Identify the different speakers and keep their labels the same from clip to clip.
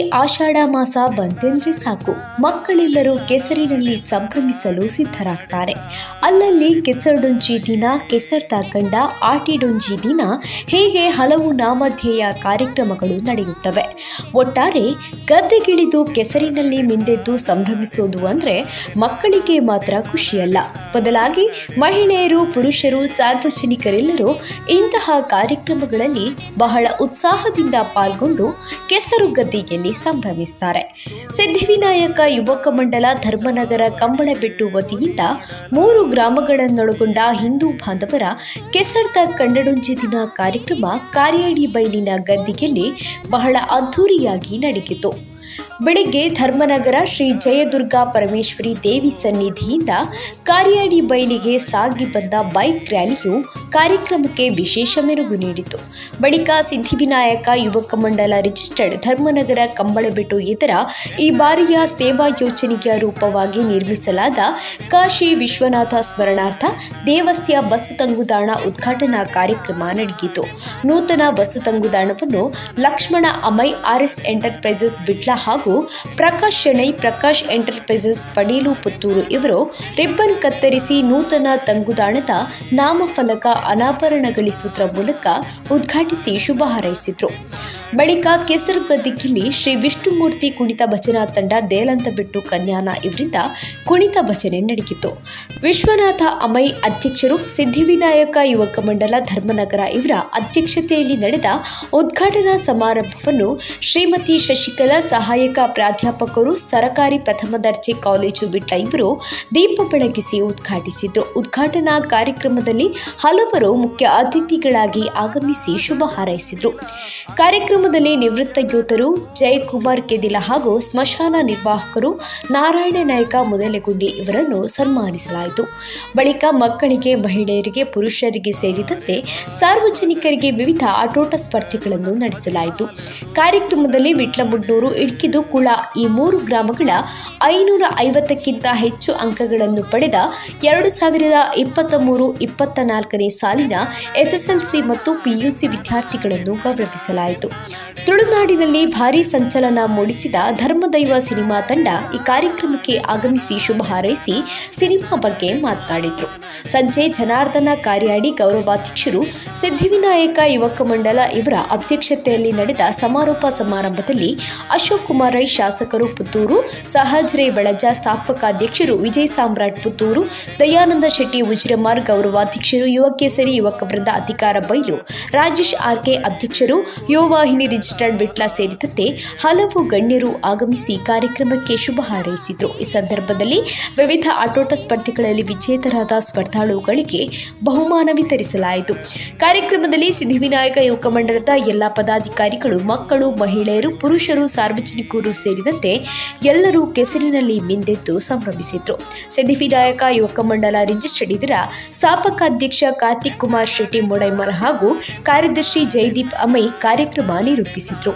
Speaker 1: ಆಷಾಢ ಮಾಸ ಬಂತೆಂದ್ರೆ ಸಾಕು ಮಕ್ಕಳೆಲ್ಲರೂ ಕೆಸರಿನಲ್ಲಿ ಸಂಭ್ರಮಿಸಲು ಸಿದ್ಧರಾಗ್ತಾರೆ ಅಲ್ಲಲ್ಲಿ ಕೆಸರಡೊಂಜಿ ದಿನ ಕೆಸರ್ತ ಕಂಡ ಆಟಿಡೊಂಜಿ ದಿನ ಹೀಗೆ ಹಲವು ನಾಮಧೇಯ ಕಾರ್ಯಕ್ರಮಗಳು ನಡೆಯುತ್ತವೆ ಒಟ್ಟಾರೆ ಗದ್ದೆಗಿಳಿದು ಕೆಸರಿನಲ್ಲಿ ಮಿಂದೆದ್ದು ಸಂಭ್ರಮಿಸೋದು ಅಂದ್ರೆ ಮಕ್ಕಳಿಗೆ ಮಾತ್ರ ಖುಷಿಯಲ್ಲ ಬದಲಾಗಿ ಮಹಿಳೆಯರು ಪುರುಷರು ಸಾರ್ವಜನಿಕರೆಲ್ಲರೂ ಇಂತಹ ಕಾರ್ಯಕ್ರಮಗಳಲ್ಲಿ ಬಹಳ ಉತ್ಸಾಹದಿಂದ ಪಾಲ್ಗೊಂಡು ಕೆಸರು ಗದ್ದೆಯಲ್ಲಿ ಸಂಭ್ರಮಿಸ್ತಾರೆ ಸಿದ್ಧಿವಿನಾಯಕ ಯುವಕ ಮಂಡಲ ಧರ್ಮನಗರ ಕಂಬಳಬೆಟ್ಟು ವತಿಯಿಂದ ಮೂರು ಗ್ರಾಮಗಳನ್ನೊಳಗೊಂಡ ಹಿಂದೂ ಬಾಂಧವರ ಕೆಸರ್ದ ಕಂಡಡೊಂಜಿ ದಿನ ಕಾರ್ಯಕ್ರಮ ಕಾರ್ಯಾಡಿ ಬೈಲಿನ ಗದ್ದಿಗೆಯಲ್ಲಿ ಬಹಳ ಅದ್ಧೂರಿಯಾಗಿ ನಡೆಯಿತು ಬೆಳಿಗ್ಗೆ ಧರ್ಮನಗರ ಶ್ರೀ ಜಯದುರ್ಗ ಪರಮೇಶ್ವರಿ ದೇವಿ ಸನ್ನಿಧಿಯಿಂದ ಕಾರ್ಯಾಡಿ ಬೈಲಿಗೆ ಸಾಗಿ ಬಂದ ಬೈಕ್ ರ್ಯಾಲಿಯು ಕಾರ್ಯಕ್ರಮಕ್ಕೆ ವಿಶೇಷ ಮೆರುಗು ನೀಡಿತು ಬಳಿಕ ಸಿದ್ಧಿವಿನಾಯಕ ಯುವಕ ಮಂಡಲ ರಿಜಿಸ್ಟರ್ಡ್ ಧರ್ಮನಗರ ಕಂಬಳಬೆಟ್ಟು ಇದರ ಈ ಬಾರಿಯ ಸೇವಾ ಯೋಜನೆಯ ರೂಪವಾಗಿ ನಿರ್ಮಿಸಲಾದ ಕಾಶಿ ವಿಶ್ವನಾಥ ಸ್ಮರಣಾರ್ಥ ದೇವಸ್ಯ ಬಸ್ಸು ತಂಗುದಾಣ ಉದ್ಘಾಟನಾ ಕಾರ್ಯಕ್ರಮ ನಡೆಯಿತು ನೂತನ ಬಸ್ಸು ತಂಗುದಾಣವನ್ನು ಲಕ್ಷ್ಮಣ ಅಮೈ ಆರ್ಎಸ್ ಎಂಟರ್ಪ್ರೈಸಸ್ ಬಿಟ್ಲ ಹಾಗೂ ಪ್ರಕಾಶ್ ಶೆಣೈ ಪ್ರಕಾಶ್ ಎಂಟರ್ಪ್ರೈಸಸ್ ಪಡೀಲು ಪುತ್ತೂರು ಇವರು ರಿಬ್ಬನ್ ಕತ್ತರಿಸಿ ನೂತನ ತಂಗುದಾಣದ ನಾಮಫಲಕ ಅನಾವರಣಗೊಳಿಸುವುದರ ಮೂಲಕ ಉದ್ಘಾಟಿಸಿ ಶುಭ ಹಾರೈಸಿದರು ಬಳಿಕ ಕೆಸರು ಗದ್ದಿಗಿಲ್ಲಿ ಶ್ರೀ ವಿಷ್ಣುಮೂರ್ತಿ ಕುಣಿತ ಭಜನಾ ತಂಡ ದೇಲಂತಬೆಟ್ಟು ಕನ್ಯಾನ ಇವರಿಂದ ಕುಣಿತ ಭಜನೆ ನಡೆಯಿತು ವಿಶ್ವನಾಥ ಅಮೈ ಅಧ್ಯಕ್ಷರು ಸಿದ್ಧಿವಿನಾಯಕ ಯುವಕ ಮಂಡಲ ಧರ್ಮನಗರ ಇವರ ಅಧ್ಯಕ್ಷತೆಯಲ್ಲಿ ನಡೆದ ಉದ್ಘಾಟನಾ ಸಮಾರಂಭವನ್ನು ಶ್ರೀಮತಿ ಶಶಿಕಲಾ ಸಹಾಯಕ ಪ್ರಾಧ್ಯಾಪಕರು ಸರಕಾರಿ ಪ್ರಥಮ ದರ್ಜೆ ಕಾಲೇಜು ಬಿಟ್ಟ ಇವರು ದೀಪ ಬೆಳಗಿಸಿ ಉದ್ಘಾಟಿಸಿದರು ಉದ್ಘಾಟನಾ ಕಾರ್ಯಕ್ರಮದಲ್ಲಿ ಹಲವರು ಮುಖ್ಯ ಅತಿಥಿಗಳಾಗಿ ಆಗಮಿಸಿ ಶುಭ ಹಾರೈಸಿದರು ಕಾರ್ಯಕ್ರಮದಲ್ಲಿ ನಿವೃತ್ತ ಯೋಧರು ಜಯಕುಮಾರ್ ಕೆದಿಲ ಹಾಗೂ ಸ್ಮಶಾನ ನಿರ್ವಾಹಕರು ನಾರಾಯಣ ನಾಯಕ ಮುದಲೆಗುಂಡಿ ಇವರನ್ನು ಸನ್ಮಾನಿಸಲಾಯಿತು ಬಳಿಕ ಮಕ್ಕಳಿಗೆ ಮಹಿಳೆಯರಿಗೆ ಪುರುಷರಿಗೆ ಸೇರಿದಂತೆ ಸಾರ್ವಜನಿಕರಿಗೆ ವಿವಿಧ ಆಟೋಟ ಸ್ಪರ್ಧೆಗಳನ್ನು ನಡೆಸಲಾಯಿತು ಕಾರ್ಯಕ್ರಮದಲ್ಲಿ ವಿಟ್ಲಮುಡ್ನೂರು ಇಡ್ಕಿದು ಕುಳ ಈ ಮೂರು ಗ್ರಾಮಗಳ ಐನೂರ ಐವತ್ತಕ್ಕಿಂತ ಹೆಚ್ಚು ಅಂಕಗಳನ್ನು ಪಡೆದ ಎರಡು ಸಾವಿರದ ಇಪ್ಪತ್ತ ಮೂರು ಇಪ್ಪತ್ತ ನಾಲ್ಕನೇ ಸಾಲಿನ ಎಸ್ಎಸ್ಎಲ್ಸಿ ಮತ್ತು ಪಿಯುಸಿ ವಿದ್ಯಾರ್ಥಿಗಳನ್ನು ಗೌರವಿಸಲಾಯಿತು ತುಳುನಾಡಿನಲ್ಲಿ ಭಾರೀ ಸಂಚಲನ ಮೂಡಿಸಿದ ಧರ್ಮದೈವ ಸಿನಿಮಾ ತಂಡ ಈ ಕಾರ್ಯಕ್ರಮಕ್ಕೆ ಆಗಮಿಸಿ ಶುಭ ಹಾರೈಸಿ ಸಿನಿಮಾ ಬಗ್ಗೆ ಮಾತನಾಡಿದರು ಸಂಜೆ ಜನಾರ್ದನ ಕಾರ್ಯಾಡಿ ಗೌರವಾಧ್ಯಕ್ಷರು ಸಿದ್ಧಿವಿನಾಯಕ ಯುವಕ ಮಂಡಲ ಇವರ ಅಧ್ಯಕ್ಷತೆಯಲ್ಲಿ ನಡೆದ ಸಮಾರೋಪ ಸಮಾರಂಭದಲ್ಲಿ ಅಶೋಕ್ ಕುಮಾರ್ ರೈ ಶಾಸಕರು ಪುತ್ತೂರು ಸಹಜ್ ರೈ ಬೆಳಜ ಸ್ಥಾಪಕ ಅಧ್ಯಕ್ಷರು ವಿಜಯ್ ಸಾಮ್ರಾಟ್ ಪುತ್ತೂರು ದಯಾನಂದ ಶೆಟ್ಟಿ ಉಜಿರಮಾರ್ ಗೌರವಾಧ್ಯಕ್ಷರು ಯುವ ಕೇಸರಿ ಯುವಕ ವೃಂದ ಅಧಿಕಾರ ಬೈಲು ರಾಜೇಶ್ ಆರ್ಕೆ ಅಧ್ಯಕ್ಷರು ಯುವ ವಾಹಿನಿ ರಿಜಿಸ್ಟರ್ಡ್ ವಿಟ್ಲ ಸೇರಿದಂತೆ ಹಲವು ಗಣ್ಯರು ಆಗಮಿಸಿ ಕಾರ್ಯಕ್ರಮಕ್ಕೆ ಶುಭ ಹಾರೈಸಿದರು ಈ ಸಂದರ್ಭದಲ್ಲಿ ವಿವಿಧ ಆಟೋಟ ಸ್ಪರ್ಧೆಗಳಲ್ಲಿ ವಿಜೇತರಾದ ಸ್ಪರ್ಧಾಳುಗಳಿಗೆ ಬಹುಮಾನ ವಿತರಿಸಲಾಯಿತು ಕಾರ್ಯಕ್ರಮದಲ್ಲಿ ಸಿದ್ಧಿವಿನಾಯಕ ಯುವಕ ಮಂಡಲದ ಎಲ್ಲ ಪದಾಧಿಕಾರಿಗಳು ಮಕ್ಕಳು ಮಹಿಳೆಯರು ಪುರುಷರು ಸಾರ್ವಜನಿಕರು ಸೇರಿದಂತೆ ಎಲ್ಲರೂ ಕೆಸರಿನಲ್ಲಿ ಮಿಂದೆದ್ದು ಸಂಭ್ರಮಿಸಿದ್ರು ಸಿದ್ಧಿವಿನಾಯಕ ಯುವಕ ಮಂಡಲ ರಿಜಿಸ್ಟರ್ಡ್ ಇದರ ಸ್ಥಾಪಕ ಅಧ್ಯಕ್ಷ ಕಾರ್ತಿಕ್ ಕುಮಾರ್ ಶೆಟ್ಟಿ ಮೊಡೈಮರ್ ಹಾಗೂ ಕಾರ್ಯದರ್ಶಿ ಜಯದೀಪ್ ಅಮೈ ಕಾರ್ಯಕ್ರಮ ನಿರೂಪಿಸಿದ್ರು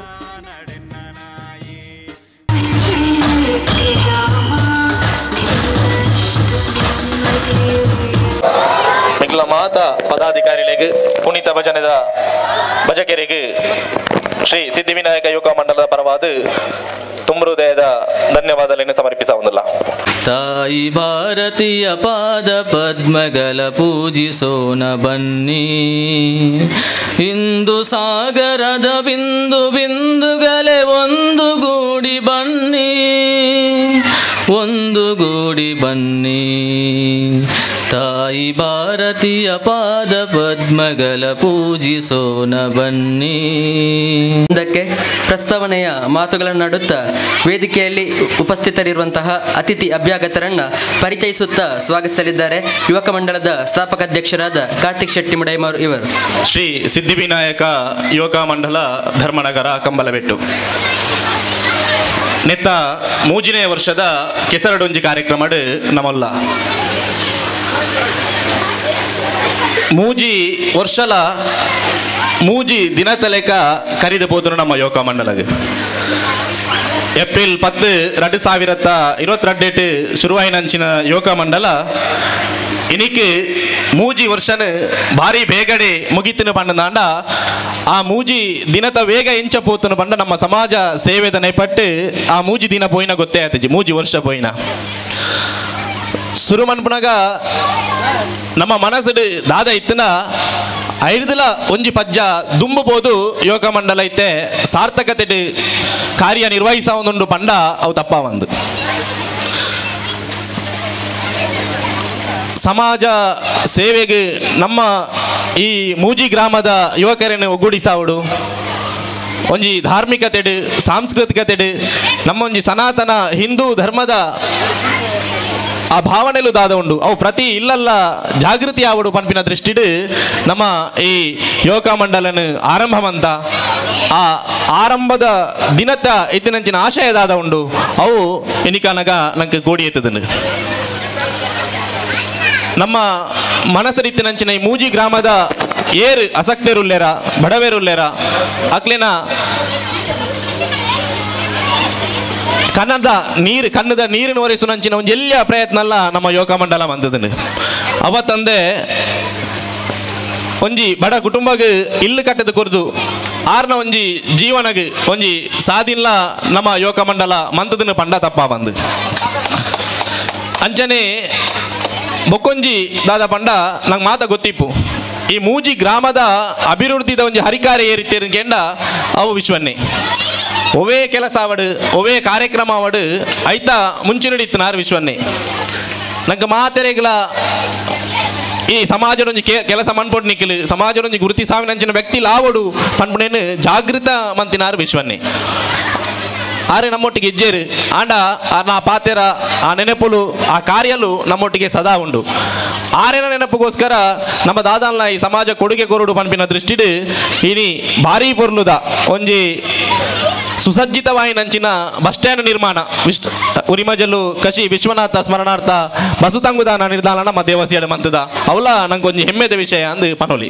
Speaker 2: ಮಿಗ್ಲ ಮಾತ ಪದಾಧಿಕಾರಿಗಳಿಗೆ ಕುಣಿತ ಭಜನದ ಭಜಕರಿಗೆ ಶ್ರೀ ಸಿದ್ಧಿವಿನಾಯಕ ಯುವಕ ಮಂಡಲದ ಪರವಾದ ತುಂಬ ಹೃದಯದ ಧನ್ಯವಾದಗಳನ್ನು ಸಮರ್ಪಿಸವುದಿಲ್ಲ
Speaker 3: ತಾಯಿ ಭಾರತೀಯ ಪಾದ ಪದ್ಮಗಳ ಪೂಜಿಸೋಣ ಬನ್ನಿ ಇಂದು ಸಾಗರದ ಬಿಂದು ಬಿಂದುಗಳೇ ಒಂದು ಗೂಡಿ ಬನ್ನಿ ಒಂದು ಗೂಡಿ ಬನ್ನಿ ತಾಯಿ ಭಾರತೀಯ ಪಾದ ಪದ್ಮಗಳ ಪೂಜಿಸೋಣ ಬನ್ನಿ
Speaker 4: ಇದಕ್ಕೆ ಪ್ರಸ್ತಾವನೆಯ ಮಾತುಗಳನ್ನಾಡುತ್ತಾ ವೇದಿಕೆಯಲ್ಲಿ ಉಪಸ್ಥಿತರಿರುವಂತಹ ಅತಿಥಿ ಅಭ್ಯಾಗತರನ್ನ ಪರಿಚಯಿಸುತ್ತಾ ಸ್ವಾಗತಿಸಲಿದ್ದಾರೆ ಯುವಕ ಮಂಡಳದ ಸ್ಥಾಪಕಾಧ್ಯಕ್ಷರಾದ ಕಾರ್ತಿಕ್ ಶೆಟ್ಟಿ ಮುಡೈಮರ್ ಇವರು
Speaker 2: ಶ್ರೀ ಸಿದ್ಧಿವಿನಾಯಕ ಯುವಕ ಮಂಡಲ ಧರ್ಮನಗರ ಕಂಬಲಬೆಟ್ಟು ನೆತ್ತ ಮೂಜಿನೇ ವರ್ಷದ ಕೆಸರಡೊಂಜಿ ಕಾರ್ಯಕ್ರಮ ನಮಲ್ಲ ಮೂಜಿ ವರ್ಷಲ ಮೂಜಿ ದಿನತಲೆಕ ಕರಿದು போதும் ನಮ್ಮ ಯುವಕ ಮಂಡಲಗೆ ಏಪ್ರಿಲ್ ಪತ್ತು ಎರಡು ಸಾವಿರದ ಇರುವತ್ತೆರಡು ಶುರುವಾಯಿನಂಚಿನ ಯುವಕ ಮಂಡಲ ಇನಿಕ್ ಮೂಜಿ ವರ್ಷನ ಭಾರಿ ಬೇಗಡೆ ಮುಗಿತಿನ ಪಂಡದಾಂಡ ಆ ಮೂಜಿ ದಿನದ ವೇಗ ಎಂಚ ಪೋತನ ಪಂಡ ನಮ್ಮ ಸಮಾಜ ಸೇವೆದ ನೆಪಟ್ಟು ಆ ಮೂಜಿ ದಿನ ಪೋಯಿನ ಗೊತ್ತೇ ಆಯ್ತಜಿ ಮೂಜಿ ವರ್ಷ ಪೋಯಿನ ಶುರು ಮನ್ಪುನಾಗ ನಮ್ಮ ಮನಸ್ಸು ದಾದ ಇತ್ತನ ಐದಲ ಒಂಜಿ ಪಜ್ಜ ದುಂಬುಬೋದು ಯೋಗ ಮಂಡಲ ಐತೆ ಸಾರ್ಥಕತೆ ಕಾರ್ಯ ನಿರ್ವಹಿಸೋದೊಂದು ಪಂಡ ಅವು ತಪ್ಪ ಒಂದು ಸಮಾಜ ಸೇವೆಗೆ ನಮ್ಮ ಈ ಮೂಜಿ ಗ್ರಾಮದ ಯುವಕರನ್ನು ಒಗ್ಗೂಡಿಸಾವುಡು ಒಂಜಿ ಧಾರ್ಮಿಕತೆಡು ಸಾಂಸ್ಕೃತಿಕತೆಡು ನಮ್ಮ ಒಂಜಿ ಸನಾತನ ಹಿಂದೂ ಧರ್ಮದ ಆ ಭಾವನೆಲು ದಾದ ಉಂಡು ಅವು ಪ್ರತಿ ಇಲ್ಲಲ್ಲ ಜಾಗೃತಿ ಆವಡು ಪನ್ಪಿನ ದೃಷ್ಟಿಡು ನಮ್ಮ ಈ ಯೋಗ ಮಂಡಲನ ಆರಂಭವಂತ ಆ ಆರಂಭದ ದಿನದ ಇತ್ತಿನಂಚಿನ ಆಶಯದಾದ ಉಂಡು ಅವು ಎನಿಕಾನಗ ನಂಗೆ ಗೋಡಿ ಎತ್ತದನು ನಮ್ಮ ಮನಸ್ಸರಿತ್ತಿನಂಚಿನ ಈ ಮೂಜಿ ಗ್ರಾಮದ ಏರ್ ಅಸಕ್ತರುಲ್ಲೇರ ಬಡವೇರುಲ್ಲೇರ ಅಕ್ಲಿನ ಕನ್ನಡ ನೀರು ಕನ್ನದ ನೀರಿನ ಒರೆಸುನಂಚಿನ ಒಂದು ಎಲ್ಲಿಯ ಪ್ರಯತ್ನ ಅಲ್ಲ ನಮ್ಮ ಯೋಗ ಮಂಡಲ ಮಂದದನು ಅವತ್ತಂದೆ ಒಂಜಿ ಬಡ ಕುಟುಂಬಗ್ ಇಲ್ಲು ಕಟ್ಟದ ಕೊರ್ದು ಆರ್ನ ಒಂಜಿ ಜೀವನಗ್ ಒಂಜಿ ಸಾದಿಲ್ಲ ನಮ್ಮ ಯೋಗ ಮಂಡಲ ಮಂತದನ ಪಂಡ ತಪ್ಪ ಬಂದು ಅಂಚನೆ ಬೊಕ್ಕೊಂಜಿ ದಾದ ಪಂಡ ನಂಗೆ ಮಾತ ಗೊತ್ತಿಪ್ಪು ಈ ಮೂಜಿ ಗ್ರಾಮದ ಅಭಿವೃದ್ಧಿದ ಒಂಜಿ ಹರಿಕಾರ್ಯ ಏರಿತ್ತೇರು ಕೆಂಡ ಅವು ವಿಶ್ವನ್ನೇ ಒವೇ ಕೆಲಸ ಅವಡು ಒವೇ ಕಾರ್ಯಕ್ರಮ ಅವಡು ಐತ ಮುಂಚಿನಡಿತ್ತನಾರು ವಿಶ್ವನ್ನೇ ನಂಗೆ ಮಾತೆರೆಗಳ ಈ ಸಮಾಜದೊಂಜಿ ಕೆ- ಕೆಲಸ ಮನ್ಪೊಡ್ ನಿಕ್ಕಲು ಸಮಾಜದೊಂಜಿ ಗುರುತಿ ಸಾವಿನಂಚಿನ ವ್ಯಕ್ತಿ ಲಾವಡು ಪನ್ಪುನೇನು ಜಾಗೃತ ಮಂತಿನಾರು ವಿಶ್ವನ್ನೇ ಆರೆ ನಮ್ಮೊಟ್ಟಿಗೆ ಇಜ್ಜೇರು ಆಂಡ ಆ ನಾ ಪಾತೆರ ಆ ನೆನಪುಲು ಆ ಕಾರ್ಯಲು ನಮ್ಮೊಟ್ಟಿಗೆ ಸದಾ ಉಂಡು ಆರೆನ ನೆನಪುಗೋಸ್ಕರ ನಮ್ಮ ದಾದಾನ್ಲ ಈ ಸಮಾಜ ಕೊಡುಗೆ ಕೊರುಡು ಪನ್ಪಿನ ದೃಷ್ಟಿಡು ಇನಿ ಭಾರಿ ಪೊರ್ಲುದ ಒಂಜಿ ಸುಸಜ್ಜಿತವಾಯಿನಂಚಿನ ಬಸ್ ಸ್ಟ್ಯಾಂಡ್ ನಿರ್ಮಾಣ ವಿಶ್ ಉರಿಮಜಲು ಕಶಿ ವಿಶ್ವನಾಥ ಸ್ಮರಣಾರ್ಥ ಬಸುತಂಗುದಾನ ನಿರ್ದಾನ ನಮ್ಮ ದೇವಸಿಯಡ ಮಂತದ ಅವಲ ನಂಗೆ ಒಂಜಿ ಹೆಮ್ಮೆದ ವಿಷಯ ಅಂದು ಪನೋಲಿ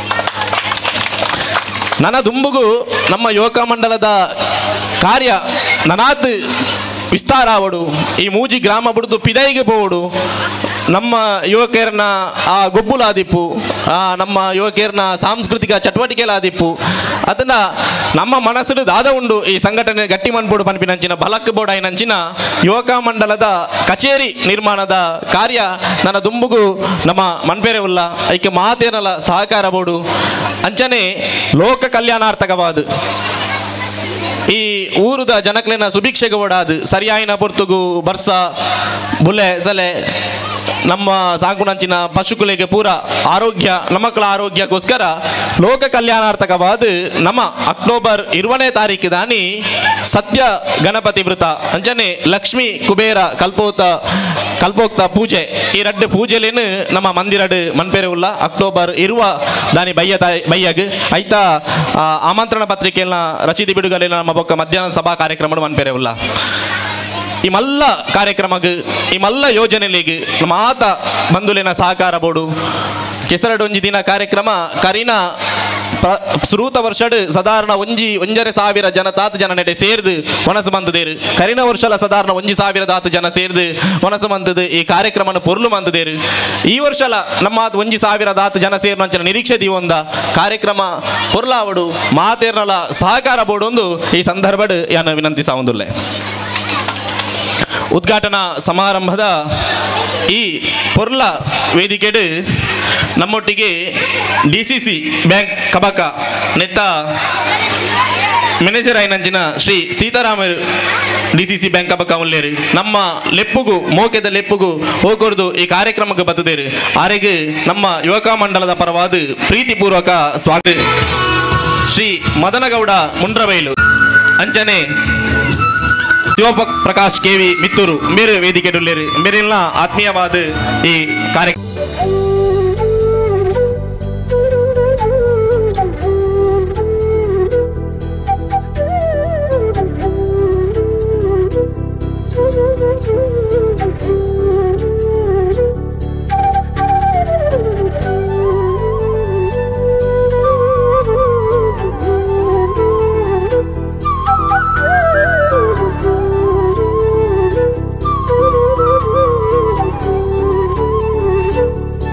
Speaker 2: ನನ್ನ ದುಂಬುಗು ನಮ್ಮ ಯೋಗ ಮಂಡಲದ ಕಾರ್ಯ ನನಾತ್ ವಿಸ್ತಾರ ಆವಡು ಈ ಮೂಜಿ ಗ್ರಾಮ ಬಿಡ್ದು ಪಿದೈಗೆ ಪೋವಡು ನಮ್ಮ ಯುವಕರನ್ನ ಆ ಗೊಬ್ಬುಲಾದಿಪ್ಪು ಆ ನಮ್ಮ ಯುವಕರನ್ನ ಸಾಂಸ್ಕೃತಿಕ ಚಟುವಟಿಕೆಲಾದಿಪ್ಪು ಅದನ್ನ ನಮ್ಮ ಮನಸ್ಸು ದಾದ ಉಂಡು ಈ ಸಂಘಟನೆ ಗಟ್ಟಿ ಮನ್ಪೋಡು ಪನ್ಪಿನಂಚಿನ ಬಲಕ್ ಬೋರ್ಡ್ ಆಯ್ನಂಚಿನ ಯುವಕ ಮಂಡಲದ ಕಚೇರಿ ನಿರ್ಮಾಣದ ಕಾರ್ಯ ನನ್ನ ದುಂಬುಗು ನಮ್ಮ ಮನ್ಪೇರೆ ಉಲ್ಲ ಐಕೆ ಮಾತೇನಲ್ಲ ಸಹಕಾರ ಬೋಡು ಅಂಚನೆ ಲೋಕ ಕಲ್ಯಾಣಾರ್ಥಕವಾದ ಈ ಊರುದ ಜನಕ್ಲೆನ ಸುಭಿಕ್ಷೆಗೆ ಓಡಾದು ಸರಿಯಾಯಿನ ಪೊರ್ತುಗು ಬರ್ಸ ಬುಲೆ ಸಲೆ ನಮ್ಮ ಸಾಂಕುನಂಚಿನ ಪಶುಕುಲೆಗೆ ಪೂರ ಆರೋಗ್ಯ ನಮ್ಮಕ್ಕಳ ಆರೋಗ್ಯಕ್ಕೋಸ್ಕರ ಲೋಕ ಕಲ್ಯಾಣಾರ್ಥಕವಾದ ನಮ್ಮ ಅಕ್ಟೋಬರ್ ಇರುವನೇ ತಾರೀಕು ದಾನಿ ಸತ್ಯ ಗಣಪತಿ ವೃತ ಅಂಚನೆ ಲಕ್ಷ್ಮಿ ಕುಬೇರ ಕಲ್ಪೋತ ಕಲ್ಪೋಕ್ತ ಪೂಜೆ ಈ ರಡ್ಡು ಪೂಜೆಲೇನು ನಮ್ಮ ಮಂದಿರಡ್ ಮನ್ಪೇರೆ ಉಲ್ಲ ಅಕ್ಟೋಬರ್ ಇರುವ ದಾನಿ ಬಯ್ಯ ತಾಯಿ ಬಯ್ಯಗ್ ಐತ ಆ, ಆಮಂತ್ರಣ ಪತ್ರಿಕೆಯನ್ನ ರಸೀದಿ ಬಿಡುಗಡೆ ನಮ್ಮ ಬೊಕ್ಕ ಮಧ್ಯಾಹ್ನ ಸಭಾ ಕಾರ್ಯಕ್ರಮ ಮನ್ಪೇರೆ ಉಲ್ಲ ಈ ಮಲ್ಲ ಕಾರ್ಯಕ್ರಮಗ್ ಈ ಮಲ್ಲ ಯೋಜನೆಲಿಗ್ ಮಾತ ಬಂಧುಲಿನ ಸಹಕಾರ ಬೋಡು ಕೆಸರಡೊಂಜಿ ದಿನ ಕಾರ್ಯಕ್ರಮ ಕರಿನ ಪ್ರ- ಶ್ರೂತ ವರ್ಷಡ್ ಸಾಧಾರಣ ಒಂಜಿ ಒಂಜರೆ ಸಾವಿರ ಜನ ತಾತು ಜನ ನೆಡೆ ಸೇರ್ದು ಮನಸ್ಸು ಬಂದದೇರು ಕರಿನ ವರ್ಷಲ ಸಾಧಾರಣ ಒಂಜಿ ಸಾವಿರ ತಾತು ಜನ ಸೇರ್ದು ಮನಸ್ಸು ಬಂದದು ಈ ಕಾರ್ಯಕ್ರಮನ ಪೊರ್ಲು ಮಂದದೇರು ಈ ವರ್ಷಲ ನಮ್ಮ ಆತ್ ಒಂಜಿ ಸಾವಿರ ದಾತು ಜನ ಸೇರ್ನ ಅಂಚನ ನಿರೀಕ್ಷೆ ದೀವೊಂದ ಕಾರ್ಯಕ್ರಮ ಪೊರ್ಲಾವಡು ಮಾತೇರ್ನಲ ಸಹಕಾರ ಬೋಡೊಂದು ಈ ಸಂದರ್ಭಡ್ ಯಾನ ವಿನಂತಿ ಸಾವಂದುಲ್ಲೆ ಉದ್ಘಾಟನಾ ಸಮಾರಂಭದ ಈ ಪೊರ್ಲ ವೇದಿಕೆಡು ನಮ್ಮೊಟ್ಟಿಗೆ D C C bank Kabaka ನೆತ್ತ ಮ್ಯಾನೇಜರ್ ಆಯ್ನಂಚಿನ Shri Sitarama D C C bank Kabaka ಉಳ್ಳೇರು ನಮ್ಮ ಲೆಪ್ಪುಗು ಮೋಕೆದ ಲೆಪ್ಪುಗು ಹೋಗೋರ್ದು ಈ ಕಾರ್ಯಕ್ರಮಕ್ಕೆ ಬತ್ತದೇರು ಆರೆಗೆ ನಮ್ಮ ಯುವಕ ಮಂಡಲದ ಪರವಾದ ಪ್ರೀತಿಪೂರ್ವಕ ಸ್ವಾಗತ ಶ್ರೀ ಮದನಗೌಡ ಮುಂಡ್ರಬೈಲು ಅಂಚನೆ ಶಿವಪ ಪ್ರಕಾಶ್ ಕೆವಿ ಮಿತ್ತೂರು ಮೇರೆ ವೇದಿಕೆ ಡುಲ್ಲೇರು ಮೇರೆಲ್ಲ ಆತ್ಮೀಯವಾದ ಈ ಕಾರ್ಯಕ್ರಮ
Speaker 5: Thank you.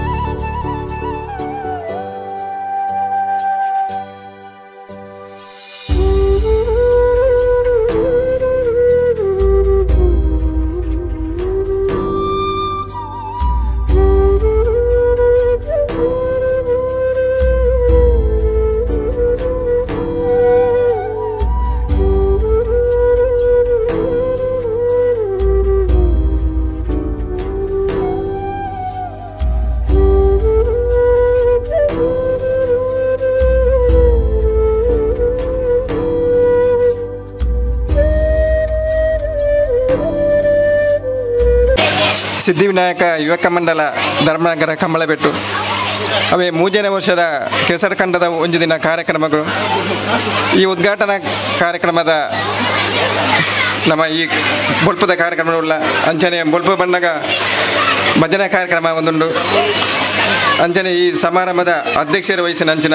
Speaker 5: ಸಿದ್ಧಿವಿನಾಯಕ ಯುವಕ ಮಂಡಲ ಧರ್ಮನಗರ ಕಂಬಳಬೆಟ್ಟು ಅವೇ ಮೂಜನೇ ವರ್ಷದ ಕೆಸರು ಕಂಡದ ಒಂದು ದಿನ ಕಾರ್ಯಕ್ರಮಗಳು ಈ ಉದ್ಘಾಟನಾ ಕಾರ್ಯಕ್ರಮದ ನಮ್ಮ ಈ ಬೊಲ್ಪದ ಕಾರ್ಯಕ್ರಮವುಳ್ಳ ಅಂಚನೆ ಬೊಲ್ಪ ಬಣ್ಣಗ ಭಜನಾ ಕಾರ್ಯಕ್ರಮ ಒಂದುಂಡು ಅಂಚನೆ ಈ ಸಮಾರಂಭದ ಅಧ್ಯಕ್ಷರ ವಹಿಸಿನ ಅಂಚಿನ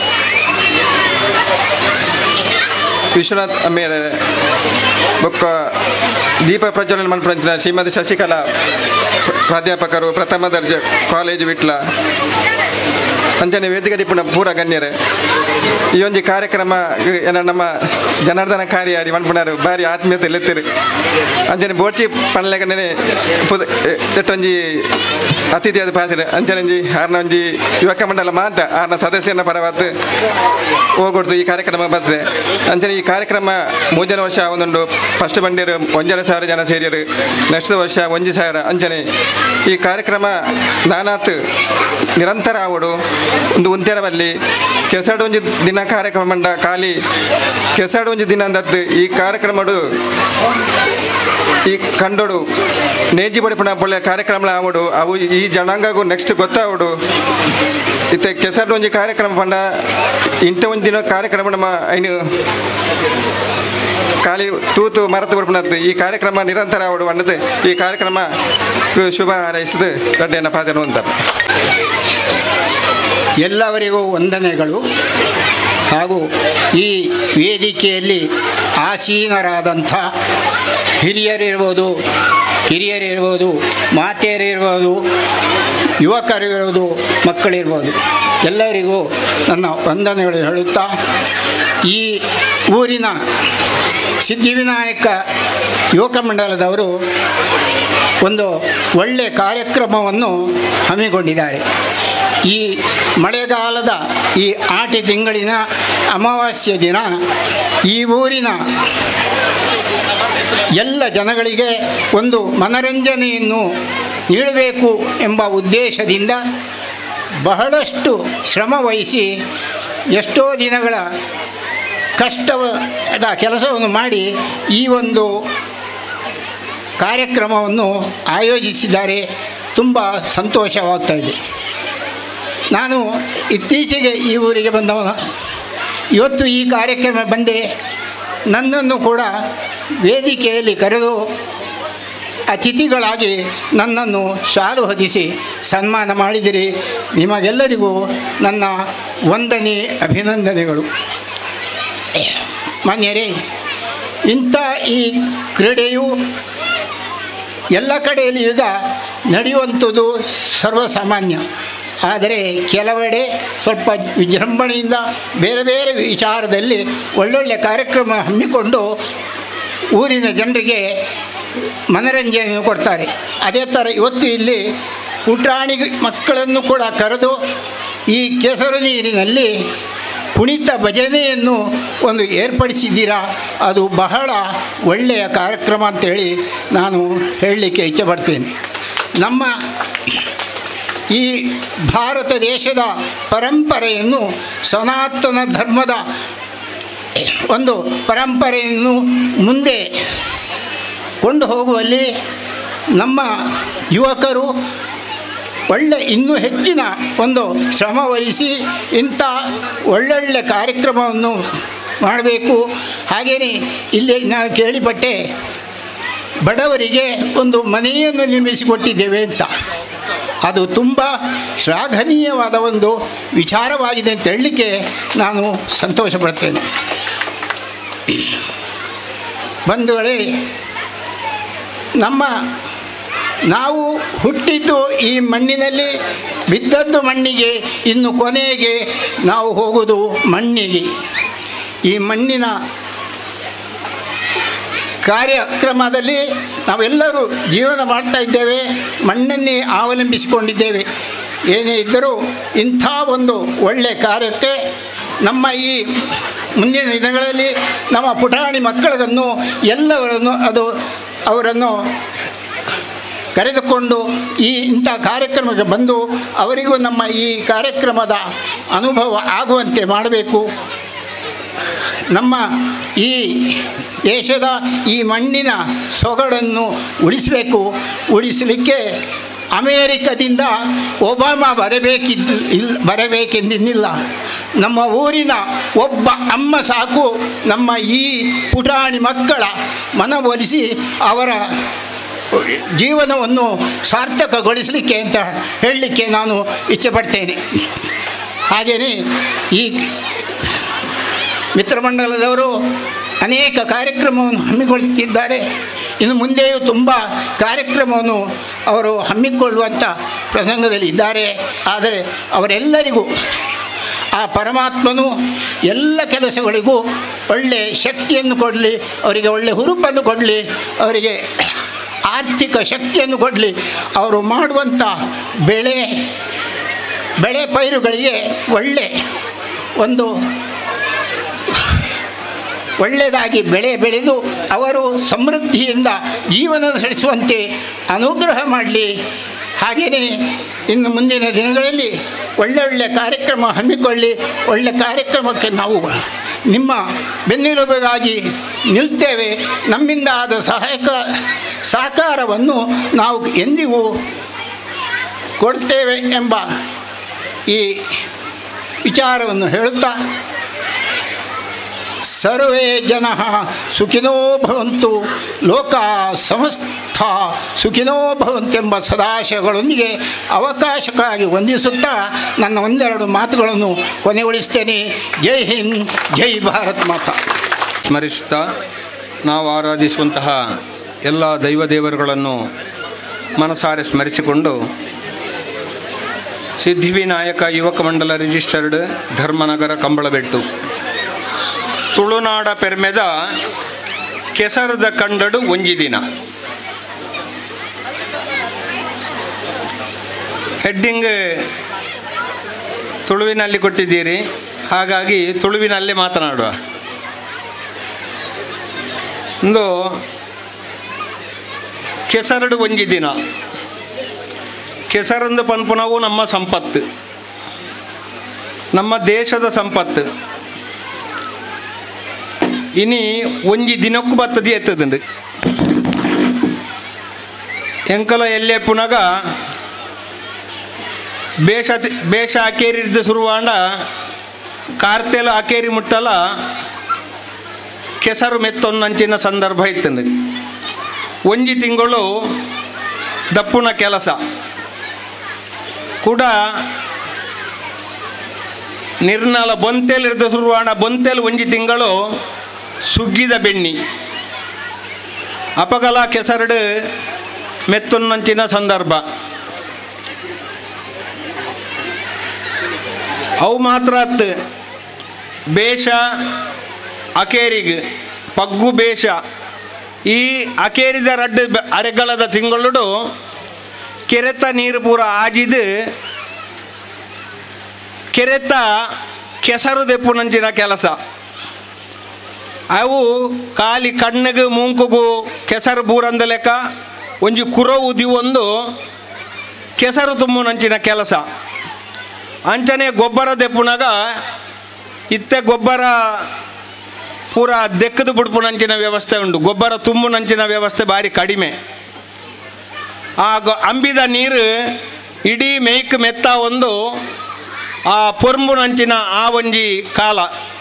Speaker 5: ವಿಶ್ವನಾಥ್ ಅಮ್ಮೇರ ಬೊಕ್ಕ ದೀಪ ಪ್ರಜ್ವಲನ ಮಲ್ಪಂಚಿನ ಶ್ರೀಮತಿ ಶಶಿಕಲಾ ಪ್ರ- ಪ್ರಾಧ್ಯಾಪಕರು ಪ್ರಥಮ ದರ್ಜೆ ಕಾಲೇಜು ವಿಟ್ಲ ಅಂಚನೆ ವೇದಿಕೆ ಡಿಪ್ಪುನ ಪೂರ ಗಣ್ಯರೇ ಈ ಒಂಜಿ ಕಾರ್ಯಕ್ರಮ ಏನ ನಮ್ಮ ಜನಾರ್ದನ ಕಾರ್ಯ ಆಡಿ ಮನ್ಪುಣರು ಬಾರಿ ಆತ್ಮೀಯತೆ ಲೆತ್ತಿರು ಅಂಚನೆ ಬೋಡ್ಚಿ ಪನ್ಲೆಗನೆ ಪುದ ಎಟ್ಟೊಂಜಿ ಅತಿಥಿಯಾದ ಪಾತ್ರ ಅಂಚನಂಜಿ ಆರ್ನ ಒಂಜಿ ಯುವಕ ಮಂಡಲ ಮಾತ ಆರ್ನ ಸದಸ್ಯನ ಪರವಾತ್ ಹೋಗೊಡ್ದು ಈ ಕಾರ್ಯಕ್ರಮ ಬರ್ತದೆ ಅಂಚನೆ ಈ ಕಾರ್ಯಕ್ರಮ ಮೂಜನ ವರ್ಷ ಒಂದೊಂದು ಫಸ್ಟ್ ಬಂದಿರು ಒಂಜರ ಸಾವಿರ ಜನ ಸೇರಿಯರು ನೆಕ್ಸ್ಟ್ ವರ್ಷ ಒಂಜಿ ಸಾವಿರ ಅಂಚನೆ ಈ ಕಾರ್ಯಕ್ರಮ ನಾನಾತ್ ನಿರಂತರ ಆವಡು ಒಂದು ಉಂತೆರವಲ್ಲಿ ಕೆಸಡು ಒಂಜಿ ದಿನ ಕಾರ್ಯಕ್ರಮ ಮಂಡ ಖಾಲಿ ಕೆಸಡು ಒಂಜಿ ದಿನ ಅಂದದ್ದು ಈ ಕಾರ್ಯಕ್ರಮಡು ಈ ಕಂಡೋಡು ನೇಜಿ ಬಡಿಪುಣ ಬೊಳ್ಳೆ ಕಾರ್ಯಕ್ರಮ ಆವಡು ಅವು ಈ ಜನಾಂಗಗೂ ನೆಕ್ಸ್ಟ್ ಗೊತ್ತಾವಡು ಇತ್ತೆ ಕೆಸರು ಒಂಜಿ ಕಾರ್ಯಕ್ರಮ ಪಂಡ ಇಂಥ ಒಂದು ದಿನ ಕಾರ್ಯಕ್ರಮ ನಮ್ಮ ಐನು ಖಾಲಿ ತೂತು ಮರತು ಬಡ್ಪುಣದ್ದು ಈ ಕಾರ್ಯಕ್ರಮ ನಿರಂತರ ಆವಡು ಅನ್ನದು ಈ ಕಾರ್ಯಕ್ರಮ ಶುಭ ಹಾರೈಸಿದ ದೊಡ್ಡ ಪಾದನು ಅಂತ
Speaker 6: ಎಲ್ಲವರಿಗೂ ವಂದನೆಗಳು ಹಾಗೂ ಈ ವೇದಿಕೆಯಲ್ಲಿ ಆಸೀನರಾದಂಥ ಹಿರಿಯರಿರ್ಬೋದು ಹಿರಿಯರಿರ್ಬೋದು ಮಾತೆಯರಿರ್ಬೋದು ಯುವಕರಿರ್ಬೋದು ಮಕ್ಕಳಿರ್ಬೋದು ಎಲ್ಲರಿಗೂ ನನ್ನ ವಂದನೆಗಳು ಹೇಳುತ್ತಾ ಈ ಊರಿನ ಸಿದ್ಧಿವಿನಾಯಕ ಯುವಕ ಮಂಡಲದವರು ಒಂದು ಒಳ್ಳೆಯ ಕಾರ್ಯಕ್ರಮವನ್ನು ಹಮ್ಮಿಕೊಂಡಿದ್ದಾರೆ ಈ ಮಳೆಗಾಲದ ಈ ಆಟಿ ತಿಂಗಳಿನ ಅಮಾವಾಸ್ಯೆ ದಿನ ಈ ಊರಿನ ಎಲ್ಲ ಜನಗಳಿಗೆ ಒಂದು ಮನರಂಜನೆಯನ್ನು ನೀಡಬೇಕು ಎಂಬ ಉದ್ದೇಶದಿಂದ ಬಹಳಷ್ಟು ಶ್ರಮ ವಹಿಸಿ ಎಷ್ಟೋ ದಿನಗಳ ಕಷ್ಟದ ಕೆಲಸವನ್ನು ಮಾಡಿ ಈ ಒಂದು ಕಾರ್ಯಕ್ರಮವನ್ನು ಆಯೋಜಿಸಿದ್ದಾರೆ ತುಂಬ ಸಂತೋಷವಾಗ್ತಾ ಇದೆ ನಾನು ಇತ್ತೀಚೆಗೆ ಈ ಊರಿಗೆ ಬಂದವನು ಇವತ್ತು ಈ ಕಾರ್ಯಕ್ರಮ ಬಂದೆ ನನ್ನನ್ನು ಕೂಡ ವೇದಿಕೆಯಲ್ಲಿ ಕರೆದು ಅತಿಥಿಗಳಾಗಿ ನನ್ನನ್ನು ಶಾಲು ಹೊದಿಸಿ ಸನ್ಮಾನ ಮಾಡಿದಿರಿ ನಿಮಗೆಲ್ಲರಿಗೂ ನನ್ನ ವಂದನೆ ಅಭಿನಂದನೆಗಳು ಮಾನ್ಯರೇ ಇಂಥ ಈ ಕ್ರೀಡೆಯು ಎಲ್ಲ ಕಡೆಯಲ್ಲಿ ಈಗ ನಡೆಯುವಂಥದ್ದು ಸರ್ವಸಾಮಾನ್ಯ ಆದರೆ ಕೆಲವೆಡೆ ಸ್ವಲ್ಪ ವಿಜೃಂಭಣೆಯಿಂದ ಬೇರೆ ಬೇರೆ ವಿಚಾರದಲ್ಲಿ ಒಳ್ಳೊಳ್ಳೆ ಕಾರ್ಯಕ್ರಮ ಹಮ್ಮಿಕೊಂಡು ಊರಿನ ಜನರಿಗೆ ಮನರಂಜನೆಯನ್ನು ಕೊಡ್ತಾರೆ ಅದೇ ಥರ ಇವತ್ತು ಇಲ್ಲಿ ಪುಟಾಣಿ ಮಕ್ಕಳನ್ನು ಕೂಡ ಕರೆದು ಈ ಕೆಸರು ನೀರಿನಲ್ಲಿ ಕುಣಿತ ಭಜನೆಯನ್ನು ಒಂದು ಏರ್ಪಡಿಸಿದ್ದೀರಾ ಅದು ಬಹಳ ಒಳ್ಳೆಯ ಕಾರ್ಯಕ್ರಮ ಅಂತೇಳಿ ನಾನು ಹೇಳಲಿಕ್ಕೆ ಇಚ್ಛೆಪಡ್ತೇನೆ ನಮ್ಮ ಈ ಭಾರತ ದೇಶದ ಪರಂಪರೆಯನ್ನು ಸನಾತನ ಧರ್ಮದ ಒಂದು ಪರಂಪರೆಯನ್ನು ಮುಂದೆ ಕೊಂಡು ಹೋಗುವಲ್ಲಿ ನಮ್ಮ ಯುವಕರು ಒಳ್ಳೆ ಇನ್ನೂ ಹೆಚ್ಚಿನ ಒಂದು ಶ್ರಮ ವಹಿಸಿ ಇಂಥ ಒಳ್ಳೊಳ್ಳೆ ಕಾರ್ಯಕ್ರಮವನ್ನು ಮಾಡಬೇಕು ಹಾಗೆಯೇ ಇಲ್ಲಿ ನಾನು ಕೇಳಿಪಟ್ಟೆ ಬಡವರಿಗೆ ಒಂದು ಮನೆಯನ್ನು ನಿರ್ಮಿಸಿಕೊಟ್ಟಿದ್ದೇವೆ ಅಂತ ಅದು ತುಂಬ ಶ್ಲಾಘನೀಯವಾದ ಒಂದು ವಿಚಾರವಾಗಿದೆ ಅಂತ ಹೇಳಲಿಕ್ಕೆ ನಾನು ಸಂತೋಷ ಪಡ್ತೇನೆ ಬಂಧುಗಳೇ ನಮ್ಮ ನಾವು ಹುಟ್ಟಿದ್ದು ಈ ಮಣ್ಣಿನಲ್ಲಿ ಬಿದ್ದದ್ದು ಮಣ್ಣಿಗೆ ಇನ್ನು ಕೊನೆಗೆ ನಾವು ಹೋಗೋದು ಮಣ್ಣಿಗೆ ಈ ಮಣ್ಣಿನ ಕಾರ್ಯಕ್ರಮದಲ್ಲಿ ನಾವೆಲ್ಲರೂ ಜೀವನ ಮಾಡ್ತಾ ಇದ್ದೇವೆ ಮಣ್ಣನ್ನೇ ಅವಲಂಬಿಸಿಕೊಂಡಿದ್ದೇವೆ ಏನೇ ಇದ್ದರೂ ಇಂಥ ಒಂದು ಒಳ್ಳೆಯ ಕಾರ್ಯಕ್ಕೆ ನಮ್ಮ ಈ ಮುಂದಿನ ದಿನಗಳಲ್ಲಿ ನಮ್ಮ ಪುಟಾಣಿ ಮಕ್ಕಳನ್ನು ಎಲ್ಲವರನ್ನು ಅದು ಅವರನ್ನು ಕರೆದುಕೊಂಡು ಈ ಇಂಥ ಕಾರ್ಯಕ್ರಮಕ್ಕೆ ಬಂದು ಅವರಿಗೂ ನಮ್ಮ ಈ ಕಾರ್ಯಕ್ರಮದ ಅನುಭವ ಆಗುವಂತೆ ಮಾಡಬೇಕು ನಮ್ಮ ಈ ದೇಶದ ಈ ಮಣ್ಣಿನ ಸೊಗಡನ್ನು ಉಳಿಸಬೇಕು ಉಳಿಸಲಿಕ್ಕೆ ಅಮೇರಿಕದಿಂದ ಒಬಾಮ ಬರಬೇಕಿದ್ದು ಇಲ್ಲ ಬರಬೇಕೆಂದಿಲ್ಲ ನಮ್ಮ ಊರಿನ ಒಬ್ಬ ಅಮ್ಮ ಸಾಕು ನಮ್ಮ ಈ ಪುಟಾಣಿ ಮಕ್ಕಳ ಮನವೊಲಿಸಿ ಅವರ ಜೀವನವನ್ನು ಸಾರ್ಥಕಗೊಳಿಸಲಿಕ್ಕೆ ಅಂತ ಹೇಳಲಿಕ್ಕೆ ನಾನು ಇಚ್ಛೆಪಡ್ತೇನೆ ಹಾಗೆಯೇ ಈ ಮಿತ್ರಮಂಡಲದವರು ಅನೇಕ ಕಾರ್ಯಕ್ರಮವನ್ನು ಹಮ್ಮಿಕೊಳ್ಳುತ್ತಿದ್ದಾರೆ ಇನ್ನು ಮುಂದೆಯೂ ತುಂಬ ಕಾರ್ಯಕ್ರಮವನ್ನು ಅವರು ಹಮ್ಮಿಕೊಳ್ಳುವಂಥ ಪ್ರಸಂಗದಲ್ಲಿ ಇದ್ದಾರೆ ಆದರೆ ಅವರೆಲ್ಲರಿಗೂ ಆ ಪರಮಾತ್ಮನು ಎಲ್ಲ ಕೆಲಸಗಳಿಗೂ ಒಳ್ಳೆಯ ಶಕ್ತಿಯನ್ನು ಕೊಡಲಿ ಅವರಿಗೆ ಒಳ್ಳೆಯ ಹುರುಪನ್ನು ಕೊಡಲಿ ಅವರಿಗೆ ಆರ್ಥಿಕ ಶಕ್ತಿಯನ್ನು ಕೊಡಲಿ ಅವರು ಮಾಡುವಂಥ ಬೆಳೆ ಬೆಳೆ ಪೈರುಗಳಿಗೆ ಒಳ್ಳೆ ಒಂದು ಒಳ್ಳೆಯದಾಗಿ ಬೆಳೆ ಬೆಳೆದು ಅವರು ಸಮೃದ್ಧಿಯಿಂದ ಜೀವನ ನಡೆಸುವಂತೆ ಅನುಗ್ರಹ ಮಾಡಲಿ ಹಾಗೆಯೇ ಇನ್ನು ಮುಂದಿನ ದಿನಗಳಲ್ಲಿ ಒಳ್ಳೆ ಒಳ್ಳೆಯ ಕಾರ್ಯಕ್ರಮ ಹಮ್ಮಿಕೊಳ್ಳಿ ಒಳ್ಳೆಯ ಕಾರ್ಯಕ್ರಮಕ್ಕೆ ನಾವು ನಿಮ್ಮ ಬೆನ್ನೆಲುಬಾಗಿ ನಿಲ್ತೇವೆ ನಮ್ಮಿಂದ ಆದ ಸಹಾಯಕ ಸಹಕಾರವನ್ನು ನಾವು ಎಂದಿಗೂ ಕೊಡ್ತೇವೆ ಎಂಬ ಈ ವಿಚಾರವನ್ನು ಹೇಳುತ್ತಾ ಸರ್ವೇ ಜನ ಸುಖಿನೋ ಭವಂತು ಲೋಕ ಸಮಸ್ತ ಸುಖಿನೋ ಭವಂತೆಂಬ ಸದಾಶಯಗಳೊಂದಿಗೆ ಅವಕಾಶಕ್ಕಾಗಿ ವಂದಿಸುತ್ತಾ ನನ್ನ ಒಂದೆರಡು ಮಾತುಗಳನ್ನು ಕೊನೆಗೊಳಿಸ್ತೇನೆ ಜೈ ಹಿಂದ್ ಜೈ ಭಾರತ್ ಮಾತಾ
Speaker 7: ಸ್ಮರಿಸುತ್ತಾ ನಾವು ಆರಾಧಿಸುವಂತಹ ಎಲ್ಲ ದೈವ ದೇವರುಗಳನ್ನು ಮನಸಾರೆ ಸ್ಮರಿಸಿಕೊಂಡು ಸಿದ್ಧಿವಿನಾಯಕ ಯುವಕ ಮಂಡಲ ರಿಜಿಸ್ಟರ್ಡ್ ಧರ್ಮನಗರ ಕಂಬಳಬೆಟ್ಟು ತುಳುನಾಡ ಪೆರ್ಮೆದ ಕೆಸರದ ಕಂಡಡು ಒಂಜಿ ದಿನ ಹೆಡ್ಡಿಂಗ್ ತುಳುವಿನಲ್ಲಿ ಕೊಟ್ಟಿದ್ದೀರಿ ಹಾಗಾಗಿ ತುಳುವಿನಲ್ಲಿ ಮಾತನಾಡುವ ಒಂದು ಕೆಸರಡು ಒಂಜಿ ದಿನ ಕೆಸರಂದು ಪನ್ಪುನವು ನಮ್ಮ ಸಂಪತ್ತು ನಮ್ಮ ದೇಶದ ಸಂಪತ್ತು ಇನಿ ಒಂಜಿ ದಿನಕ್ಕೂ ಬತ್ತದಿ ಎತ್ತದಂಡು ಎಂಕಲ ಎಲ್ಲೆ ಪುನಗ ಬೇಷ ಬೇಷ ಅಕೇರಿದ ಶುರುವಾಂಡ ಕಾರ್ತೆಲ ಅಕೇರಿ ಮುಟ್ಟಲ ಕೆಸರು ಮೆತ್ತೊನ್ನಂಚಿನ ಸಂದರ್ಭ ಇತ್ತಂದು ಒಂಜಿ ತಿಂಗಳು ದಪ್ಪುನ ಕೆಲಸ ಕೂಡ ನಿರ್ನಾಲ ಬೊಂತೆಲ್ ಇರ್ದ ಶುರುವಾಣ ಬೊಂತೆಲ್ ಒಂಜಿ ತಿಂಗಳು ಸುಗ್ಗಿದ ಬೆಣ್ಣಿ ಅಪಗಲ ಕೆಸರಡು ಮೆತ್ತೊನ್ನಂಚಿನ ಸಂದರ್ಭ ಅವು ಮಾತ್ರ ಅತ್ತು ಬೇಷ ಅಕೇರಿಗ್ ಪಗ್ಗು ಬೇಷ ಈ ಅಕೇರಿದ ರಡ್ಡು ಬೆ- ಅರೆಗಲದ ತಿಂಗಳು ಕೆರೆತ ನೀರು ಪೂರ ಆಜಿದು ಕೆರೆತ ಕೆಸರು ದೆಪ್ಪುನಂಚಿನ ಕೆಲಸ ಅವು ಖಾಲಿ ಕಣ್ಣಿಗೆ ಮೂಂಕುಗು ಕೆಸರು ಬೂರಂದ ಲೆಕ್ಕ ಒಂಜಿ ಕುರ ಉದಿ ಒಂದು ಕೆಸರು ತುಂಬುನಂಚಿನ ಕೆಲಸ ಅಂಚನೆ ಗೊಬ್ಬರ ದೆಪ್ಪುನಾಗ ಇತ್ತೆ ಗೊಬ್ಬರ ಪೂರ ದೆಕ್ಕದು ಬುಡ್ಪುನಂಚಿನ ವ್ಯವಸ್ಥೆ ಉಂಟು ಗೊಬ್ಬರ ತುಂಬುನಂಚಿನ ವ್ಯವಸ್ಥೆ ಭಾರಿ ಕಡಿಮೆ ಆ ಗೊ ಅಂಬಿದ ನೀರು ಇಡೀ ಮೇಯ್ಕ್ ಮೆತ್ತ ಒಂದು ಆ ಪೊರ್ಂಬುನಂಚಿನ ಆ ಒಂಜಿ ಕಾಲ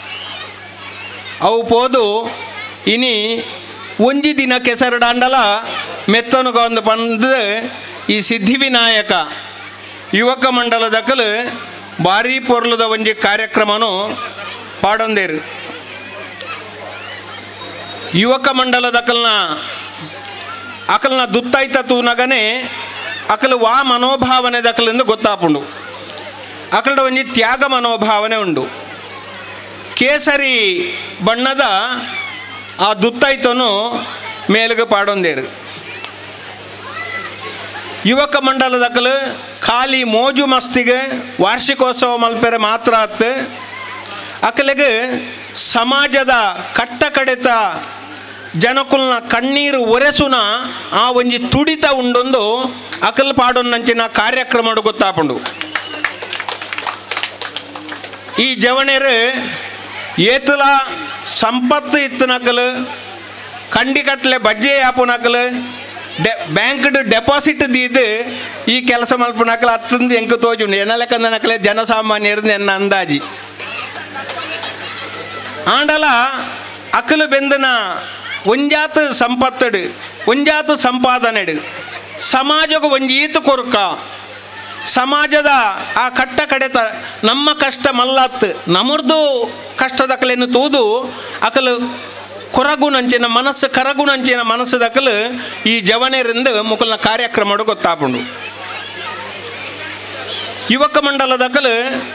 Speaker 7: ಅವು ಪೋದು ಇನಿ ಒಂಜಿ ದಿನ ಕೆಸರಡಾಂಡಲ ಮೆತ್ತನುಗ ಒಂದು ಬಂದು ಈ ಸಿದ್ಧಿವಿನಾಯಕ ಯುವಕ ಮಂಡಲದಕಲು ಭಾರಿ ಪೊರ್ಲದ ಒಂಜಿ ಕಾರ್ಯಕ್ರಮನು ಪಾಡೊಂದೇರು ಯುವಕ ಮಂಡಲದಕಲ್ನ ಅಕಲ್ನ ದುತ್ತಾಯ್ತ ತೂನಗನೆ ಅಕಲು ವಾ ಮನೋಭಾವನೆ ದಕಲಿಂದ ಗೊತ್ತಾಪುಂಡು ಅಕಲ್ಡ ಒಂಜಿ ತ್ಯಾಗ ಮನೋಭಾವನೆ ಉಂಡು ಕೇಸರಿ ಬಣ್ಣದ ಆ ದುತ್ತಾಯ್ತನು ಮೇಲುಗೆ ಪಾಡೊಂದೇರು ಯುವಕ ಮಂಡಲದಕಲು ಖಾಲಿ ಮೋಜು ಮಸ್ತಿಗೆ ವಾರ್ಷಿಕೋತ್ಸವ ಮಲ್ಪೆರೆ ಮಾತ್ರ ಆತ್ ಅಕಲಿಗೆ ಸಮಾಜದ ಕಟ್ಟ ಕಡೆತ ಜನಕುಲ್ನ ಕಣ್ಣೀರು ಒರೆಸುನ ಆ ಒಂಜಿ ತುಡಿತ ಉಂಡೊಂದು ಅಕಲ್ ಪಾಡೊನ್ನಂಚಿನ ಕಾರ್ಯಕ್ರಮ ಗೊತ್ತಾಪುಂಡು ಈ ಜವಣೆರು ಏತುಲ ಸಂಪತ್ತು ಇತ್ತನಕಲು ಕಂಡಿಕಟ್ಲೆ ಬಜ್ಜೆ ಆಪುನಕಲು ಡೆ ಬ್ಯಾಂಕ್ಡ್ ಡೆಪಾಸಿಟ್ ದೀದು ಈ ಕೆಲಸ ಮಲ್ಪುನಕಲು ಹತ್ತಂದು ಎಂಕ ತೋಜುಂಡು ಎನ್ನ ಲೆಕ್ಕದ ನಕಲೆ ಜನಸಾಮಾನ್ಯರದ್ದು ಎನ್ನ ಅಂದಾಜಿ ಆಂಡಲ ಅಕಲು ಬೆಂದನ ಒಂಜಾತು ಸಂಪತ್ತಡು ಒಂಜಾತು ಸಂಪಾದನೆಡು ಸಮಾಜಕ್ಕೆ ಒಂಜೀತು ಕೊರ್ಕ ಸಮಾಜದ ಆ ಕಟ್ಟ ಕಡೆತ ನಮ್ಮ ಕಷ್ಟ ಮಲ್ಲತ್ತು ನಮರ್ದು ಕಷ್ಟದಕಲೆನ್ನು ತೂದು ಅಕಲು ಕೊರಗುನಂಚಿನ ಮನಸ್ಸು ಕರಗುನಂಚಿನ ಮನಸ್ಸದಕಲು ಈ ಜವನೇರಿಂದ ಮುಕಲ್ನ ಕಾರ್ಯಕ್ರಮಡು ಗೊತ್ತಾಪುಂಡು ಯುವಕ ಮಂಡಲದಕಲು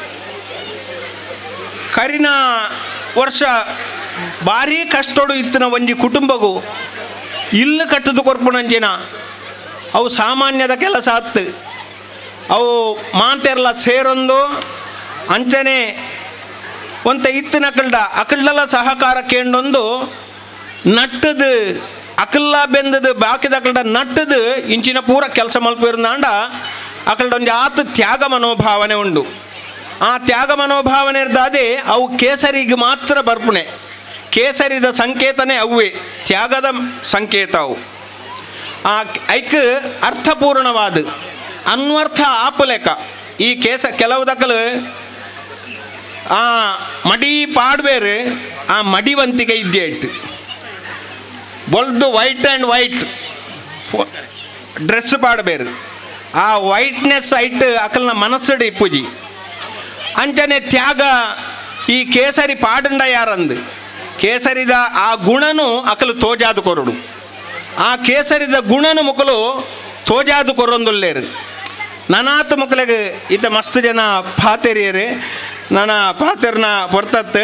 Speaker 7: ಕರಿನ ವರ್ಷ ಭಾರಿ ಕಷ್ಟೋಡು ಇತ್ತಿನ ಒಂಜಿ ಕುಟುಂಬಗೂ ಇಲ್ಲು ಕಟ್ಟದು ಕೊರ್ಪುನಂಚಿನ ಅವು ಸಾಮಾನ್ಯದ ಕೆಲಸ ಹತ್ತು ಅವು ಮಾತೆರ್ಲ ಸೇರೊಂದು ಅಂಚನೆ ಒಂತ ಇತ್ತಿನ ಅಕಲ್ಡ ಅಕಲ್ಡಲ ಸಹಕಾರ ಕೇಂಡೊಂದು ನಟ್ಟದು ಅಕಲ್ಲ ಬೆಂದದು ಬಾಕಿದ ಅಕಲ್ಡ ನಟ್ಟದು ಇಂಚಿನ ಪೂರ ಕೆಲಸ ಮಲ್ಪಿರುಂದಾಂಡ ಅಕಲ್ಡ ಒಂಜಿ ಆತು ತ್ಯಾಗ ಮನೋಭಾವನೆ ಉಂಡು ಆ ತ್ಯಾಗ ಮನೋಭಾವನೆ ಇರ್ದಾದೆ ಅವು ಕೇಸರಿಗೆ ಮಾತ್ರ ಬರ್ಪುಣೆ ಕೇಸರಿದ ಸಂಕೇತನೇ ಅವೇ ತ್ಯಾಗದ ಸಂಕೇತ ಅವು ಆ ಐಕ್ ಅರ್ಥಪೂರ್ಣವಾದ ಅನ್ವರ್ಥ ಆಪಲೆಕ ಈ ಕೇಸ ಕೆಲವು ದಕ್ಕಲು ಆ ಮಡಿ ಪಾಡ್ಬೇರು ಆ ಮಡಿವಂತಿಗೆ ಇದ್ದೇ ಇಟ್ಟು ಬೊಲ್ದು ವೈಟ್ ಆ್ಯಂಡ್ ವೈಟ್ ಡ್ರೆಸ್ ಪಾಡ್ಬೇರು ಆ ವೈಟ್ನೆಸ್ ಐಟ್ ಅಕಲ್ನ ಮನಸ್ಸಡು ಇಪ್ಪುಜಿ ಅಂಚನೆ ತ್ಯಾಗ ಈ ಕೇಸರಿ ಪಾಡುಂಡ ಯಾರಂದು ಕೇಸರಿದ ಆ ಗುಣನು ಅಕಲು ತೋಜಾದು ಕೊರಡು ಆ ಕೇಸರಿದ ಗುಣನು ಮುಕಲು ತೋಜಾದು ಕೊರೊಂದುಲ್ಲೇರು ನನಾತ್ ಮುಕಲೆಗೆ ಈತ ಮಸ್ತ್ ಜನ ಪಾತೆರಿಯರು ನನ್ನ ಪಾತೆರ್ನ ಪೊರ್ತತ್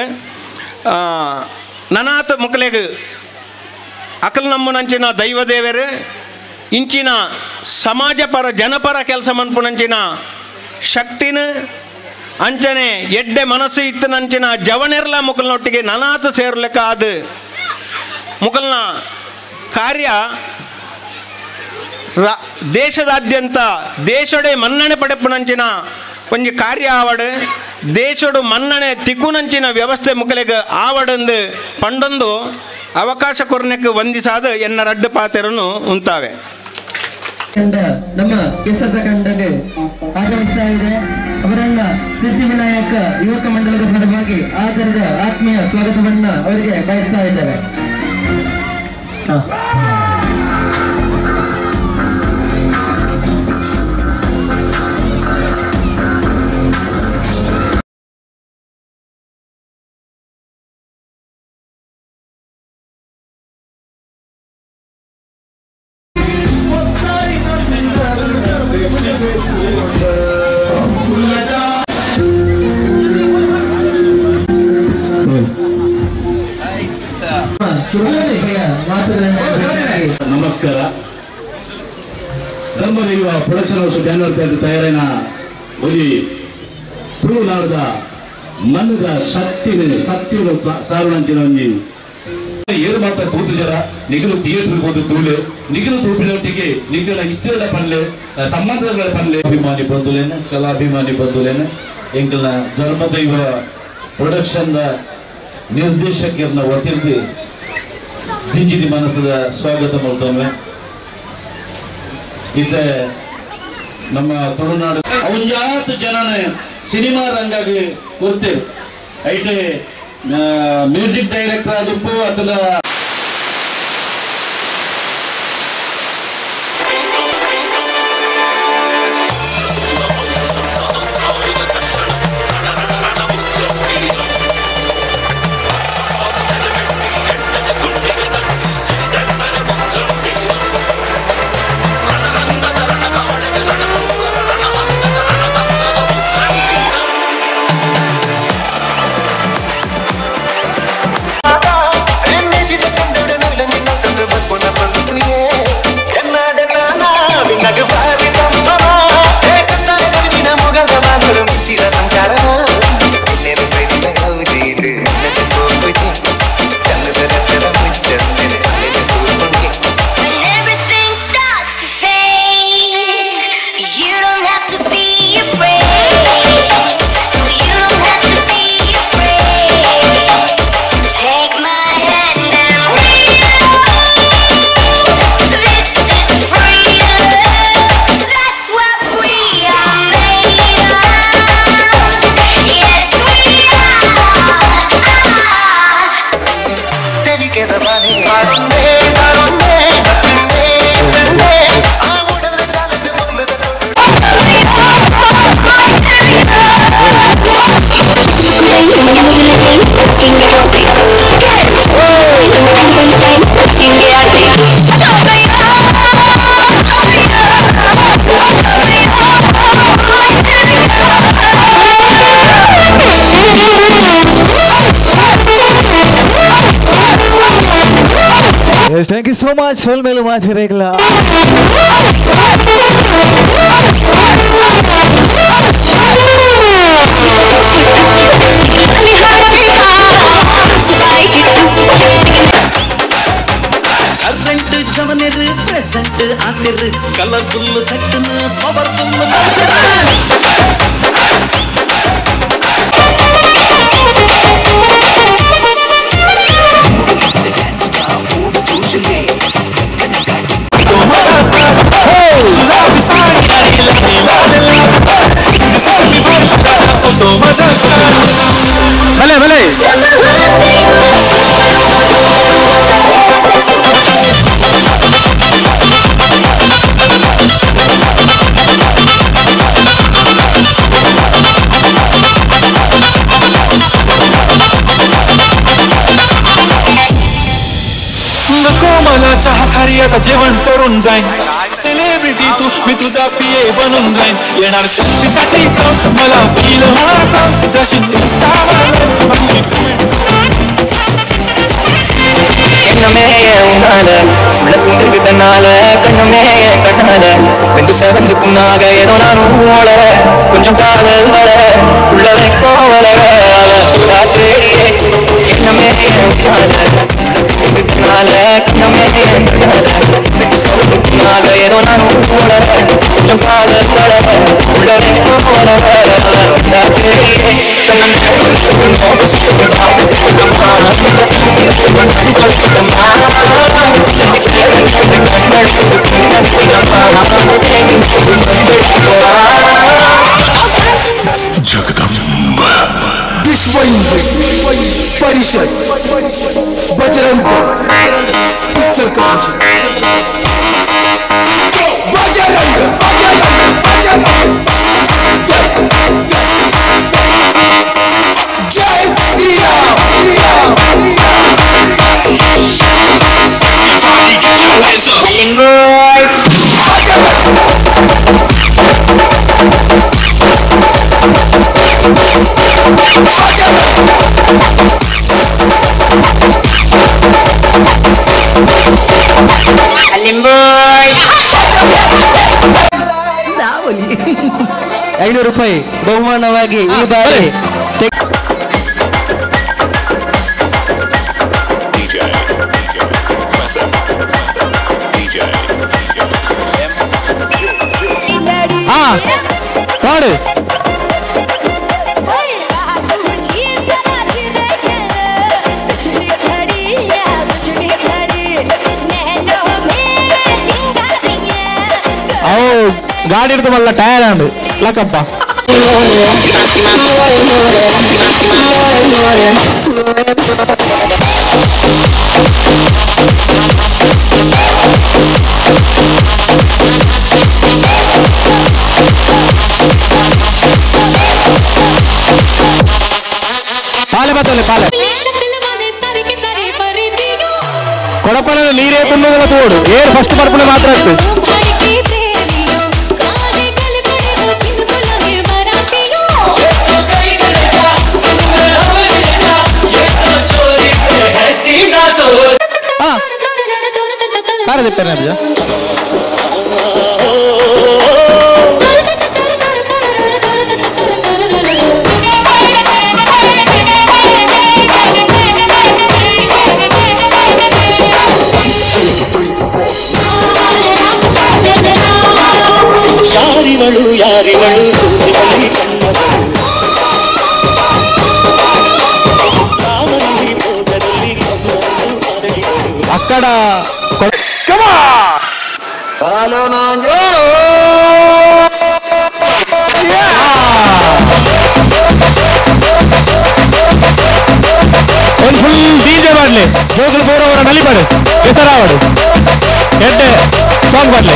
Speaker 7: ನನಾತ್ ಮುಕಲೆಗೆ ಅಕಲ್ ನಮ್ಮನಂಚಿನ ದೈವ ದೇವರು ಇಂಚಿನ ಸಮಾಜಪರ ಜನಪರ ಕೆಲಸ ಮನ್ಪುನಂಚಿನ ಶಕ್ತಿನ ಅಂಚನೆ ಎಡ್ಡೆ ಮನಸ್ಸು ಇತ್ತನಂಚಿನ ಜವನೆರ್ಲ ಮುಕಲ್ನೊಟ್ಟಿಗೆ ನನಾತು ಸೇರ್ಲೆಕ್ಕ ಅದು ಮುಕಲ್ನ ಕಾರ್ಯ ರಾ ದೇಶದಾದ್ಯಂತ ದೇಶಡೆ ಮನ್ನಣೆ ಪಡೆಪುನಂಚಿನ ಒಂಜಿ ಕಾರ್ಯ ಆವಡು ದೇಶಡು ಮನ್ನಣೆ ತಿಕ್ಕುನಂಚಿನ ವ್ಯವಸ್ಥೆ ಮುಕಲೆಗೆ ಆವಡೊಂದು ಪಂಡೊಂದು ಅವಕಾಶ ಕೊರ್ನೆಕ್ಕೆ ವಂದಿಸಾದ ಎನ್ನ ರಡ್ಡು ಪಾತೆರನು ಉಂತಾವೆ
Speaker 8: ತಂಡ ನಮ್ಮ ಕೆಸದ ತಂಡಗೆ ಆಗಮಿಸ್ತಾ ಇದೆ ಅವರನ್ನ ಸಿದ್ಧಿವಿನಾಯಕ ಯುವಕ ಮಂಡಲದ ಪರವಾಗಿ ಆಧಾರದ ಆತ್ಮೀಯ ಸ್ವಾಗತವನ್ನ ಅವರಿಗೆ ಬಯಸ್ತಾ ಇದ್ದೇವೆ ಹ. ಶುಭೋದಯ ಮಾತುಗಳನ್ನ ಹೇಳಿ.
Speaker 9: ನಮಸ್ಕಾರ ಧರ್ಮದೈವ ಪ್ರೊಡಕ್ಷನ್ ಹೌಸ್ ಬ್ಯಾನರ್ ಪೇರು ತಯಾరైన ಒಂದು ತುಳುನಾಡದ ಮನದ ಶಕ್ತಿನ ಸತ್ಯದ ಸಾರುವಂತಿನ ಒಂದು ಏರು ಮಾತ್ರ ತೂತು ಜರ ನಿಗಲು ಥಿಯೇಟರ್ ಹೋದ ತೂಳು ನಿಗಲು ತೂಪಿನೊಟ್ಟಿಗೆ ನಿಗಲ ಇಷ್ಟಗಳ ಪನ್ಲೆ ಸಂಬಂಧಗಳ ಪನ್ಲೆ ಅಭಿಮಾನಿ ಬಂಧುಲೇನ ಕಲಾಭಿಮಾನಿ ಬಂಧುಲೇನ ಎಂಕಲ್ನ ಧರ್ಮದೈವ ಪ್ರೊಡಕ್ಷನ್ ನಿರ್ದೇಶಕರನ್ನ ಒತ್ತಿರ್ದು ಪಿಂಚಿನಿ ಮನಸ್ಸದ ಸ್ವಾಗತ ಮಾಡ್ತವೆ ಇತ್ತೆ ನಮ್ಮ ತುಳುನಾಡು ಅವಂಜಾತು ಜನನ ಸಿನಿಮಾ ರಂಗಾಗಿ ಕೊಡ್ತೇವೆ ಐಟೆ ಮ್ಯೂಸಿಕ್ ಡೈರೆಕ್ಟರ್ ಆದಪ್ಪು ಅದನ್ನ
Speaker 10: Remedi Guys, thank you so much. Full melu ಮಾತಿರಲ್ಲ
Speaker 11: ಕರೆಂಟ್ ಜವನಿರು ಪ್ರೆಸೆಂಟ್ ಆತಿರು ಕಲರ್ಫುಲ್ ಸೆಟ್ಟನು ಪವರ್ಫುಲ್
Speaker 10: ಭಲೆ ಭಲೆ
Speaker 12: नको मला चहा खारी आता जेवण करून जाईन सेलिब्रिटी तू मी तुझा पिये बनून जाईन येणार सेल्फीसाठी तर मला फील होणार तर जशी
Speaker 13: கண்ணமே உன்னால உள்ள புந்துக்கு தன்னால கண்ணமே கண்ணால வெந்து செவந்து புண்ணாக ஏதோ நானும் வளர கொஞ்சம் காதல் வளர உள்ளதை போவலர காத்தேடியே எண்ணமே உன்னால கண்ணால கண்ணமே கண்ணால வெந்து செவந்து புண்ணாக ஏதோ நானும் வளர கொஞ்சம் காதல் வளர உள்ளதை போவலர காத்தேடியே
Speaker 12: जगदंब विश्व हिंदू परिषद बजरंग पिक्चर बजरंग बजरंग बजरंग जय श्री राम श्री राम
Speaker 4: ಐನೂರು ರೂಪಾಯಿ ಬಹುಮಾನವಾಗಿ ಈ ಬಾರಿ ತೆಗ್-
Speaker 10: ಹಾ ಪಾಡು ಅವು ಗಾಡಿ ಹಿಡ್ದು ಮಲ್ಲ ಟಯರ್ ಅಂಡು ಲಕ್ಕಪ್ಪ ಪಾಲೆ ಬತ್ತಲೆ ಪಾಲೆ ಕೊಡಪನ ನೀರೇ ತುಂಬುವುದಲ್ಲ ತೋಡು ಏರ್ ಫಸ್ಟ್ ಬರ್ಪುಲೆ ಮಾತ್ರ ಆಗ್ತದೆ ಹಾ ಕಾರ ತಿಪ್ಪೇನೆ ಅಜ್ಜ
Speaker 13: ಯಾರಿವಳು ಯಾರಿವಳು ಸೂಜಿನಲ್ಲಿ ಕಣ್ಣವಳು ರಾಮನಲ್ಲಿ ಭೋಗದಲ್ಲಿ ಕಣ್ಣನ್ನು ಅರಳಿದಳು
Speaker 10: ಅಕ್ಕಡ
Speaker 13: ಕಾಲು ನಾಂಜೋರು
Speaker 10: ಒಂದು ಫುಲ್ ಡಿಜೆ ಮಾಡ್ಲಿ ಜೋಗುಲು ಪೂರ ಅವರ ನಲಿಬಾಡು ಹೆಸರಾವಡು ಎಡ್ಡೆ ಸಾಂಗ್ ಮಾಡ್ಲಿ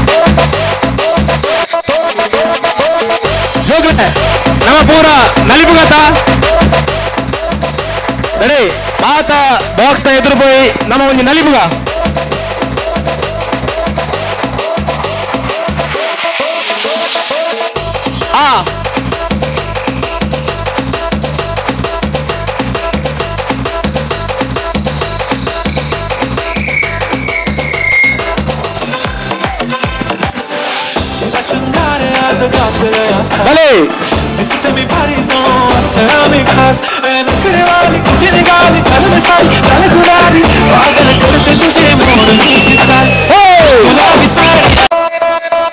Speaker 10: ಜೋಗುಲೆ ನಮ್ಮ ಪೂರ ನಲಿಪುಗತ ರೆಡಿ ಪಾತ ಬಾಕ್ಸ್ ತ ಎದುರು పోయి ನಮ್ಮ ಒಂದು ನಲಿಪುಗ ಆ
Speaker 12: भले दिसते मी भारी जाऊन सया मी खास नखरे वाली कुठे निघाली कलम सारी लाल गुलाबी पागल करते तुझे मोर तुझी सारी गुलाबी साडी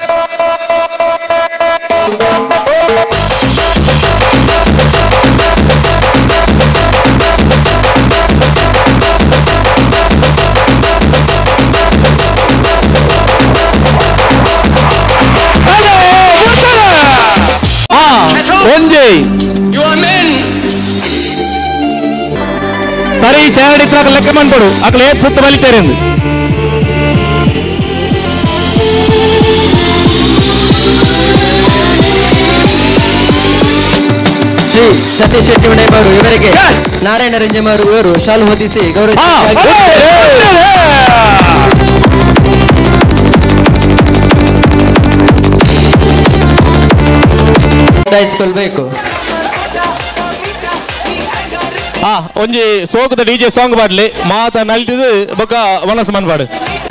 Speaker 10: ಒಂಜಿ ಸರಿ ಚಾರಡಿ ಇತ್ರ ಲೆಕ್ಕ ಮಾಡ್ಕೊಡು ಅಕ್ಲ ಏತ್ ಸುತ್ತ ಬಲಿತಾರೆ ಎಂದು
Speaker 4: ಶ್ರೀ ಸತೀಶ್ ಶೆಟ್ಟಿ ಉಡೇಬರು ಇವರಿಗೆ ನಾರಾಯಣ ರಂಜಮರು ಇವರು ಶಾಲು ಹೊದಿಸಿ ಗೌರವಿಸಿ ನೋಂದಾಯಿಸಿಕೊಳ್ಬೇಕು
Speaker 10: ಹಾ ಒಂಜಿ ಸೋಕದ ಡಿಜೆ ಸಾಂಗ್ ಪಾಡ್ಲಿ ಮಾತ ನಲ್ತಿದು ಬೊಕ್ಕ ಮನಸ್ಸು ಮನ್ಪಾಡು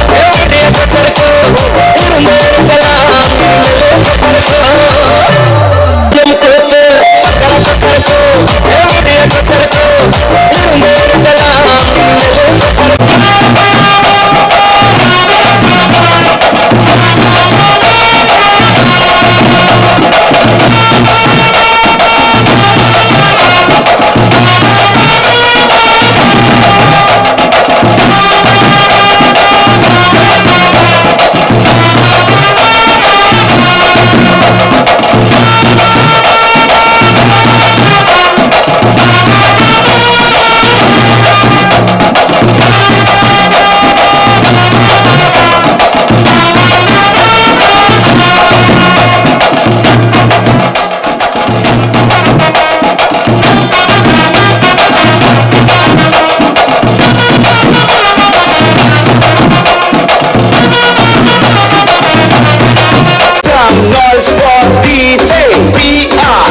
Speaker 14: Noise for DJ VR.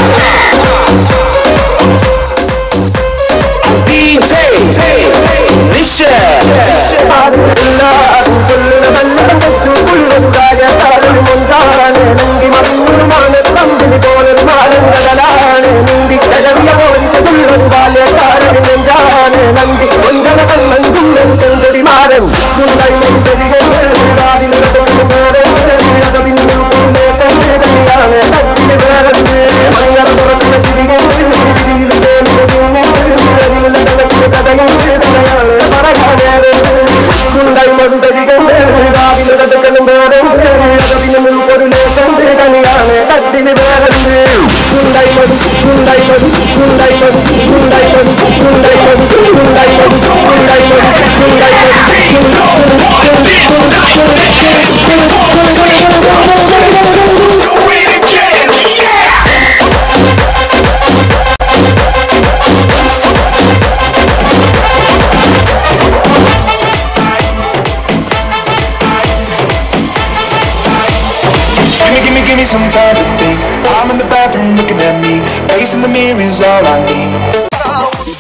Speaker 14: DJ Richard.
Speaker 15: Gimme, gimme, gimme some time to think. I'm in the bathroom looking at me. Face in the mirror is all I need.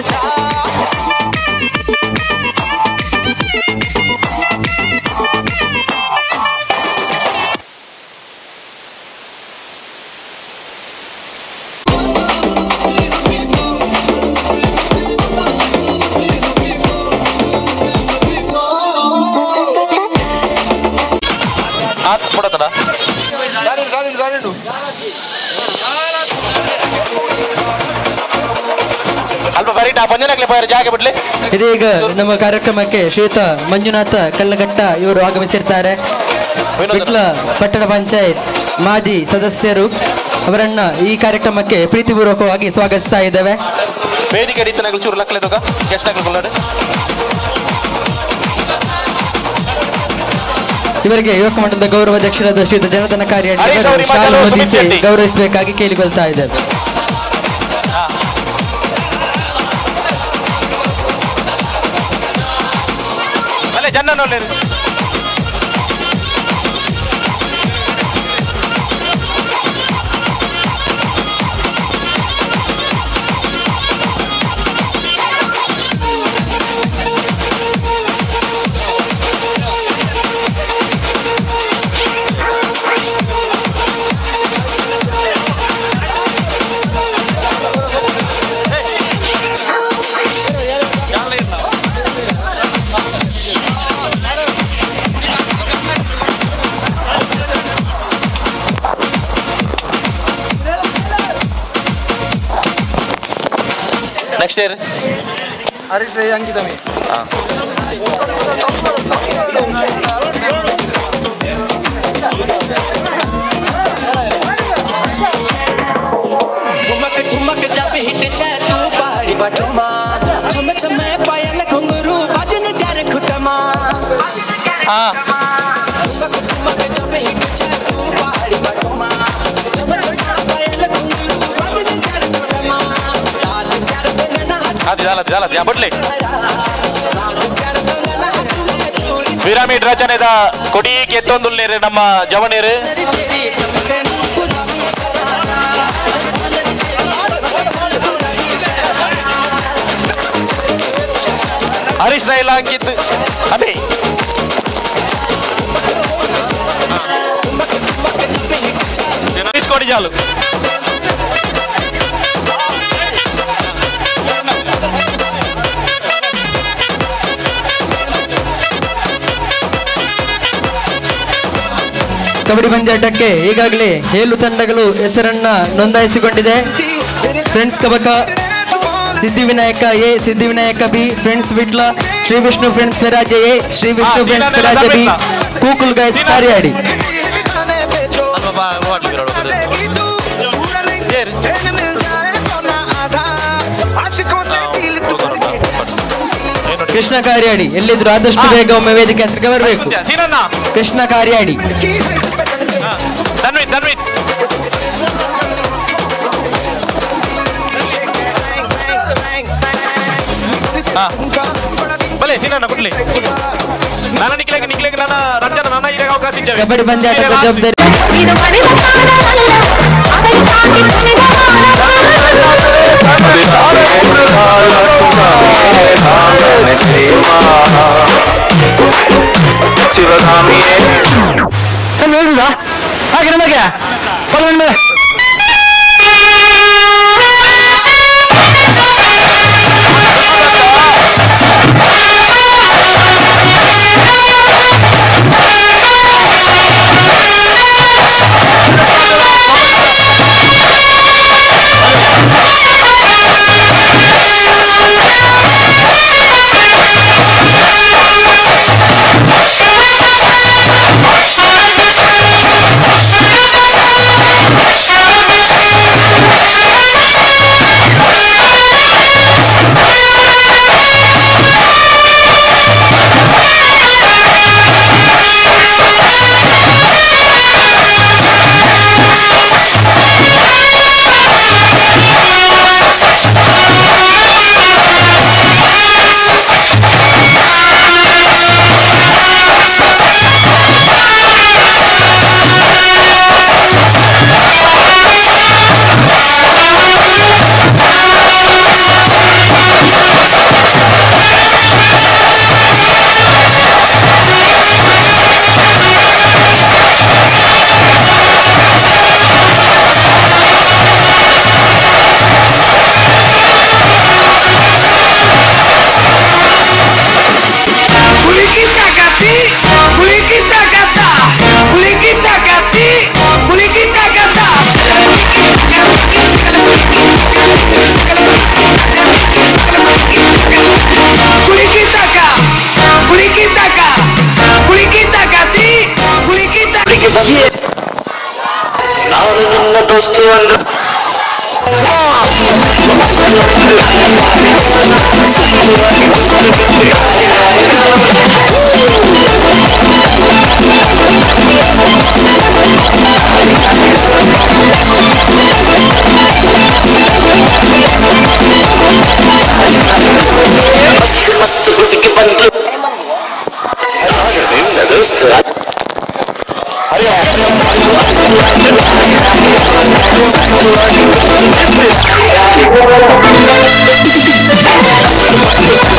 Speaker 2: ಆತ್ ಕೊಡತಡ ಅಲ್ಪ ಬರೀಟ ಪಂಜನಕ್ಲೆ ಪೋಯರ್ ಜಾಗ ಬಿಡ್ಲಿ
Speaker 4: ಇದೀಗ ನಮ್ಮ ಕಾರ್ಯಕ್ರಮಕ್ಕೆ ಶ್ರೀಯುತ ಮಂಜುನಾಥ ಕಲ್ಲಘಟ್ಟ ಇವರು ಆಗಮಿಸಿರ್ತಾರೆ ವಿಟ್ಲ ಪಟ್ಟಣ ಪಂಚಾಯತ್ ಮಾಜಿ ಸದಸ್ಯರು ಅವರನ್ನ ಈ ಕಾರ್ಯಕ್ರಮಕ್ಕೆ ಪ್ರೀತಿಪೂರ್ವಕವಾಗಿ ಸ್ವಾಗತಿಸ್ತಾ ಇದ್ದೇವೆ
Speaker 2: ವೇದಿಕೆ ರೀತಿನಾಗಲು ಚೂರು ಲಕ್ಕಲೆ ತಗ ಗೆಸ್ಟ್ ಆಗ್ಲಿಕ್ಕೆ
Speaker 4: ಇವರಿಗೆ ಯುವಕ ಮಂಡಲದ ಗೌರವಾಧ್ಯಕ್ಷರಾದ ಶ್ರೀಯುತ ಜನಾರ್ದನ ಕಾರ್ಯ
Speaker 2: ಹರೀಶ್ ಅವರಿಗೆ
Speaker 4: ಶಾಲು
Speaker 2: ಮಾತಾಡುವ
Speaker 4: ಹೊದಿಸಿ
Speaker 2: ಸಮಿತಿಯಲ್ಲಿ.
Speaker 4: ಗೌರವಿಸಬೇಕಾಗಿ ಕೇಳಿಕೊಳ್ತಾ ಇದ್ದೇವೆ
Speaker 2: ಅಲ್ಲೇ ಜನ್ನ ಒಳ್ಳೆಯದು ನೆಕ್ಸ್ಟ್ ಇಯರ್
Speaker 7: ಅಂಕಿತಮಿ
Speaker 16: ठुमक ठुमक जब हिट जाए तू पहाड़ी बटमा छम छम पायल घुंगरू बजन त्यारे खुटमा ठुमक ठुमक जब हिट जाए तू पहाड़ी बटमा छम छम पायल घुंगरू बजन त्यारे खुटमा लाल प्यार बनना
Speaker 2: ಅದು ಜಾಲ ಜಾಲ ಯಾ ಬಟ್ಲಿ ಪಿರಮಿಡ್ ರಚನೆದ ಕೊಡಿ ಕೆತ್ತೊಂದುಲ್ಲೇರು ನಮ್ಮ ಜವನೇರು
Speaker 16: तेरी चमकनी गुलाबी
Speaker 2: ಹರೀಶ್ ರೈಲ ಅಂಕಿತ್ ಅದೇ తీసుకోండి చాలు
Speaker 4: ಕಬಡ್ಡಿ ಪಂದ್ಯಾಟಕ್ಕೆ ಈಗಾಗಲೇ ಏಳು ತಂಡಗಳು ಹೆಸರನ್ನ ನೋಂದಾಯಿಸಿಕೊಂಡಿದೆ friends Kabaka Siddhivinayak A Siddhivinayak B friends Bitla Shri Vishnu friends Peraje A Shri Vishnu friends Peraje B ಕೂಕುಲ್ ಗೈಸ್ ಕಾರ್ಯಾಡಿ ಕೃಷ್ಣ ಕಾರ್ಯಾಡಿ ಎಲ್ಲಿದ್ರು ಆದಷ್ಟು ಬೇಗ ಒಮ್ಮೆ ವೇದಿಕೆ ಹತ್ರಕ್ಕೆ ಬರಬೇಕು
Speaker 2: ಸೀನಣ್ಣ
Speaker 4: ಕೃಷ್ಣ ಕಾರ್ಯಾಡಿ
Speaker 2: ತನ್ವಿತ್ ತನ್ವಿತ್ ಹಾ. ಬಲೆ ಸೀನಣ್ಣ ಕೊಡ್ಲಿ ನಾನು ನಿಕ್ಲೆಗೆ ನಿಕ್ಲೆಗೆ ನನ್ನ ರಂಜನ ನನ್ನ ಈಗ ಅವಕಾಶ ಇದ್ದೇವೆ
Speaker 4: ಕಬಡ್ಡಿ ಪಂದ್ಯಾಟದ ಜವಾಬ್ದಾರಿ
Speaker 10: ಹಾಗೆ ನಮಗೆ ಬಲವಣ್ಣ
Speaker 13: ನಾನು ನಿನ್ನ ದೋಸ್ತು ಅಂದ್ರ ಮತ್ತು ಗುಡಿಗೆ ಬಂದು ನಾನು ನಿನ್ನ ದೋಸ್ತು ಹರಿಯ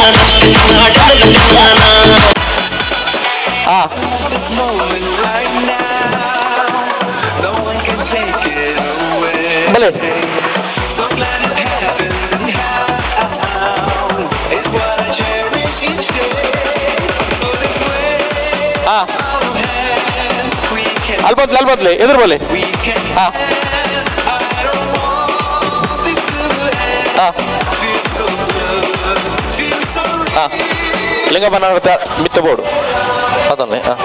Speaker 2: ಆ
Speaker 16: This moment right now, no one can take it away.
Speaker 2: ಬಲೆ
Speaker 16: So glad it happened and how is what I cherish each day. So let's wave
Speaker 2: ಆ
Speaker 16: our hands, we can
Speaker 2: ಅಲ್ಲಿ ಬದ್ಲೆ ಅಲ್ಲಿ ಬದ್ಲೆ ಎದುರು ಬಲೆ
Speaker 16: we can
Speaker 2: ಆ
Speaker 16: dance. I don't want this to end.
Speaker 2: ಆ
Speaker 16: Feel so good, feel so
Speaker 2: ಆ ಲಿಂಗಪ್ಪನ ಮಿತ್ತ board ಅದನ್ನೇ ಆ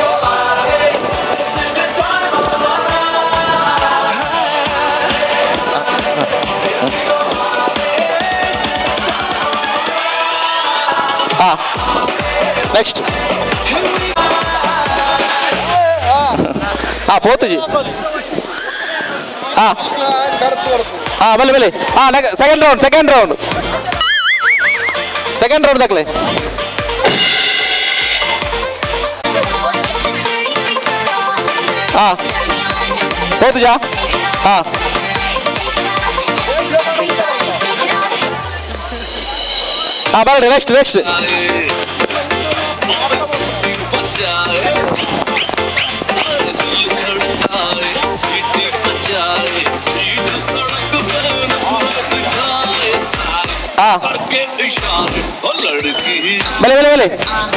Speaker 2: నెక్స్ట్ పోతుజీ బలి బలి second round second round second round దక్కలే పోతుజా బలి నెక్స్ట్ నెక్స్ట్ ಬಲೆ ಬಲೆ ಬಲೆ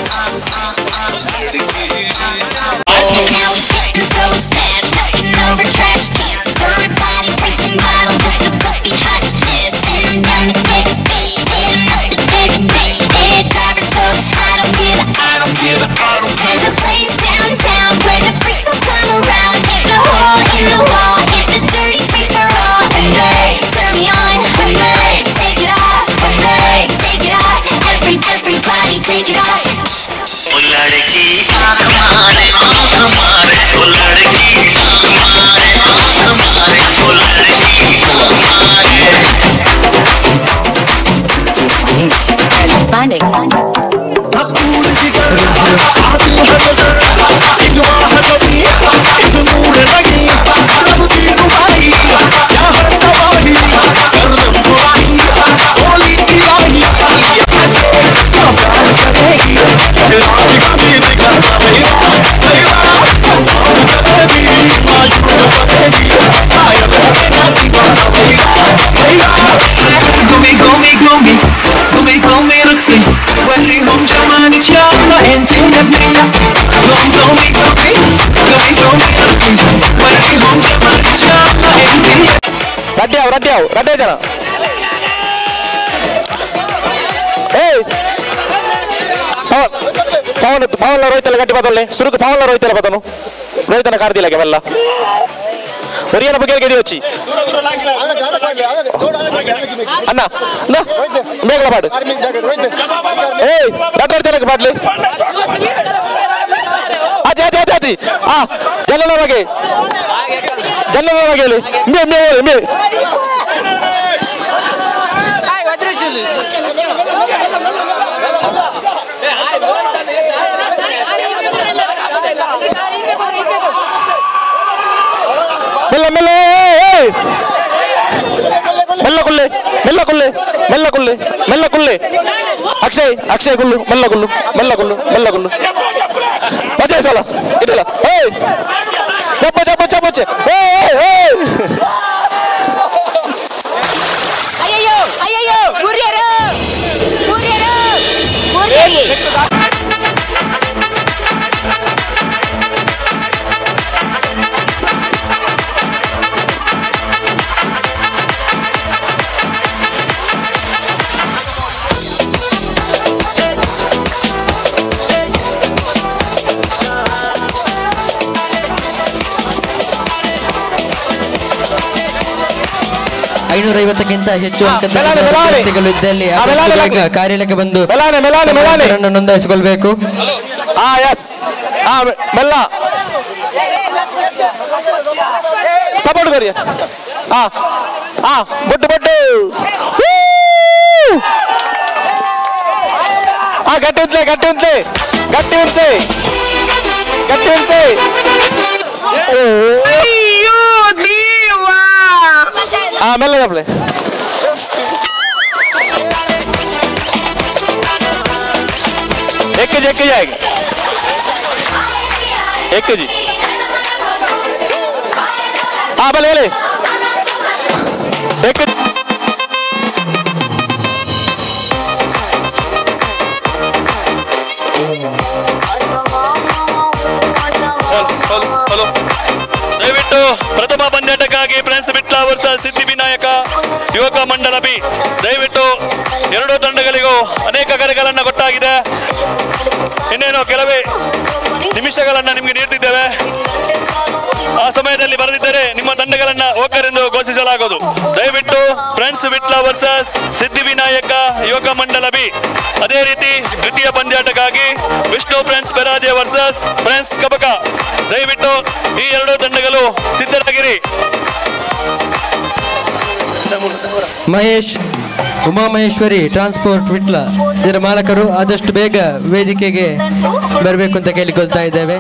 Speaker 17: There's a place downtown where the freaks will come around. It's a hole in the wall. It's a dirty free for all. Hey, turn me on. Hey, take it off. Hey, take it off. Every everybody take it off.
Speaker 12: Gumi gumi gumi Gumi gumi ruksi Wali hum jamani chama enti nabniya Gum gumi gumi Gumi gumi ruksi Wali hum jamani chama enti
Speaker 2: ರಡ್ಡಿ ಅವ್ ರಡ್ಡಿ ಅವ್ ರಡ್ಡಿ ಜನ ಏಯ್ ಪವನ್ ಪವನ್ ಪವನ್ ರೋಹಿತಲ್ಲ ಗಟ್ಟಿ ಬದಲ್ಲೆ ಸುರುಕು ಪವನ್ ರೋಹಿತಲ್ಲ ಬದನು ರೋಹಿತನ ಕಾರ್ದಿಲ್ಲ ಬೆಲ್ಲ ಒರಿಯನ ಬಗ್ಗೆ ಗೆದಿ వచ్చి ಅಣ್ಣ ನಾ ಬೇಗಲ ಪಾಡು ಏಯ್ ರಡ್ಡ ಜನಕ್ಕೆ ಪಾಡ್ಲಿ ಆಚೆ ಆಚೆ ಆಚೆ ಆಚೆ ಆ ಜಲ್ಲನ ಬಗ್ಗೆ ಜಲ್ಲನ ಬಗ್ಗೆ ಹೇಳಿ ಮೇ ಮೇ ಹೇಳಿ ಮೇ ಮೆಲ್ಲ ಮೆಲ್ಲ ಏಯ್! ಮೆಲ್ಲ ಕುಲ್ಲೆ ಮೆಲ್ಲ ಕುಲ್ಲೆ ಮೆಲ್ಲ ಕುಲ್ಲೆ ಮೆಲ್ಲ ಕುಲ್ಲೆ ಅಕ್ಷಯ್ ಅಕ್ಷಯ್ ಕುಲ್ಲು ಮೆಲ್ಲ ಕುಲ್ಲು ಮೆಲ್ಲ ಕುಲ್ಲು ಮೆಲ್ಲ ಕುಲ್ಲು ಮಜಾ ಸಲ ಇಡಲ್ಲ ಏಯ್ ಚಪ್ಪ ಚಪ್ಪ ಚಪ್ಪ ಚೆ ಏಯ್ ಏಯ್
Speaker 18: ಅಯ್ಯಯ್ಯೋ ಅಯ್ಯಯ್ಯೋ ಮುರಿಯರು ಮುರಿಯರು ಮುರಿಯರಿ
Speaker 4: ಐನೂರ ಐವತ್ತಕ್ಕಿಂತ ಹೆಚ್ಚು ಅಂಕದ
Speaker 2: ಮೆಲಾನೆ, ಮೆಲಾನೆ.
Speaker 4: ವಿದ್ಯಾರ್ಥಿಗಳು ಇದ್ದಲ್ಲಿ
Speaker 2: ಆ, ಮೆಲಾನೆ,
Speaker 4: ಬೇಗ ಕಾರ್ಯಾಲಯಕ್ಕೆ ಬಂದು
Speaker 2: ಮೆಲಾನೆ, ಮೆಲಾನೆ, ಮೆಲಾನೆ.
Speaker 4: ಹೆಸರನ್ನು ನೋಂದಾಯಿಸಿಕೊಳ್ಬೇಕು
Speaker 2: ಆ ಎಸ್ ಆ ಮೆ- ಮೆಲ್ಲ ಸಪೋರ್ಟ್ ಕರಿಯ ಆ ಆ ಬೊಟ್ಟು ಬೊಟ್ಟು ಹೂ! ಆ ಗಟ್ಟಿ ಉಂತ್ಲೆ ಗಟ್ಟಿ ಉಂತ್ಲೆ ಗಟ್ಟಿ ಉಂತ್ಲೆ ಗಟ್ಟಿ ಉಂತ್ಲೆ
Speaker 18: ಅಯ್ಯೋ ದೇವಾ
Speaker 2: ಆ ಮೆಲ್ಲ ತಪ್ಪಲೆ
Speaker 10: जी एक के जी आएगा एक के जी हाँ भले भले एक के जी
Speaker 19: ಹಲೋ ದಯವಿಟ್ಟು ಪ್ರಥಮ ಪಂದ್ಯಾಟಕ್ಕಾಗಿ ಫ್ರೆಂಡ್ಸ್ ಬಿಟ್ಲ ವರ್ಷ ಸಿದ್ಧಿವಿನಾಯಕ ಯುವಕ ಮಂಡಲ ಬಿ ದಯವಿಟ್ಟು ಎರಡೂ ತಂಡಗಳಿಗೂ ಅನೇಕ ಕರೆಗಳನ್ನ ಗೊತ್ತಾಗಿದೆ ಇನ್ನೇನು ಕೆಲವೇ ನಿಮಿಷಗಳನ್ನ ನಿಮಗೆ ನೀಡ್ತಿದ್ದೇವೆ ಆ ಸಮಯದಲ್ಲಿ ಬರೆದಿದ್ದರೆ ನಿಮ್ಮ ತಂಡಗಳನ್ನ ಹೋಕರೆಂದು ಘೋಷಿಸಲಾಗುವುದು ದಯವಿಟ್ಟು ಫ್ರೆಂಡ್ಸ್ ಬಿಟ್ಲ ವರ್ಸಸ್ ಸಿದ್ಧಿವಿನಾಯಕ ಯುವಕ ಮಂಡಲ ಬಿ ಅದೇ ರೀತಿ ದ್ವಿತೀಯ ಪಂದ್ಯಾಟಕ್ಕಾಗಿ Vishnu friends Peraje versus friends Kabaka ದಯವಿಟ್ಟು ಈ ಎರಡು ತಂಡಗಳು ಸಿದ್ಧರಾಗಿರಿ
Speaker 4: ಮಹೇಶ್ ಉಮಾಮಹೇಶ್ವರಿ ಟ್ರಾನ್ಸ್ಪೋರ್ಟ್ ವಿಟ್ಲ ಇದರ ಮಾಲಕರು ಆದಷ್ಟು ಬೇಗ ವೇದಿಕೆಗೆ ಬರಬೇಕು ಅಂತ ಕೇಳಿಕೊಳ್ತಾ ಇದ್ದೇವೆ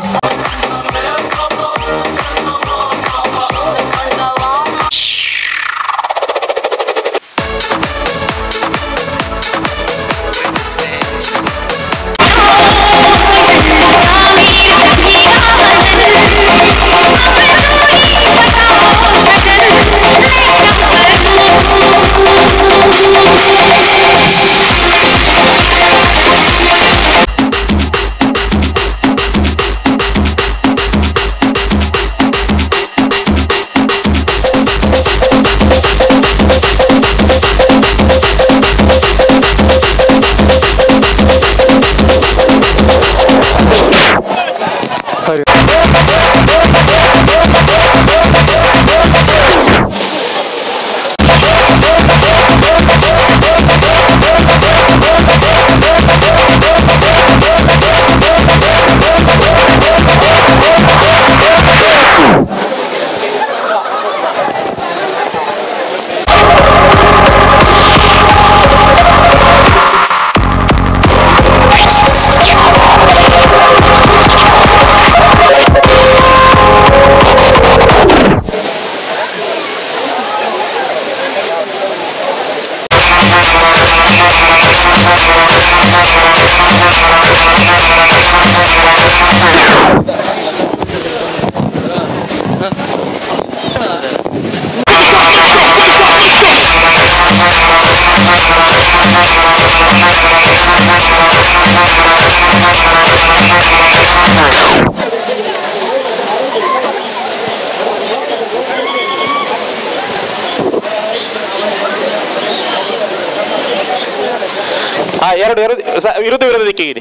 Speaker 10: ಆ ಎರಡು ಎರಡು ಸ- ವಿರುದ್ಧ ವಿರುದ್ಧ ದಿಕ್ಕಿಗೆ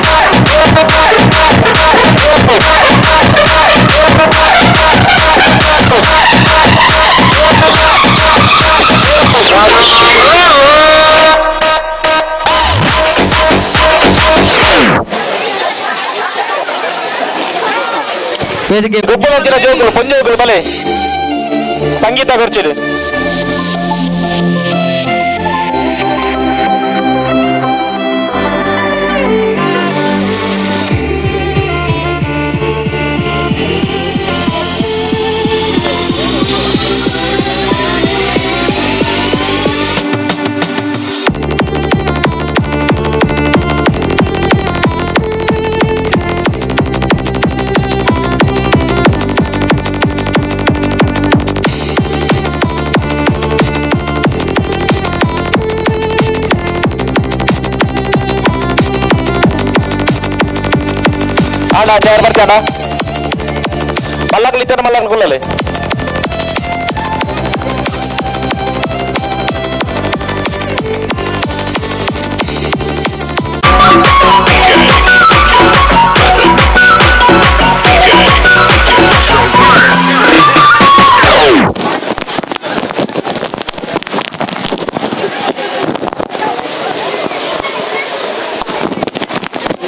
Speaker 4: ವೇದಿಕೆ
Speaker 10: ಗುಬ್ಬಲಂಚಿನ ಜೋಕುಲು ಪಂಜೋಕುಲು ಬಲೆ ಸಂಗೀತ ಖರ್ಚಿದೆ ಅಣ್ಣ ಚೇರ್ ಬರ್ತಾನ ಮಲ್ಲಕ್ಲಿದ್ದಾನೆ ಮಲ್ಲಕ್ನ ಕುಲ್ಲಲೆ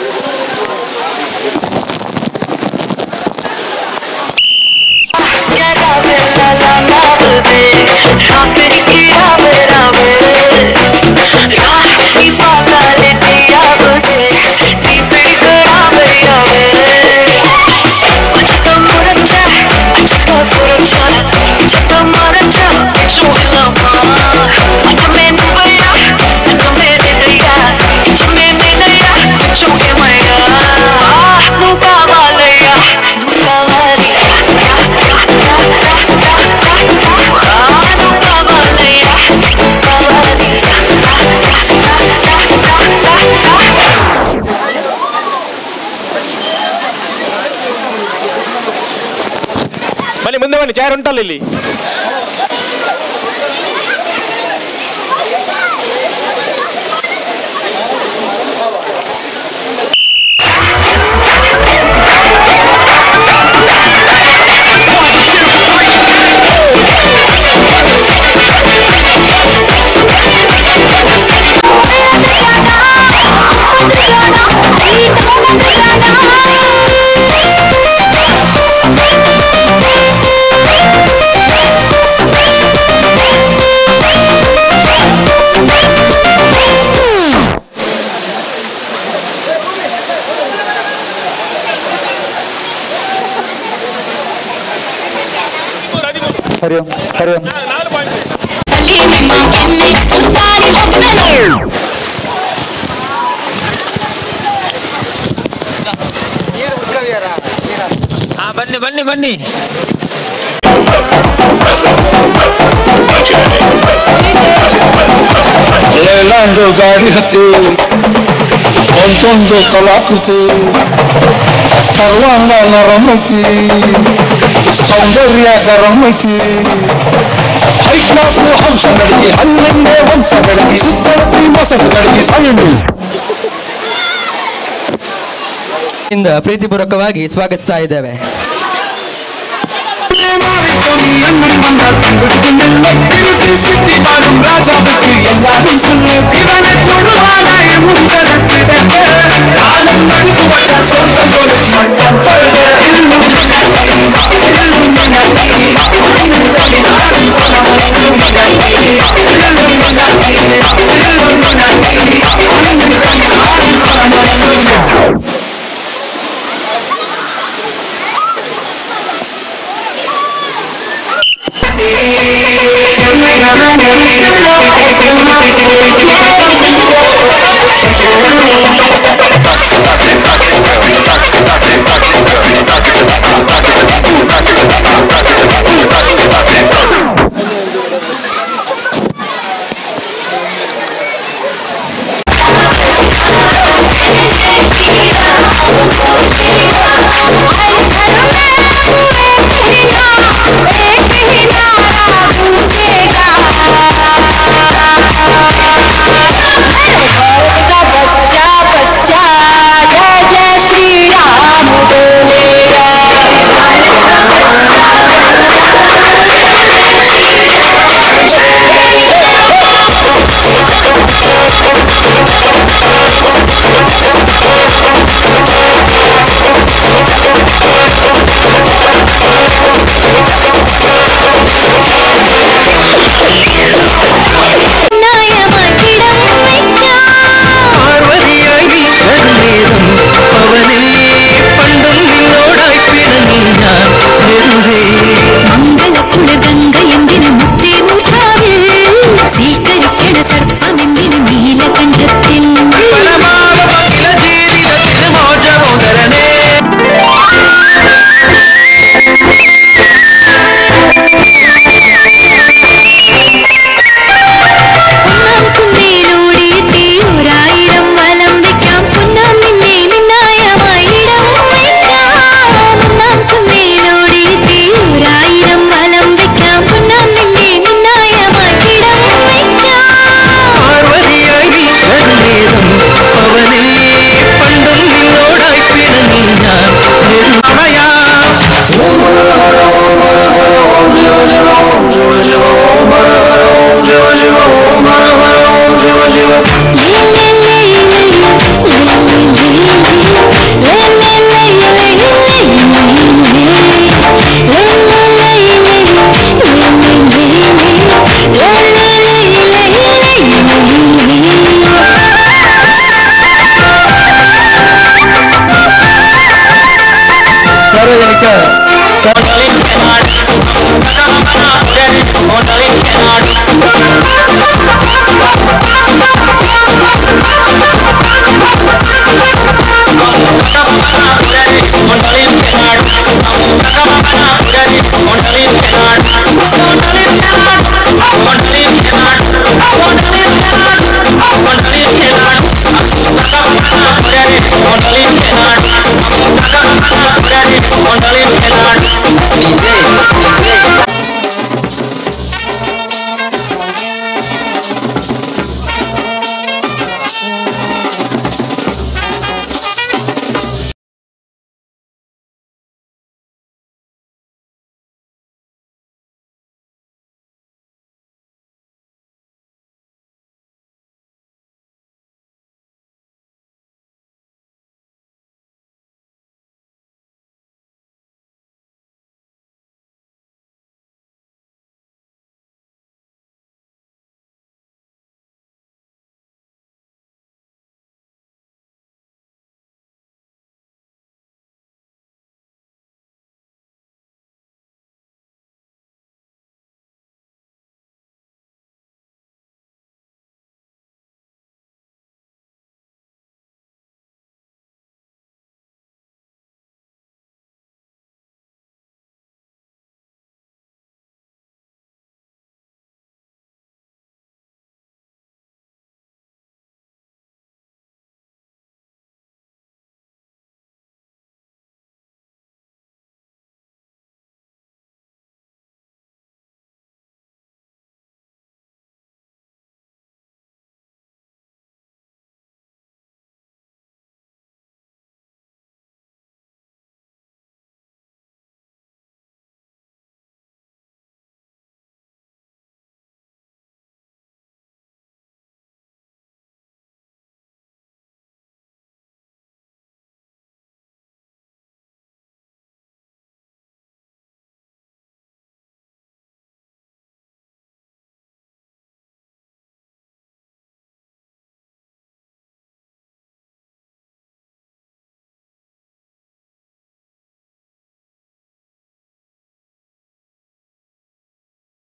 Speaker 17: Yeah.
Speaker 10: ಚೇರ್ ಉಂಟಲ್ಲ ಇಲ್ಲಿ
Speaker 20: ಹರಿ ಓಂ ಹರಿ ಓಂ
Speaker 3: ಹಾ ಬನ್ನಿ ಬನ್ನಿ ಬನ್ನಿ
Speaker 21: ಲೇಲಾಂಡು ಗಾಡಿ ಹತ್ತಿ ಒಂದೊಂದು ಕಲಾಕೃತಿ ಸರ್ವಾಂಗ ನರಮೈತಿ ಸೌಂದರ್ಯ ಗರಮೈತಿ ಹೈ ಕ್ಲಾಸ್ ಹಂಸ ನಡಿಗೆ ಹನ್ನೆಂಡೆ ವಂಶ ನಡಿಗೆ ಸುತ್ತಳತಿ ಮೊಸರು ನಡಿಗೆ ಸವಿದು
Speaker 4: ಇಂದ ಪ್ರೀತಿಪೂರ್ವಕವಾಗಿ ಸ್ವಾಗತಿಸ್ತಾ ಇದ್ದೇವೆ
Speaker 14: Thank you.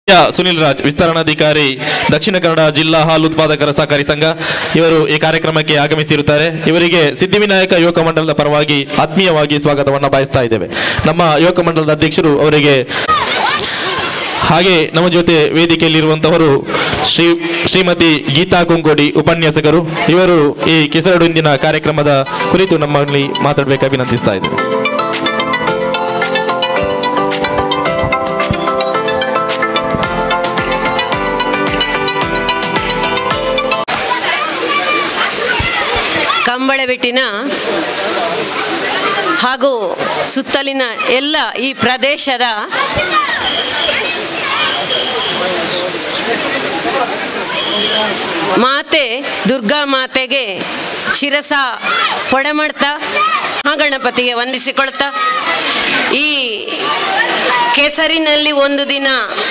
Speaker 2: ಸುನಿಲ್ ರಾಜ್ ವಿಸ್ತರಣಾಧಿಕಾರಿ ದಕ್ಷಿಣ ಕನ್ನಡ ಜಿಲ್ಲಾ ಹಾಲು ಉತ್ಪಾದಕರ ಸಹಕಾರಿ ಸಂಘ ಇವರು ಈ ಕಾರ್ಯಕ್ರಮಕ್ಕೆ ಆಗಮಿಸಿರುತ್ತಾರೆ ಇವರಿಗೆ ಸಿದ್ಧಿವಿನಾಯಕ ಯುವಕ ಮಂಡಲದ ಪರವಾಗಿ ಆತ್ಮೀಯವಾಗಿ ಸ್ವಾಗತವನ್ನು ಬಯಸ್ತಾ ಇದ್ದೇವೆ ನಮ್ಮ ಯುವಕ ಮಂಡಲದ ಅಧ್ಯಕ್ಷರು ಅವರಿಗೆ ಹಾಗೆ ನಮ್ಮ ಜೊತೆ ವೇದಿಕೆಯಲ್ಲಿರುವಂತವರು ಶ್ರೀ ಶ್ರೀಮತಿ ಗೀತಾ ಕುಂಕೋಡಿ ಉಪನ್ಯಾಸಕರು ಇವರು ಈ ಕೆಸರಡು ಇಂದಿನ ಕಾರ್ಯಕ್ರಮದ ಕುರಿತು ನಮ್ಮಲ್ಲಿ ಮಾತಾಡಬೇಕು ವಿನಂತಿಸ್ತಾ ಇದ್ದೇವೆ
Speaker 1: ಕಂಬಳಬೆಟ್ಟಿನ ಹಾಗೂ ಸುತ್ತಲಿನ ಎಲ್ಲ ಈ ಪ್ರದೇಶದ ಮಾತೆ ದುರ್ಗಾ ಮಾತೆಗೆ ಶಿರಸ ಪೊಡೆಮಡ್ತಾ ಆ ಗಣಪತಿಗೆ ವಂದಿಸಿಕೊಳ್ತಾ ಈ ಕೆಸರಿನಲ್ಲಿ ಒಂದು ದಿನ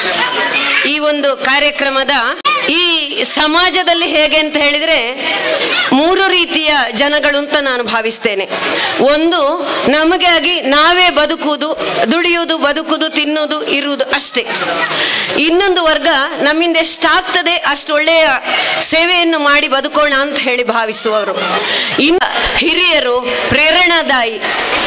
Speaker 1: ಈ ಒಂದು ಕಾರ್ಯಕ್ರಮದ ಈ ಸಮಾಜದಲ್ಲಿ ಹೇಗೆ ಅಂತ ಹೇಳಿದ್ರೆ ಮೂರು ರೀತಿಯ ಜನಗಳು ಅಂತ ನಾನು ಭಾವಿಸ್ತೇನೆ ಒಂದು ನಮಗಾಗಿ ನಾವೇ ಬದುಕುವುದು ದುಡಿಯುವುದು ಬದುಕುವುದು ತಿನ್ನುವುದು ಇರುವುದು ಅಷ್ಟೇ ಇನ್ನೊಂದು ವರ್ಗ ನಮ್ಮಿಂದ ಎಷ್ಟಾಗ್ತದೆ ಅಷ್ಟು ಒಳ್ಳೆಯ ಸೇವೆಯನ್ನು ಮಾಡಿ ಬದುಕೋಣ ಅಂತ ಹೇಳಿ ಭಾವಿಸುವವರು ಇನ್ನು ಹಿರಿಯರು ಪ್ರೇರಣಾದಾಯಿ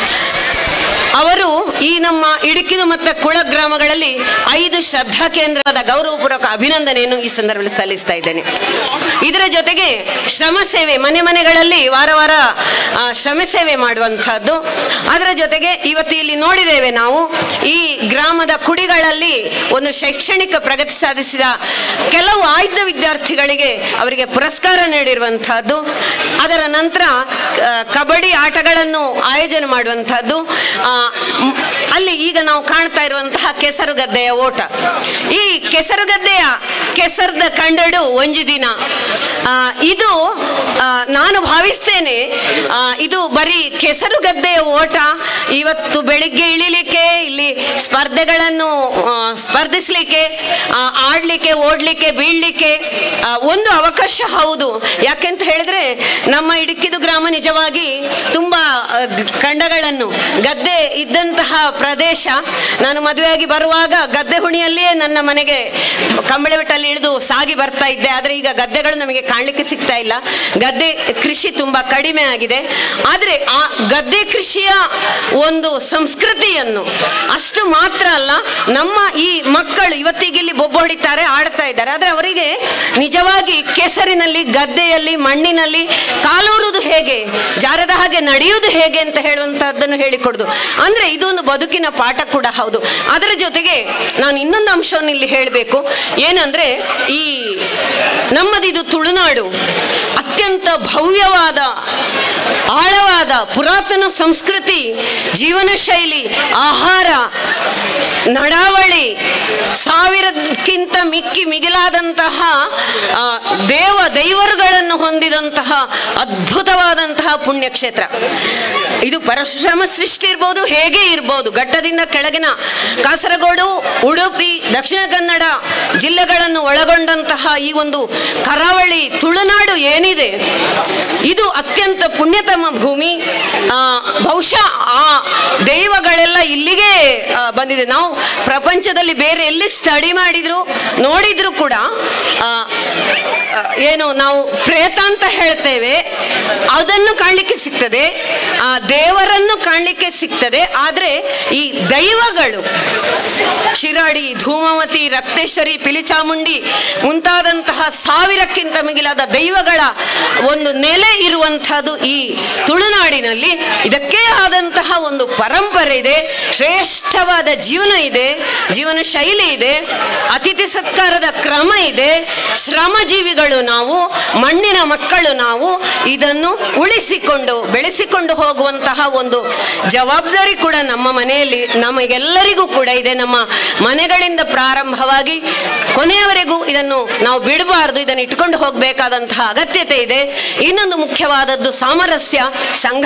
Speaker 1: ಅವರು ಈ ನಮ್ಮ ಇಡುಕಿದು ಮತ್ತು ಕುಳ ಗ್ರಾಮಗಳಲ್ಲಿ ಐದು ಶ್ರದ್ಧಾ ಕೇಂದ್ರದ ಗೌರವಪೂರ್ವಕ ಅಭಿನಂದನೆಯನ್ನು ಈ ಸಂದರ್ಭದಲ್ಲಿ ಸಲ್ಲಿಸ್ತಾ ಇದ್ದೇನೆ ಇದರ ಜೊತೆಗೆ ಶ್ರಮ ಸೇವೆ ಮನೆ ಮನೆಗಳಲ್ಲಿ ವಾರ ವಾರ ಆ, ಶ್ರಮ ಸೇವೆ ಮಾಡುವಂಥದ್ದು ಅದರ ಜೊತೆಗೆ ಇವತ್ತು ಇಲ್ಲಿ ನೋಡಿದ್ದೇವೆ ನಾವು ಈ ಗ್ರಾಮದ ಕುಡಿಗಳಲ್ಲಿ ಒಂದು ಶೈಕ್ಷಣಿಕ ಪ್ರಗತಿ ಸಾಧಿಸಿದ ಕೆಲವು ಆಯ್ದ ವಿದ್ಯಾರ್ಥಿಗಳಿಗೆ ಅವರಿಗೆ ಪುರಸ್ಕಾರ ನೀಡಿರುವಂತಹದ್ದು ಅದರ ನಂತರ ಆ, ಕಬಡ್ಡಿ ಆಟಗಳನ್ನು ಆಯೋಜನೆ ಮಾಡುವಂತಹದ್ದು ಆ, ಮ್, ಅಲ್ಲಿ ಈಗ ನಾವು ಕಾಣ್ತಾ ಇರುವಂತಹ ಕೆಸರುಗದ್ದೆಯ ಓಟ ಈ ಕೆಸರುಗದ್ದೆಯ ಕೆಸರದ ಕಂಡಡು ಒಂಜಿ ದಿನ ಆ, ಇದು ಆ, ನಾನು ಭಾವಿಸ್ತೇನೆ ಆ, ಇದು ಬರೀ ಕೆಸರುಗದ್ದೆಯ ಓಟ ಇವತ್ತು ಬೆಳಿಗ್ಗೆ ಇಳಿಲಿಕ್ಕೆ ಇಲ್ಲಿ ಸ್ಪರ್ಧೆಗಳನ್ನು ಆ, ಸ್ಪರ್ಧಿಸ್ಲಿಕ್ಕೆ ಆ, ಆಡ್ಲಿಕ್ಕೆ ಓಡ್ಲಿಕ್ಕೆ ಬೀಳ್ಲಿಕ್ಕೆ ಆ, ಒಂದು ಅವಕಾಶ ಹೌದು ಯಾಕೆಂತ ಹೇಳಿದ್ರೆ ನಮ್ಮ ಇಡುಕಿದು ಗ್ರಾಮ ನಿಜವಾಗಿ ತುಂಬಾ ಆ, ಗ್- ಖಂಡಗಳನ್ನು ಗದ್ದೆ ಇದ್ದಂತಹ ಪ್ರದೇಶ ನಾನು ಮದುವೆಯಾಗಿ ಬರುವಾಗ ಗದ್ದೆ ಹುಣಿಯಲ್ಲಿಯೇ ನನ್ನ ಮನೆಗೆ ಕಂಬಳಬೆಟ್ಟಲ್ಲಿ ಇಳಿದು ಸಾಗಿ ಬರ್ತಾ ಇದ್ದೆ ಆದರೆ ಈಗ ಗದ್ದೆಗಳು ನಮಗೆ ಕಾಣಲಿಕ್ಕೆ ಸಿಗ್ತಾ ಇಲ್ಲ ಗದ್ದೆ ಕೃಷಿ ತುಂಬಾ ಕಡಿಮೆ ಆಗಿದೆ ಆದರೆ ಆ ಗದ್ದೆ ಕೃಷಿಯ ಒಂದು ಸಂಸ್ಕೃತಿಯನ್ನು ಅಷ್ಟು ಮಾತ್ರ ಅಲ್ಲ ನಮ್ಮ ಈ ಮಕ್ಕಳು ಇವತ್ತಿಗೆ ಇಲ್ಲಿ ಬೊಬ್ಬ ಹೊಡಿತಾರೆ ಆಡ್ತಾ ಇದ್ದಾರೆ ಆದರೆ ಅವರಿಗೆ ನಿಜವಾಗಿ ಕೆಸರಿನಲ್ಲಿ ಗದ್ದೆಯಲ್ಲಿ ಮಣ್ಣಿನಲ್ಲಿ ಕಾಲೂರುವುದು ಹೇಗೆ ಜಾರದ ಹಾಗೆ ನಡೆಯುವುದು ಹೇಗೆ ಅಂತ ಹೇಳುವಂತಹದ್ದನ್ನು ಹೇಳಿಕೊಡುದು ಅಂದ್ರೆ ಇದೊಂದು ಬದುಕಿನ ಪಾಠ ಕೂಡ ಹೌದು ಅದರ ಜೊತೆಗೆ ನಾನು ಇನ್ನೊಂದು ಅಂಶವನ್ನು ಇಲ್ಲಿ ಹೇಳಬೇಕು ಏನಂದ್ರೆ ಈ ನಮ್ಮದಿದು ತುಳುನಾಡು ಅತ್ಯಂತ ಭವ್ಯವಾದ ಆಳವಾದ ಪುರಾತನ ಸಂಸ್ಕೃತಿ ಜೀವನ ಶೈಲಿ ಆಹಾರ ನಡಾವಳಿ ಸಾವಿರಕ್ಕಿಂತ ಮಿಕ್ಕಿ ಮಿಗಿಲಾದಂತಹ ಆ, ದೇವ ದೈವರುಗಳನ್ನು ಹೊಂದಿದಂತಹ ಅದ್ಭುತವಾದಂತಹ ಪುಣ್ಯಕ್ಷೇತ್ರ ಇದು ಪರಶುರಾಮ ಸೃಷ್ಟಿ ಇರ್ಬೋದು ಹೇಗೆ ಇರ್ಬೋದು ಘಟ್ಟದಿಂದ ಕೆಳಗಿನ ಕಾಸರಗೋಡು ಉಡುಪಿ ದಕ್ಷಿಣ ಕನ್ನಡ ಜಿಲ್ಲೆಗಳನ್ನು ಒಳಗೊಂಡಂತಹ ಈ ಒಂದು ಕರಾವಳಿ ತುಳುನಾಡು ಏನಿದೆ ಇದು ಅತ್ಯಂತ ಪುಣ್ಯತಮ ಭೂಮಿ ಆ, ಬಹುಶಃ ಆ ದೈವಗಳೆಲ್ಲ ಇಲ್ಲಿಗೆ ಆ, ಬಂದಿದೆ ನಾವು ಪ್ರಪಂಚದಲ್ಲಿ ಬೇರೆ ಎಲ್ಲಿ ಸ್ಟಡಿ ಮಾಡಿದ್ರು ನೋಡಿದ್ರು ಕೂಡ ಆ, ಆ, ಏನು ನಾವು ಪ್ರೇತ ಅಂತ ಹೇಳ್ತೇವೆ ಅದನ್ನು ಕಾಣಲಿಕ್ಕೆ ಸಿಗ್ತದೆ ಆ ದೇವರನ್ನು ಕಾಣಲಿಕ್ಕೆ ಸಿಗ್ತದೆ ಆದರೆ ಈ ದೈವಗಳು ಶಿರಾಡಿ ಧೂಮವತಿ ರಕ್ತೇಶ್ವರಿ ಪಿಲಿಚಾಮುಂಡಿ ಮುಂತಾದಂತಹ ಸಾವಿರಕ್ಕಿಂತ ಮಿಗಿಲಾದ ದೈವಗಳ ಒಂದು ನೆಲೆ ಇರುವಂತಹದ್ದು ಈ ತುಳುನಾಡಿನಲ್ಲಿ ಇದಕ್ಕೆ ಆದಂತಹ ಒಂದು ಪರಂಪರೆ ಇದೆ ಶ್ರೇಷ್ಠವಾದ ಜೀವನ ಇದೆ ಜೀವನ ಶೈಲಿ ಇದೆ ಅತಿಥಿ ಸತ್ಕಾರದ ಕ್ರಮ ಇದೆ ಶ್ರಮಜೀವಿಗಳು ನಾವು ಮಣ್ಣಿನ ಮಕ್ಕಳು ನಾವು ಇದನ್ನು ಉಳಿಸಿಕೊಂಡು ಬೆಳೆಸಿಕೊಂಡು ಹೋಗುವಂತಹ ಒಂದು ಜವಾಬ್ದಾರಿ ಕೂಡ ನಮ್ಮ ಮನೆಯಲ್ಲಿ ನಮಗೆಲ್ಲರಿಗೂ ಕೂಡ ಇದೆ ನಮ್ಮ ಮನೆಗಳಿಂದ ಪ್ರಾರಂಭವಾಗಿ ಕೊನೆಯವರೆಗೂ ಇದನ್ನು ನಾವು ಬಿಡಬಾರದು ಇದನ್ನು ಇಟ್ಕೊಂಡು ಹೋಗಬೇಕಾದಂತಹ ಅಗತ್ಯತೆ ಇದೆ ಇನ್ನೊಂದು ಮುಖ್ಯವಾದದ್ದು ಸಾಮರಸ್ಯ ಸಂಘಟನೆ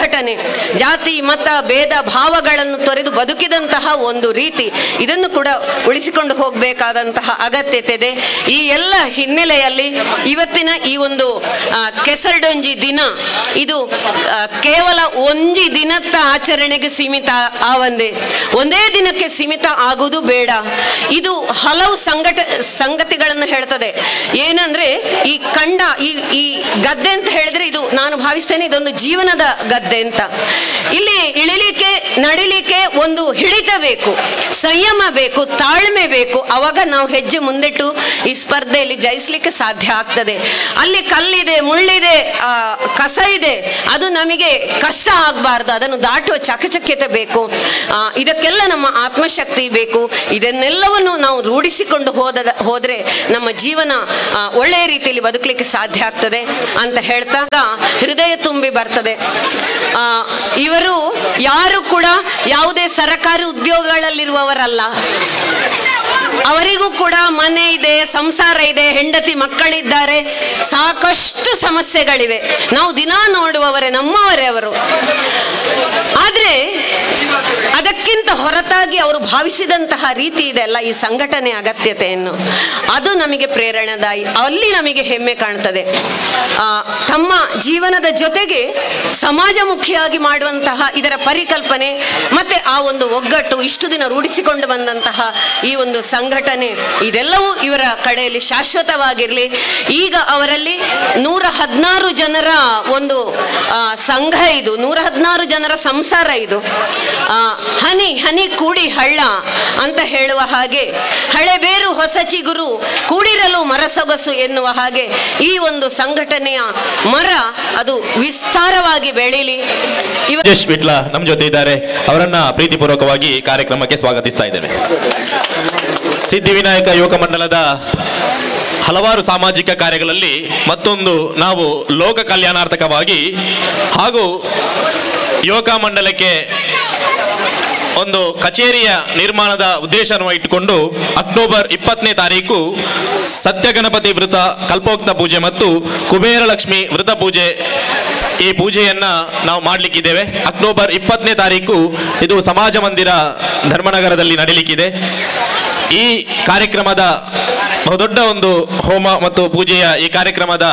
Speaker 1: ಜಾತಿ ಮತ ಭೇದ ಭಾವಗಳನ್ನು ತೊರೆದು ಬದುಕಿದಂತಹ ಒಂದು ರೀತಿ ಇದನ್ನು ಕೂಡ ಉಳಿಸಿಕೊಂಡು ಹೋಗಬೇಕಾದಂತಹ ಅಗತ್ಯತೆ ಇದೆ ಈ ಎಲ್ಲ ಹಿನ್ನೆಲೆಯಲ್ಲಿ ಇವತ್ತಿನ ಈ ಒಂದು ಆ, ಕೆಸರಡೊಂಜಿ ದಿನ ಇದು ಆ, ಕೇವಲ ಒಂಜಿ ದಿನದ ಆಚರಣೆಗೆ ಸೀಮಿತ ಆವಂದೆ ಒಂದೇ ದಿನಕ್ಕೆ ಸೀಮಿತ ಆಗುವುದು ಬೇಡ ಇದು ಹಲವು ಸಂಘಟ ಸಂಗತಿಗಳನ್ನು ಹೇಳ್ತದೆ ಏನಂದ್ರೆ ಈ ಕಂಡ ಈ ಈ ಗದ್ದೆ ಅಂತ ಹೇಳಿದ್ರೆ ಇದು ನಾನು ಭಾವಿಸ್ತೇನೆ ಇದೊಂದು ಜೀವನದ ಗದ್ದೆ ಅಂತ ಇಲ್ಲಿ ಇಳಿಲಿಕ್ಕೆ ನಡಿಲಿಕ್ಕೆ ಒಂದು ಹಿಡಿತ ಬೇಕು ಸಂಯಮ ಬೇಕು ತಾಳ್ಮೆ ಬೇಕು ಅವಾಗ ನಾವು ಹೆಜ್ಜೆ ಮುಂದಿಟ್ಟು ಈ ಸ್ಪರ್ಧೆಯಲ್ಲಿ ಜಯಿಸ್ಲಿಕ್ಕೆ ಸಾಧ್ಯ ಆಗ್ತದೆ ಅಲ್ಲಿ ಕಲ್ಲಿದೆ ಮುಳ್ಳಿದೆ ಆ, ಕಸ ಇದೆ ಅದು ನಮಗೆ ಕಷ್ಟ ಆಗಬಾರ್ದು ಅದನ್ನು ದಾಟುವ ಚಕಚಕ್ಯತೆ ಬೇಕು ಆ, ಇದಕ್ಕೆಲ್ಲ ನಮ್ಮ ಆತ್ಮಶಕ್ತಿ ಬೇಕು ಇದನ್ನೆಲ್ಲವನ್ನು ನಾವು ರೂಢಿಸಿಕೊಂಡು ಹೋದ ಹೋದ್ರೆ ನಮ್ಮ ಜೀವನ ಆ, ಒಳ್ಳೆಯ ರೀತಿಯಲ್ಲಿ ಬದುಕಲಿಕ್ಕೆ ಸಾಧ್ಯ ಆಗ್ತದೆ ಅಂತ ಹೇಳ್ತಾಗ ಹೃದಯ ತುಂಬಿ ಬರ್ತದೆ ಆ, ಇವರು ಯಾರು ಕೂಡ ಯಾವುದೇ ಸರಕಾರಿ ಉದ್ಯೋಗಗಳಲ್ಲಿರುವವರಲ್ಲ ಅವರಿಗೂ ಕೂಡ ಮನೆ ಇದೆ ಸಂಸಾರ ಇದೆ ಹೆಂಡತಿ ಮಕ್ಕಳಿದ್ದಾರೆ ಸಾಕಷ್ಟು ಸಮಸ್ಯೆಗಳಿವೆ ನಾವು ದಿನ ನೋಡುವವರೇ ನಮ್ಮವರೇ ಅವರು ಆದ್ರೆ ಅದಕ್ಕಿಂತ ಹೊರತಾಗಿ ಅವರು ಭಾವಿಸಿದಂತಹ ರೀತಿ ಇದೆಲ್ಲ ಈ ಸಂಘಟನೆ ಅಗತ್ಯತೆಯನ್ನು ಅದು ನಮಗೆ ಪ್ರೇರಣಾದಾಯಿ ಅಲ್ಲಿ ನಮಗೆ ಹೆಮ್ಮೆ ಕಾಣ್ತದೆ ಆ, ತಮ್ಮ ಜೀವನದ ಜೊತೆಗೆ ಸಮಾಜಮುಖಿಯಾಗಿ ಮಾಡುವಂತಹ ಇದರ ಪರಿಕಲ್ಪನೆ ಮತ್ತೆ ಆ ಒಂದು ಒಗ್ಗಟ್ಟು ಇಷ್ಟು ದಿನ ರೂಢಿಸಿಕೊಂಡು ಬಂದಂತಹ ಈ ಒಂದು ಸಂಘಟನೆ ಇದೆಲ್ಲವೂ ಇವರ ಕಡೆಯಲ್ಲಿ ಶಾಶ್ವತವಾಗಿರಲಿ ಈಗ ಅವರಲ್ಲಿ ನೂರ ಹದಿನಾರು ಜನರ ಒಂದು ಆ, ಸಂಘ ಇದು ನೂರ ಹದಿನಾರು ಜನರ ಸಂಸಾರ ಇದು ಆ, ಹನಿ ಹನಿ ಕೂಡಿ ಹಳ್ಳ ಅಂತ ಹೇಳುವ ಹಾಗೆ ಹಳೆಬೇರು ಹೊಸ ಚಿಗುರು ಕೂಡಿರಲು ಮರಸೊಗಸು ಎನ್ನುವ ಹಾಗೆ ಈ ಒಂದು ಸಂಘಟನೆಯ ಮರ ಅದು ವಿಸ್ತಾರವಾಗಿ ಬೆಳೀಲಿ ಇವ
Speaker 2: ರಾಜೇಶ್ ಬಿಟ್ಲ ನಮ್ಮ ಜೊತೆ ಇದ್ದಾರೆ ಅವರನ್ನ ಪ್ರೀತಿಪೂರ್ವಕವಾಗಿ ಕಾರ್ಯಕ್ರಮಕ್ಕೆ ಸ್ವಾಗತಿಸ್ತಾ ಇದ್ದೇವೆ ಸಿದ್ಧಿವಿನಾಯಕ ಯುವಕ ಮಂಡಲದ ಹಲವಾರು ಸಾಮಾಜಿಕ ಕಾರ್ಯಗಳಲ್ಲಿ ಮತ್ತೊಂದು ನಾವು ಲೋಕ ಕಲ್ಯಾಣಾರ್ಥಕವಾಗಿ ಹಾಗೂ ಯುವಕ ಮಂಡಲಕ್ಕೆ ಒಂದು ಕಚೇರಿಯ ನಿರ್ಮಾಣದ ಉದ್ದೇಶವನ್ನು ಇಟ್ಟುಕೊಂಡು ಅಕ್ಟೋಬರ್ ಇಪ್ಪತ್ತನೇ ತಾರೀಕು ಸತ್ಯ ಗಣಪತಿ ವೃತ ಕಲ್ಪೋಕ್ತ ಪೂಜೆ ಮತ್ತು ಕುಬೇರ ಲಕ್ಷ್ಮಿ ವೃತ ಪೂಜೆ ಈ ಪೂಜೆಯನ್ನ ನಾವು ಮಾಡಲಿಕ್ಕಿದ್ದೇವೆ ಅಕ್ಟೋಬರ್ ಇಪ್ಪತ್ತನೇ ತಾರೀಕು ಇದು ಸಮಾಜ ಮಂದಿರ ಧರ್ಮನಗರದಲ್ಲಿ ನಡೀಲಿಕ್ಕಿದೆ ಈ ಕಾರ್ಯಕ್ರಮದ ಬಹುದೊಡ್ಡ ಒಂದು ಹೋಮ ಮತ್ತು ಪೂಜೆಯ ಈ ಕಾರ್ಯಕ್ರಮದ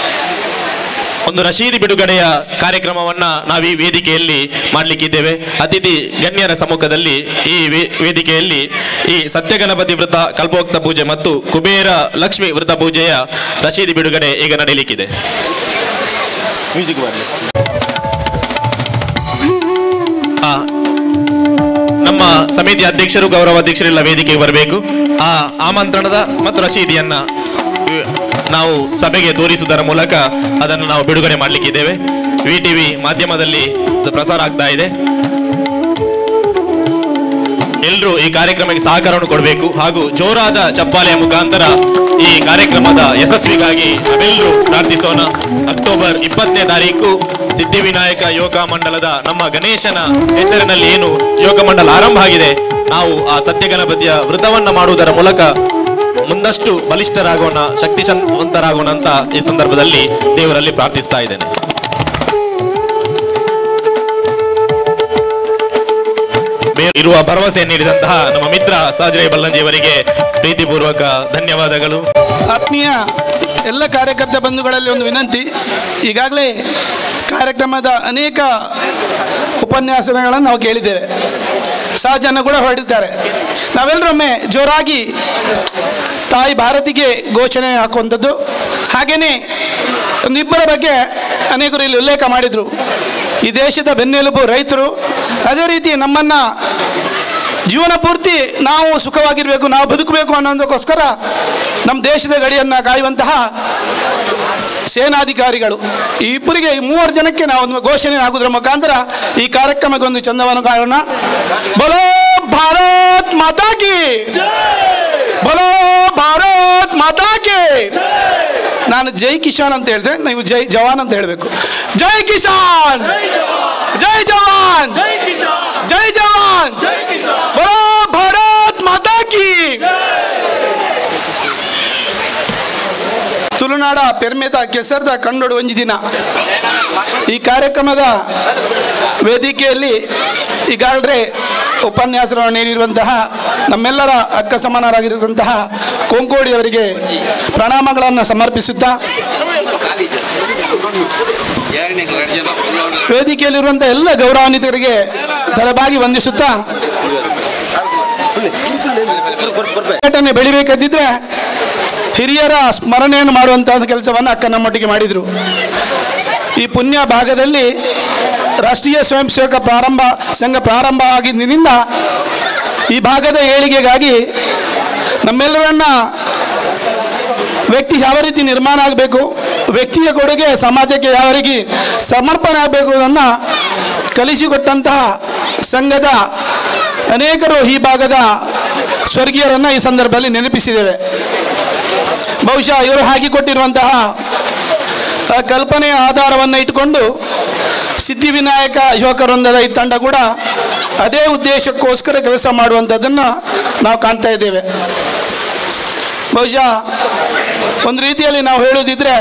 Speaker 2: ಒಂದು ರಶೀದಿ ಬಿಡುಗಡೆಯ ಕಾರ್ಯಕ್ರಮವನ್ನ ನಾವು ಈ ವೇದಿಕೆಯಲ್ಲಿ ಮಾಡಲಿಕ್ಕಿದ್ದೇವೆ ಅತಿಥಿ ಗಣ್ಯರ ಸಮ್ಮುಖದಲ್ಲಿ ಈ ವೇ- ವೇದಿಕೆಯಲ್ಲಿ ಈ ಸತ್ಯಗಣಪತಿ ವೃತ ಕಲ್ಪೋಕ್ತ ಪೂಜೆ ಮತ್ತು ಕುಬೇರ ಲಕ್ಷ್ಮಿ ವೃತ ಪೂಜೆಯ ರಶೀದಿ ಬಿಡುಗಡೆ ಈಗ ನಡೆಯಲಿಕ್ಕಿದೆ ಮ್ಯೂಸಿಕ್ ಬರಲಿ ನಮ್ಮ ಸಮಿತಿ ಅಧ್ಯಕ್ಷರು ಗೌರವ ಅಧ್ಯಕ್ಷರೆಲ್ಲ ವೇದಿಕೆಗೆ ಬರಬೇಕು ಆ ಆಮಂತ್ರಣದ ಮತ್ತು ರಶೀದಿಯನ್ನ ಇವ್- ನಾವು ಸಭೆಗೆ ತೋರಿಸುವುದರ ಮೂಲಕ ಅದನ್ನು ನಾವು ಬಿಡುಗಡೆ ಮಾಡಲಿಕ್ಕಿದ್ದೇವೆ ವಿ ಟಿವಿ ಮಾಧ್ಯಮದಲ್ಲಿ ಇದು ಪ್ರಸಾರ ಆಗ್ತಾ ಇದೆ ಎಲ್ಲರೂ ಈ ಕಾರ್ಯಕ್ರಮಕ್ಕೆ ಸಹಕಾರವನ್ನು ಕೊಡಬೇಕು ಹಾಗೂ ಜೋರಾದ ಚಪ್ಪಾಳೆಯ ಮುಖಾಂತರ ಈ ಕಾರ್ಯಕ್ರಮದ ಯಶಸ್ವಿಗಾಗಿ ನಾವೆಲ್ಲರೂ ಪ್ರಾರ್ಥಿಸೋಣ ಅಕ್ಟೋಬರ್ ಇಪ್ಪತ್ತನೇ ತಾರೀಕು ಸಿದ್ಧಿವಿನಾಯಕ ಯೋಗ ಮಂಡಲದ ನಮ್ಮ ಗಣೇಶನ ಹೆಸರಿನಲ್ಲಿ ಏನು ಯೋಗ ಮಂಡಲ ಆರಂಭ ಆಗಿದೆ ನಾವು ಆ ಸತ್ಯಗಣಪತಿಯ ವೃತವನ್ನ ಮಾಡುವುದರ ಮೂಲಕ ಮುಂದಷ್ಟು ಬಲಿಷ್ಠರಾಗೋಣ ಶಕ್ತಿಶಾಂತರಾಗೋಣ ಅಂತ ಈ ಸಂದರ್ಭದಲ್ಲಿ ದೇವರಲ್ಲಿ ಪ್ರಾರ್ಥಿಸ್ತಾ ಇದ್ದೇನೆ ಬೇ- ಇರುವ ಭರವಸೆ ನೀಡಿದಂತಹ ನಮ್ಮ ಮಿತ್ರ ಸಾಜರೇ ಬಲ್ಲಂಜಿಯವರಿಗೆ ಪ್ರೀತಿಪೂರ್ವಕ ಧನ್ಯವಾದಗಳು
Speaker 5: ಆತ್ಮೀಯ ಎಲ್ಲ ಕಾರ್ಯಕರ್ತ ಬಂಧುಗಳಲ್ಲಿ ಒಂದು ವಿನಂತಿ ಈಗಾಗಲೇ ಕಾರ್ಯಕ್ರಮದ ಅನೇಕ ಉಪನ್ಯಾಸಗಳನ್ನು ನಾವು ಕೇಳಿದ್ದೇವೆ ಸಹಜನ ಕೂಡ ಹೊರಡಿದ್ದಾರೆ ನಾವೆಲ್ಲರೊಮ್ಮೆ ಜೋರಾಗಿ ತಾಯಿ ಭಾರತಿಗೆ ಘೋಷಣೆ ಹಾಕುವಂಥದ್ದು ಹಾಗೆಯೇ ಒಂದಿಬ್ಬರ ಬಗ್ಗೆ ಅನೇಕರು ಇಲ್ಲಿ ಉಲ್ಲೇಖ ಮಾಡಿದರು ಈ ದೇಶದ ಬೆನ್ನೆಲುಬು ರೈತರು ಅದೇ ರೀತಿ ನಮ್ಮನ್ನು ಜೀವನ ಪೂರ್ತಿ ನಾವು ಸುಖವಾಗಿರಬೇಕು ನಾವು ಬದುಕಬೇಕು ಅನ್ನೋದಕ್ಕೋಸ್ಕರ ನಮ್ಮ ದೇಶದ ಗಡಿಯನ್ನು ಕಾಯುವಂತಹ ಸೇನಾಧಿಕಾರಿಗಳು ಈ ಇಬ್ಬರಿಗೆ ಈ ಮೂವರು ಜನಕ್ಕೆ ನಾವು ಒಂದು ಘೋಷಣೆ ಆಗುವುದರ ಮುಖಾಂತರ ಈ ಕಾರ್ಯಕ್ರಮಕ್ಕೆ ಒಂದು ಚಂದವನ್ನು ಕಾಯೋಣ ಬಲೋ ಭಾರತ್ ಮಾತಾ ಕಿ ಬಲೋ ಭಾರತ್ ಮಾತಾ ಕಿ ನಾನು ಜೈ ಕಿಶಾನ್ ಅಂತ ಹೇಳಿದ್ರೆ ನೀವು ಜೈ ಜವಾನ್ ಅಂತ ಹೇಳಬೇಕು ಜೈ ಕಿಶಾನ್ ಜೈ ಜವಾನ್ ಜೈ ಜವಾನ್ ಬಲೋ ಭಾರತ್ ಮಾತಾ ಕಿ ತುಳುನಾಡ ಪೆರ್ಮೆತ ಕೆಸರ್ದ ಕಂಡೊಡು ಒಂಜಿ ದಿನ ಈ ಕಾರ್ಯಕ್ರಮದ ವೇದಿಕೆಯಲ್ಲಿ ಈಗಾಗಲೇ ಉಪನ್ಯಾಸವನ್ನು ನೀಡಿರುವಂತಹ ನಮ್ಮೆಲ್ಲರ ಅಕ್ಕ ಸಮಾನರಾಗಿರುವಂತಹ ಕೊಂಕೋಡಿ ಅವರಿಗೆ ಪ್ರಣಾಮಗಳನ್ನು ಸಮರ್ಪಿಸುತ್ತಾ ವೇದಿಕೆಯಲ್ಲಿರುವಂತಹ ಎಲ್ಲ ಗೌರವಾನ್ವಿತರಿಗೆ ತಲೆಬಾಗಿ ವಂದಿಸುತ್ತಾ ಸಂಘಟನೆ ಬೆಳಿಬೇಕಂತಿದ್ರೆ ಹಿರಿಯರ ಸ್ಮರಣೆಯನ್ನು ಮಾಡುವಂತಹ ಒಂದು ಕೆಲಸವನ್ನು ಅಕ್ಕ ನಮ್ಮೊಟ್ಟಿಗೆ ಮಾಡಿದರು ಈ ಪುಣ್ಯ ಭಾಗದಲ್ಲಿ ರಾಷ್ಟ್ರೀಯ ಸ್ವಯಂ ಸೇವಕ ಪ್ರಾರಂಭ ಸಂಘ ಪ್ರಾರಂಭ ಆಗಿದ್ದಿನಿಂದ ಈ ಭಾಗದ ಏಳಿಗೆಗಾಗಿ ನಮ್ಮೆಲ್ಲರನ್ನ ವ್ಯಕ್ತಿ ಯಾವ ರೀತಿ ನಿರ್ಮಾಣ ಆಗಬೇಕು ವ್ಯಕ್ತಿಯ ಕೊಡುಗೆ ಸಮಾಜಕ್ಕೆ ಯಾವ ರೀತಿ ಸಮರ್ಪಣೆ ಆಗಬೇಕು ಅದನ್ನು ಕಲಿಸಿಕೊಟ್ಟಂತಹ ಸಂಘದ ಅನೇಕರು ಈ ಭಾಗದ ಸ್ವರ್ಗೀಯರನ್ನು ಈ ಸಂದರ್ಭದಲ್ಲಿ ನೆನಪಿಸಿದ್ದೇವೆ ಬಹುಶಃ ಇವರು ಹಾಕಿಕೊಟ್ಟಿರುವಂತಹ ಆ ಕಲ್ಪನೆಯ ಆಧಾರವನ್ನು ಇಟ್ಟುಕೊಂಡು ಸಿದ್ಧಿವಿನಾಯಕ ಯುವಕ ವೃಂದದ ಈ ತಂಡ ಕೂಡ ಅದೇ ಉದ್ದೇಶಕ್ಕೋಸ್ಕರ ಕೆಲಸ ಮಾಡುವಂಥದ್ದನ್ನು ನಾವು ಕಾಣ್ತಾ ಇದ್ದೇವೆ ಬಹುಶಃ ಒಂದು ರೀತಿಯಲ್ಲಿ ನಾವು ಹೇಳೋದಿದ್ರೆ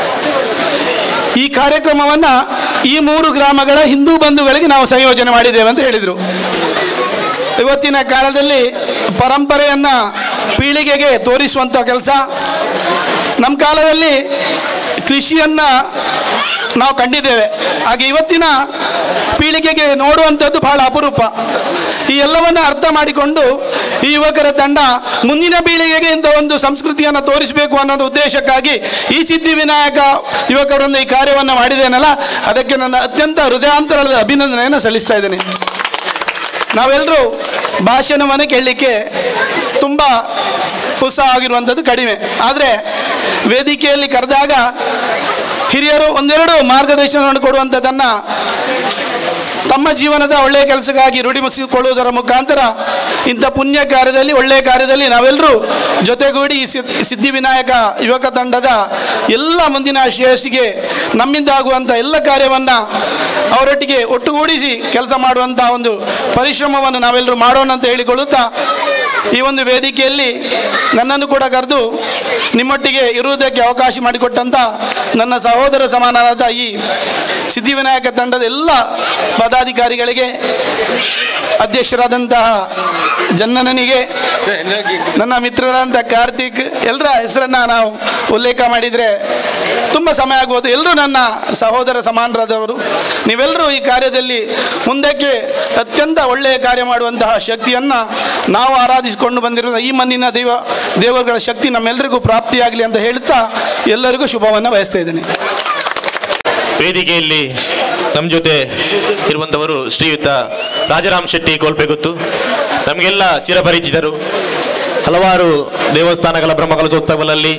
Speaker 5: ಈ ಕಾರ್ಯಕ್ರಮವನ್ನು ಈ ಮೂರು ಗ್ರಾಮಗಳ ಹಿಂದೂ ಬಂಧುಗಳಿಗೆ ನಾವು ಸಂಯೋಜನೆ ಮಾಡಿದ್ದೇವೆ ಅಂತ ಹೇಳಿದರು ಇವತ್ತಿನ ಕಾಲದಲ್ಲಿ ಪರಂಪರೆಯನ್ನು ಪೀಳಿಗೆಗೆ ತೋರಿಸುವಂಥ ಕೆಲಸ ನಮ್ಮ ಕಾಲದಲ್ಲಿ ಕೃಷಿಯನ್ನು ನಾವು ಕಂಡಿದ್ದೇವೆ ಹಾಗೆ ಇವತ್ತಿನ ಪೀಳಿಗೆಗೆ ನೋಡುವಂಥದ್ದು ಬಹಳ ಅಪರೂಪ ಈ ಎಲ್ಲವನ್ನು ಅರ್ಥ ಮಾಡಿಕೊಂಡು ಈ ಯುವಕರ ತಂಡ ಮುಂದಿನ ಪೀಳಿಗೆಗೆ ಇಂಥ ಒಂದು ಸಂಸ್ಕೃತಿಯನ್ನು ತೋರಿಸಬೇಕು ಅನ್ನೋದು ಉದ್ದೇಶಕ್ಕಾಗಿ ಈ ಸಿದ್ಧಿವಿನಾಯಕ ಯುವಕರಿಂದ ಈ ಕಾರ್ಯವನ್ನು ಮಾಡಿದ್ದೇನಲ್ಲ ಅದಕ್ಕೆ ನನ್ನ ಅತ್ಯಂತ ಹೃದಯಾಂತರದ ಅಭಿನಂದನೆಯನ್ನು ಸಲ್ಲಿಸ್ತಾ ಇದ್ದೇನೆ ನಾವೆಲ್ಲರೂ ಭಾಷಣವನ್ನು ಕೇಳಲಿಕ್ಕೆ ತುಂಬ ಉತ್ಸಾಹ ಆಗಿರುವಂಥದ್ದು ಕಡಿಮೆ ಆದರೆ ವೇದಿಕೆಯಲ್ಲಿ ಕರೆದಾಗ ಹಿರಿಯರು ಒಂದೆರಡು ಮಾರ್ಗದರ್ಶನವನ್ನು ಕೊಡುವಂಥದ್ದನ್ನು ತಮ್ಮ ಜೀವನದ ಒಳ್ಳೆಯ ಕೆಲಸಕ್ಕಾಗಿ ರೂಢಿಸಿಕೊಳ್ಳುವುದರ ಮುಖಾಂತರ ಇಂಥ ಪುಣ್ಯ ಕಾರ್ಯದಲ್ಲಿ ಒಳ್ಳೆಯ ಕಾರ್ಯದಲ್ಲಿ ನಾವೆಲ್ಲರೂ ಜೊತೆಗೂಡಿ ಈ ಸಿದ್- ಸಿದ್ಧಿವಿನಾಯಕ ಯುವಕ ತಂಡದ ಎಲ್ಲ ಮುಂದಿನ ಶ್ರೇಯಸ್ಸಿಗೆ ನಮ್ಮಿಂದ ಆಗುವಂಥ ಎಲ್ಲ ಕಾರ್ಯವನ್ನು ಅವರೊಟ್ಟಿಗೆ ಒಟ್ಟುಗೂಡಿಸಿ ಕೆಲಸ ಮಾಡುವಂಥ ಒಂದು ಪರಿಶ್ರಮವನ್ನು ನಾವೆಲ್ಲರೂ ಮಾಡೋಣ ಅಂತ ಹೇಳಿಕೊಳ್ಳುತ್ತಾ ಈ ಒಂದು ವೇದಿಕೆಯಲ್ಲಿ ನನ್ನನ್ನು ಕೂಡ ಕರೆದು ನಿಮ್ಮೊಟ್ಟಿಗೆ ಇರುವುದಕ್ಕೆ ಅವಕಾಶ ಮಾಡಿಕೊಟ್ಟಂಥ ನನ್ನ ಸಹೋದರ ಸಮಾನವಾದ ಈ ಸಿದ್ಧಿವಿನಾಯಕ ತಂಡದ ಎಲ್ಲ ಪದಾಧಿಕಾರಿಗಳಿಗೆ ಅಧ್ಯಕ್ಷರಾದಂತಹ ಜನ್ನನನಿಗೆ ನನ್ನ ಮಿತ್ರರಾದಂಥ ಕಾರ್ತಿಕ್ ಎಲ್ಲರ ಹೆಸರನ್ನು ನಾವು ಉಲ್ಲೇಖ ಮಾಡಿದರೆ ತುಂಬ ಸಮಯ ಆಗ್ಬೋದು ಎಲ್ಲರೂ ನನ್ನ ಸಹೋದರ ಸಮಾನರಾದವರು ನೀವೆಲ್ಲರೂ ಈ ಕಾರ್ಯದಲ್ಲಿ ಮುಂದಕ್ಕೆ ಅತ್ಯಂತ ಒಳ್ಳೆಯ ಕಾರ್ಯ ಮಾಡುವಂತಹ ಶಕ್ತಿಯನ್ನು ನಾವು ಆರಾಧಿಸಿಕೊಂಡು ಬಂದಿರುವ ಈ ಮಣ್ಣಿನ ದೈವ ದೇವರುಗಳ ಶಕ್ತಿ ನಮ್ಮೆಲ್ಲರಿಗೂ ಪ್ರಾಪ್ತಿಯಾಗಲಿ ಅಂತ ಹೇಳ್ತಾ ಎಲ್ಲರಿಗೂ ಶುಭವನ್ನು ಬಯಸ್ತಾ ಇದ್ದೇನೆ
Speaker 2: ವೇದಿಕೆಯಲ್ಲಿ ನಮ್ಮ ಜೊತೆ ಇರುವಂಥವರು ಶ್ರೀಯುತ ರಾಜರಾಮ್ ಶೆಟ್ಟಿ ಕೋಲ್ಪೆಗುತ್ತು ನಮಗೆಲ್ಲ ಚಿರಪರಿಚಿತರು ಹಲವಾರು ದೇವಸ್ಥಾನಗಳ ಬ್ರಹ್ಮಕಲಶೋತ್ಸವಗಳಲ್ಲಿ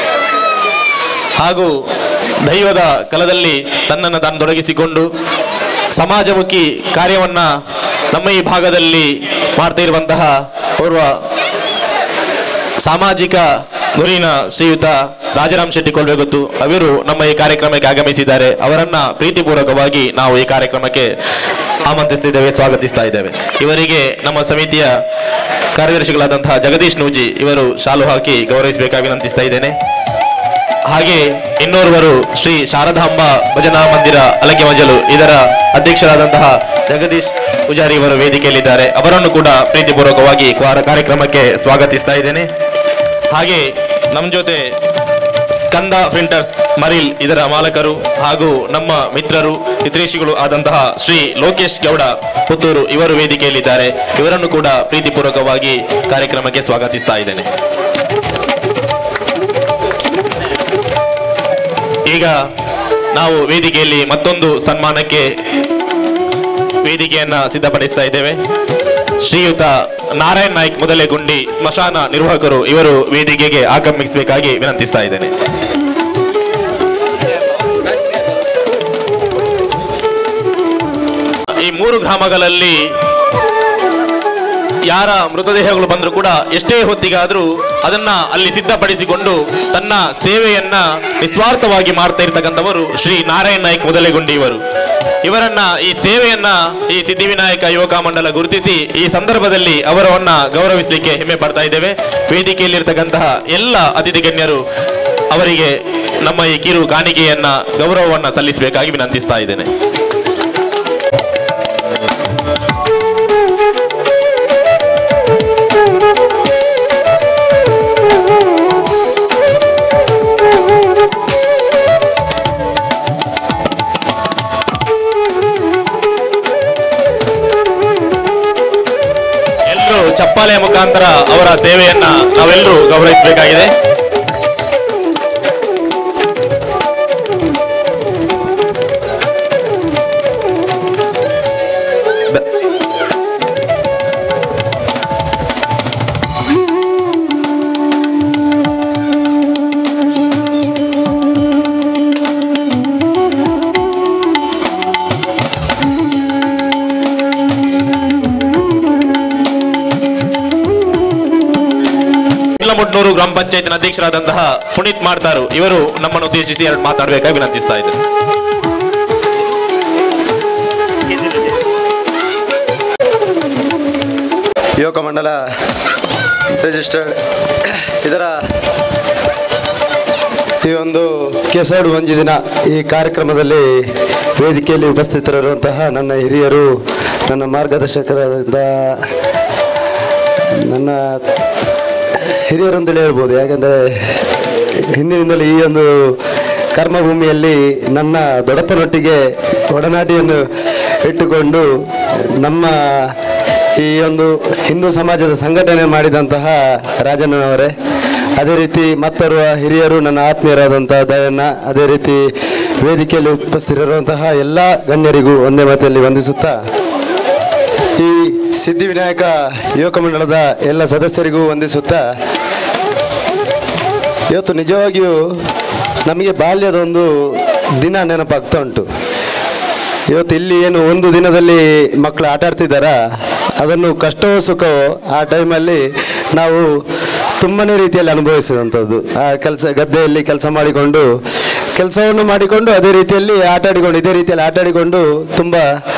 Speaker 2: ಹಾಗೂ ದೈವದ ಕಲದಲ್ಲಿ ತನ್ನನ್ನು ತಾನು ತೊಡಗಿಸಿಕೊಂಡು ಸಮಾಜಮುಖಿ ಕಾರ್ಯವನ್ನ ನಮ್ಮ ಈ ಭಾಗದಲ್ಲಿ ಮಾಡ್ತಾ ಇರುವಂತಹ ಓರ್ವ ಸಾಮಾಜಿಕ ಗುರಿನ ಶ್ರೀಯುತ ರಾಜರಾಮ್ ಶೆಟ್ಟಿ ಕೊಲ್ವೆಗೊತ್ತು ಅವರು ನಮ್ಮ ಈ ಕಾರ್ಯಕ್ರಮಕ್ಕೆ ಆಗಮಿಸಿದ್ದಾರೆ ಅವರನ್ನ ಪ್ರೀತಿಪೂರ್ವಕವಾಗಿ ನಾವು ಈ ಕಾರ್ಯಕ್ರಮಕ್ಕೆ ಆಮಂತ್ರಿಸ್ತಿದ್ದೇವೆ ಸ್ವಾಗತಿಸ್ತಾ ಇದ್ದೇವೆ ಇವರಿಗೆ ನಮ್ಮ ಸಮಿತಿಯ ಕಾರ್ಯದರ್ಶಿಗಳಾದಂತಹ ಜಗದೀಶ್ ನೂಜಿ ಇವರು ಶಾಲು ಹಾಕಿ ಗೌರವಿಸಬೇಕಾಗಿ ವಿನಂತಿಸ್ತಾ ಇದ್ದೇನೆ ಹಾಗೆ ಇನ್ನೋರ್ವರು ಶ್ರೀ ಶಾರದಾಂಬ ಭಜನಾ ಮಂದಿರ ಅಲಗೆ ಮಜಲು ಇದರ ಅಧ್ಯಕ್ಷರಾದಂತಹ ಜಗದೀಶ್ ಪೂಜಾರಿ ಇವರು ವೇದಿಕೆಯಲ್ಲಿದ್ದಾರೆ ಅವರನ್ನು ಕೂಡ ಪ್ರೀತಿಪೂರ್ವಕವಾಗಿ ಕ್ವಾರ- ಕಾರ್ಯಕ್ರಮಕ್ಕೆ ಸ್ವಾಗತಿಸ್ತಾ ಇದ್ದೇನೆ ಹಾಗೆ ನಮ್ಮ ಜೊತೆ ಸ್ಕಂದ ಪ್ರಿಂಟರ್ಸ್ ಮರಿಲ್ ಇದರ ಮಾಲಕರು ಹಾಗೂ ನಮ್ಮ ಮಿತ್ರರು ಹಿತೈಷಿಗಳು ಆದಂತಹ ಶ್ರೀ ಲೋಕೇಶ್ ಗೌಡ ಪುತ್ತೂರು ಇವರು ವೇದಿಕೆಯಲ್ಲಿದ್ದಾರೆ ಇವರನ್ನು ಕೂಡ ಪ್ರೀತಿಪೂರ್ವಕವಾಗಿ ಕಾರ್ಯಕ್ರಮಕ್ಕೆ ಸ್ವಾಗತಿಸ್ತಾ ಇದ್ದೇನೆ ಈಗ ನಾವು ವೇದಿಕೆಯಲ್ಲಿ ಮತ್ತೊಂದು ಸನ್ಮಾನಕ್ಕೆ ವೇದಿಕೆಯನ್ನ ಸಿದ್ಧಪಡಿಸ್ತಾ ಇದ್ದೇವೆ ಶ್ರೀಯುತ ನಾರಾಯಣ್ ನಾಯ್ಕ್ ಮೊದಲೇ ಗುಂಡಿ ಸ್ಮಶಾನ ನಿರ್ವಾಹಕರು ಇವರು ವೇದಿಕೆಗೆ ಆಗಮಿಸಬೇಕಾಗಿ ವಿನಂತಿಸ್ತಾ ಇದ್ದೇನೆ ಈ ಮೂರು ಗ್ರಾಮಗಳಲ್ಲಿ ಯಾರ ಮೃತದೇಹಗಳು ಬಂದರೂ ಕೂಡ ಎಷ್ಟೇ ಹೊತ್ತಿಗಾದರೂ ಅದನ್ನ ಅಲ್ಲಿ ಸಿದ್ಧಪಡಿಸಿಕೊಂಡು ತನ್ನ ಸೇವೆಯನ್ನ ನಿಸ್ವಾರ್ಥವಾಗಿ ಮಾಡ್ತಾ ಇರ್ತಕ್ಕಂಥವರು ಶ್ರೀ ನಾರಾಯಣ್ ನಾಯ್ಕ್ ಮೊದಲೇಗುಂಡಿ ಇವರು ಇವರನ್ನ ಈ ಸೇವೆಯನ್ನ ಈ ಸಿದ್ಧಿವಿನಾಯಕ ಯುವಕ ಮಂಡಲ ಗುರುತಿಸಿ ಈ ಸಂದರ್ಭದಲ್ಲಿ ಅವರವನ್ನ ಗೌರವಿಸಲಿಕ್ಕೆ ಹೆಮ್ಮೆ ಪಡ್ತಾ ಇದ್ದೇವೆ ವೇದಿಕೆಯಲ್ಲಿರ್ತಕ್ಕಂತಹ ಎಲ್ಲ ಅತಿಥಿ ಗಣ್ಯರು ಅವರಿಗೆ ನಮ್ಮ ಈ ಕಿರು ಕಾಣಿಕೆಯನ್ನ ಗೌರವವನ್ನ ಸಲ್ಲಿಸಬೇಕಾಗಿ ವಿನಂತಿಸ್ತಾ ಇದ್ದೇನೆ ಎಲ್ಲರೂ ಚಪ್ಪಾಳೆಯ ಮುಖಾಂತರ ಅವರ ಸೇವೆಯನ್ನ ನಾವೆಲ್ಲರೂ ಗೌರವಿಸಬೇಕಾಗಿದೆ ಮುಟ್ನೂರು ಗ್ರಾಮ ಪಂಚಾಯತ್ನ ಅಧ್ಯಕ್ಷರಾದಂತಹ ಪುನೀತ್ ಮಾಡ್ತಾರು ಇವರು ನಮ್ಮನ್ನು ಉದ್ದೇಶಿಸಿ ಎರಡು ಮಾತಾಡಬೇಕಾಗಿ ವಿನಂತಿಸ್ತಾ ಇದ್ದಾರೆ
Speaker 6: ಯುವಕ ಮಂಡಲ ರಿಜಿಸ್ಟರ್ಡ್ ಇದರ ಈ ಒಂದು ಕೆಸಡು ಮಂಜಿ ದಿನ ಈ ಕಾರ್ಯಕ್ರಮದಲ್ಲಿ ವೇದಿಕೆಯಲ್ಲಿ ಉಪಸ್ಥಿತರಿರುವಂತಹ ನನ್ನ ಹಿರಿಯರು ನನ್ನ ಮಾರ್ಗದರ್ಶಕರಾದ ನನ್ನ ಹಿರಿಯರಂತಲೇ ಹೇಳ್ಬೋದು ಯಾಕಂದರೆ ಹಿಂದಿನಿಂದಲೂ ಈ ಒಂದು ಕರ್ಮಭೂಮಿಯಲ್ಲಿ ನನ್ನ ದೊಡ್ಡಪ್ಪನೊಟ್ಟಿಗೆ ಒಡನಾಟಿಯನ್ನು ಇಟ್ಟುಕೊಂಡು ನಮ್ಮ ಈ ಒಂದು ಹಿಂದೂ ಸಮಾಜದ ಸಂಘಟನೆ ಮಾಡಿದಂತಹ ರಾಜಣ್ಣನವರೇ ಅದೇ ರೀತಿ ಮತ್ತೋರ್ವ ಹಿರಿಯರು ನನ್ನ ಆತ್ಮೀಯರಾದಂತಹ ದಯಣ್ಣ ಅದೇ ರೀತಿ ವೇದಿಕೆಯಲ್ಲಿ ಉಪಸ್ಥಿತರಿರುವಂತಹ ಎಲ್ಲ ಗಣ್ಯರಿಗೂ ಒಂದೇ ಮಾತಿನಲ್ಲಿ ವಂದಿಸುತ್ತಾ ಈ ಸಿದ್ಧಿವಿನಾಯಕ ಯುವಕ ಮಂಡಳದ ಎಲ್ಲ ಸದಸ್ಯರಿಗೂ ವಂದಿಸುತ್ತಾ ಇವತ್ತು ನಿಜವಾಗಿಯೂ ನಮಗೆ ಬಾಲ್ಯದ ಒಂದು ದಿನ ನೆನಪಾಗ್ತಾ ಉಂಟು ಇವತ್ತು ಇಲ್ಲಿ ಏನು ಒಂದು ದಿನದಲ್ಲಿ ಮಕ್ಕಳು ಆಟ ಆಡ್ತಿದ್ದಾರಾ ಅದನ್ನು ಕಷ್ಟವೋ ಸುಖವೋ ಆ ಟೈಮಲ್ಲಿ ನಾವು ತುಂಬನೇ ರೀತಿಯಲ್ಲಿ ಅನುಭವಿಸಿದಂಥದ್ದು ಆ ಕೆಲಸ ಗದ್ದೆಯಲ್ಲಿ ಕೆಲಸ ಮಾಡಿಕೊಂಡು ಕೆಲಸವನ್ನು ಮಾಡಿಕೊಂಡು ಅದೇ ರೀತಿಯಲ್ಲಿ ಆಟ ಆಡಿಕೊಂಡು ಇದೇ ರೀತಿಯಲ್ಲಿ ಆಟ ಆಡಿಕೊಂಡು ತುಂಬ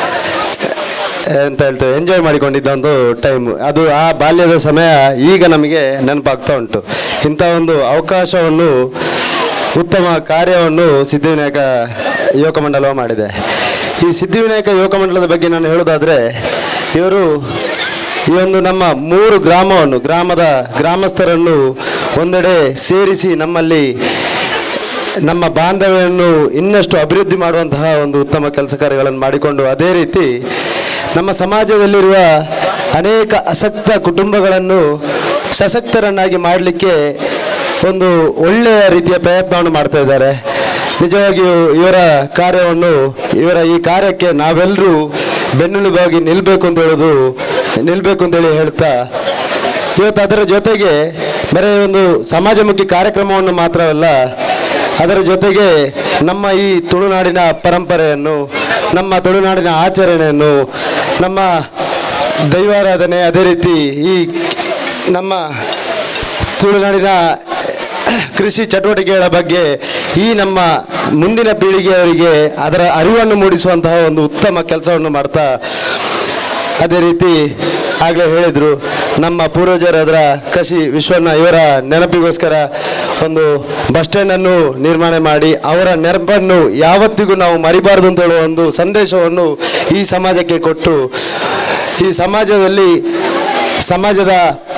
Speaker 6: ಎಂತ ಹೇಳ್ತೇವೆ ಎಂಜಾಯ್ ಮಾಡಿಕೊಂಡಿದ್ದ ಒಂದು ಟೈಮ್ ಅದು ಆ ಬಾಲ್ಯದ ಸಮಯ ಈಗ ನಮಗೆ ನೆನಪಾಗ್ತಾ ಉಂಟು ಇಂಥ ಒಂದು ಅವಕಾಶವನ್ನು ಉತ್ತಮ ಕಾರ್ಯವನ್ನು ಸಿದ್ಧಿವಿನಾಯಕ ಯುವಕ ಮಂಡಲವು ಮಾಡಿದೆ ಈ ಸಿದ್ಧಿವಿನಾಯಕ ಯುವಕ ಮಂಡಲದ ಬಗ್ಗೆ ನಾನು ಹೇಳೋದಾದರೆ ಇವರು ಈ ಒಂದು ನಮ್ಮ ಮೂರು ಗ್ರಾಮವನ್ನು ಗ್ರಾಮದ ಗ್ರಾಮಸ್ಥರನ್ನು ಒಂದೆಡೆ ಸೇರಿಸಿ ನಮ್ಮಲ್ಲಿ ನಮ್ಮ ಬಾಂಧವ್ಯವನ್ನು ಇನ್ನಷ್ಟು ಅಭಿವೃದ್ಧಿ ಮಾಡುವಂತಹ ಒಂದು ಉತ್ತಮ ಕೆಲಸ ಕಾರ್ಯಗಳನ್ನು ಮಾಡಿಕೊಂಡು ಅದೇ ರೀತಿ ನಮ್ಮ ಸಮಾಜದಲ್ಲಿರುವ ಅನೇಕ ಅಸಕ್ತ ಕುಟುಂಬಗಳನ್ನು ಸಶಕ್ತರನ್ನಾಗಿ ಮಾಡಲಿಕ್ಕೆ ಒಂದು ಒಳ್ಳೆಯ ರೀತಿಯ ಪ್ರಯತ್ನವನ್ನು ಮಾಡ್ತಾ ಇದ್ದಾರೆ ನಿಜವಾಗಿಯೂ ಇವರ ಕಾರ್ಯವನ್ನು ಇವರ ಈ ಕಾರ್ಯಕ್ಕೆ ನಾವೆಲ್ಲರೂ ಬೆನ್ನೆಲುಬಾಗಿ ನಿಲ್ಲಬೇಕು ಅಂತ ಹೇಳೋದು ನಿಲ್ಲಬೇಕು ಅಂತೇಳಿ ಹೇಳ್ತಾ ಇವತ್ತು ಅದರ ಜೊತೆಗೆ ಬರೀ ಒಂದು ಸಮಾಜಮುಖಿ ಕಾರ್ಯಕ್ರಮವನ್ನು ಮಾತ್ರವಲ್ಲ ಅದರ ಜೊತೆಗೆ ನಮ್ಮ ಈ ತುಳುನಾಡಿನ ಪರಂಪರೆಯನ್ನು ನಮ್ಮ ತುಳುನಾಡಿನ ಆಚರಣೆಯನ್ನು ನಮ್ಮ ದೈವಾರಾಧನೆ ಅದೇ ರೀತಿ ಈ ನಮ್ಮ ತುಳುನಾಡಿನ ಕೃಷಿ ಚಟುವಟಿಕೆಗಳ ಬಗ್ಗೆ ಈ ನಮ್ಮ ಮುಂದಿನ ಪೀಳಿಗೆಯವರಿಗೆ ಅದರ ಅರಿವನ್ನು ಮೂಡಿಸುವಂತಹ ಒಂದು ಉತ್ತಮ ಕೆಲಸವನ್ನು ಮಾಡ್ತಾ ಅದೇ ರೀತಿ ಆಗಲೇ ಹೇಳಿದರು ನಮ್ಮ ಪೂರ್ವಜರಾದ ಕಶಿ ವಿಶ್ವನ ಇವರ ನೆನಪಿಗೋಸ್ಕರ ಒಂದು ಬಸ್ ಸ್ಟ್ಯಾಂಡನ್ನು ನಿರ್ಮಾಣ ಮಾಡಿ ಅವರ ನೆನಪನ್ನು ಯಾವತ್ತಿಗೂ ನಾವು ಮರಿಬಾರದು ಅಂತ ಹೇಳುವ ಒಂದು ಸಂದೇಶವನ್ನು ಈ ಸಮಾಜಕ್ಕೆ ಕೊಟ್ಟು ಈ ಸಮಾಜದಲ್ಲಿ ಸಮಾಜದ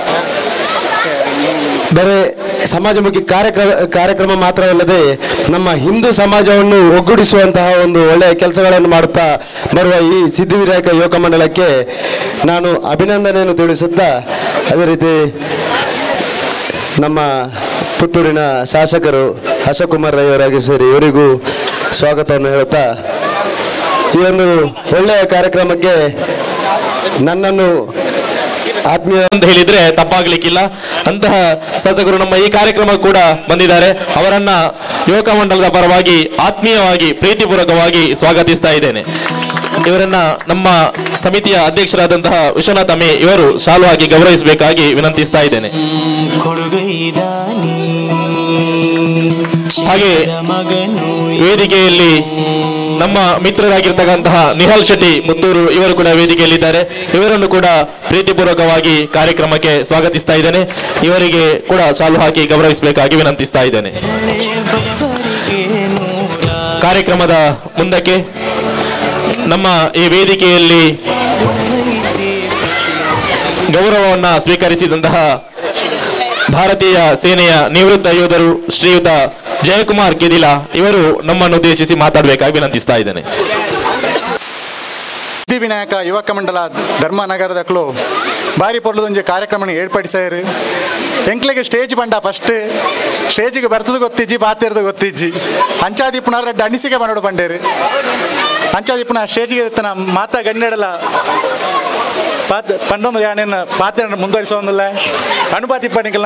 Speaker 6: ಬರೇ ಸಮಾಜಮುಖಿ ಕಾರ್ಯಕ್ರಮ ಕಾರ್ಯಕ್ರಮ ಮಾತ್ರವಲ್ಲದೆ ನಮ್ಮ ಹಿಂದೂ ಸಮಾಜವನ್ನು ಒಗ್ಗೂಡಿಸುವಂತಹ ಒಂದು ಒಳ್ಳೆಯ ಕೆಲಸಗಳನ್ನು ಮಾಡುತ್ತಾ ಬರುವ ಈ ಸಿದ್ಧಿವಿನಾಯಕ ಯುವಕ ಮಂಡಲಕ್ಕೆ ನಾನು ಅಭಿನಂದನೆಯನ್ನು ತಿಳಿಸುತ್ತಾ ಅದೇ ರೀತಿ ನಮ್ಮ ಪುತ್ತೂರಿನ ಶಾಸಕರು ಅಶೋಕ್ ಕುಮಾರ್ ರೈ ಅವರಾಗಿ ಸೇರಿ ಇವರಿಗೂ ಸ್ವಾಗತವನ್ನು ಹೇಳುತ್ತಾ ಈ ಒಂದು ಒಳ್ಳೆಯ ಕಾರ್ಯಕ್ರಮಕ್ಕೆ ನನ್ನನ್ನು ಆತ್ಮೀಯ
Speaker 2: ಅಂತ ಹೇಳಿದ್ರೆ ತಪ್ಪಾಗ್ಲಿಕ್ಕಿಲ್ಲ ಅಂತಹ ಶಾಸಕರು ನಮ್ಮ ಈ ಕಾರ್ಯಕ್ರಮ ಕೂಡ ಬಂದಿದ್ದಾರೆ ಅವರನ್ನ ಯುವಕ ಮಂಡಲದ ಪರವಾಗಿ ಆತ್ಮೀಯವಾಗಿ ಪ್ರೀತಿಪೂರ್ವಕವಾಗಿ ಸ್ವಾಗತಿಸ್ತಾ ಇದ್ದೇನೆ ಇವರನ್ನ ನಮ್ಮ ಸಮಿತಿಯ ಅಧ್ಯಕ್ಷರಾದಂತಹ ವಿಶ್ವನಾಥ ಮೇ ಇವರು ಶಾಲು ಹಾಕಿ ಗೌರವಿಸಬೇಕಾಗಿ ವಿನಂತಿಸ್ತಾ ಇದ್ದೇನೆ ಹಾಗೆ ವೇದಿಕೆಯಲ್ಲಿ ನಮ್ಮ ಮಿತ್ರರಾಗಿರ್ತಕ್ಕಂತಹ ನಿಹಾಲ್ ಶೆಟ್ಟಿ ಮುತ್ತೂರು ಇವರು ಕೂಡ ವೇದಿಕೆಯಲ್ಲಿದ್ದಾರೆ ಇವರನ್ನು ಕೂಡ ಪ್ರೀತಿಪೂರ್ವಕವಾಗಿ ಕಾರ್ಯಕ್ರಮಕ್ಕೆ ಸ್ವಾಗತಿಸ್ತಾ ಇದ್ದೇನೆ ಇವರಿಗೆ ಕೂಡ ಶಾಲು ಹಾಕಿ ಗೌರವಿಸಬೇಕಾಗಿ ವಿನಂತಿಸ್ತಾ ಇದ್ದೇನೆ ಕಾರ್ಯಕ್ರಮದ ಮುಂದಕ್ಕೆ ನಮ್ಮ ಈ ವೇದಿಕೆಯಲ್ಲಿ ಗೌರವವನ್ನು ಸ್ವೀಕರಿಸಿದಂತಹ ಭಾರತೀಯ ಸೇನೆಯ ನಿವೃತ್ತ ಯೋಧರು ಶ್ರೀಯುತ ಜಯಕುಮಾರ್ ಕೆದಿಲ ಇವರು ನಮ್ಮನ್ನು ಉದ್ದೇಶಿಸಿ ಮಾತಾಡಬೇಕಾಗಿ ವಿನಂತಿಸ್ತಾ ಇದ್ದೇನೆ
Speaker 8: ಸಿದ್ಧಿವಿನಾಯಕ ಯುವಕ ಮಂಡಲ ಧರ್ಮನಗರದಕ್ಕಳು ಬಾರಿ ಪೊರ್ಲದೊಂಜಿ ಕಾರ್ಯಕ್ರಮ ಏರ್ಪಡಿಸಾರು ಎಂಕ್ಲೆಗೆ ಸ್ಟೇಜ್ ಬಂಡ ಫಸ್ಟ್ ಸ್ಟೇಜಿಗೆ ಬರ್ತದ ಗೊತ್ತಿಜ್ಜಿ ಪಾತಿರ್ದು ಗೊತ್ತಿಜ್ಜಿ ಅಂಚಾದೀಪುನ ರೆಡ್ ಅನಿಸಿಕೆ ಬಂಡೋಡು ಬಂಡೇರು ಅಂಚಾದೀಪುನ ಸ್ಟೇಜಿಗೆ ತನ ಮಾತಾ ಗಂಡೆಡಲ ಪಾತ್ ಪಂಡೊಂದು ಯಾನೇನು ಪಾತ್ರ ಮುಂದುವರಿಸೋದಿಲ್ಲ ಅನುಪಾತಿ ಪಣಿಕಲ್ಲ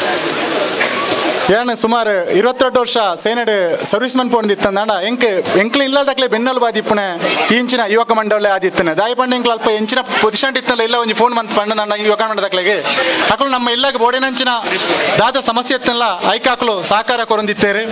Speaker 8: ಏನು ಸುಮಾರು ಇರುವತ್ತೆರಡು ವರ್ಷ ಸೇನೆಡ್ ಸರ್ವಿಸ್ ಮನ್ ಪೋಂದಿತ್ತಂದಾಂಡ ಎಂಕ್ ಎಂಕ್ಲ ಇಲ್ಲದಕ್ಲೆ ಬೆನ್ನಲು ಬಾದಿಪ್ಪುನೆ ಇಂಚಿನ ಯುವಕ ಮಂಡಲ ಆದಿತ್ತನೆ ದಾಯಿ ಪಂಡ ಎಂಕ್ಲ ಅಲ್ಪ ಎಂಚಿನ ಪೊಸಿಷನ್ ಇತ್ತಲ್ಲ ಇಲ್ಲ ಒಂಜಿ ಫೋನ್ ಮಂತ್ ಪಂಡದಂಡ ಯುವಕ ಮಂಡಲಕ್ಲೆಗೆ ಅಕಲು ನಮ್ಮ ಇಲ್ಲಾಗ ಬೋಡಿನಂಚಿನ ದಾದ ಸಮಸ್ಯೆ ಇತ್ತಲ್ಲ ಐಕಾಕಲು ಸಾಕಾರ ಕೊರೊಂದಿತ್ತೇರು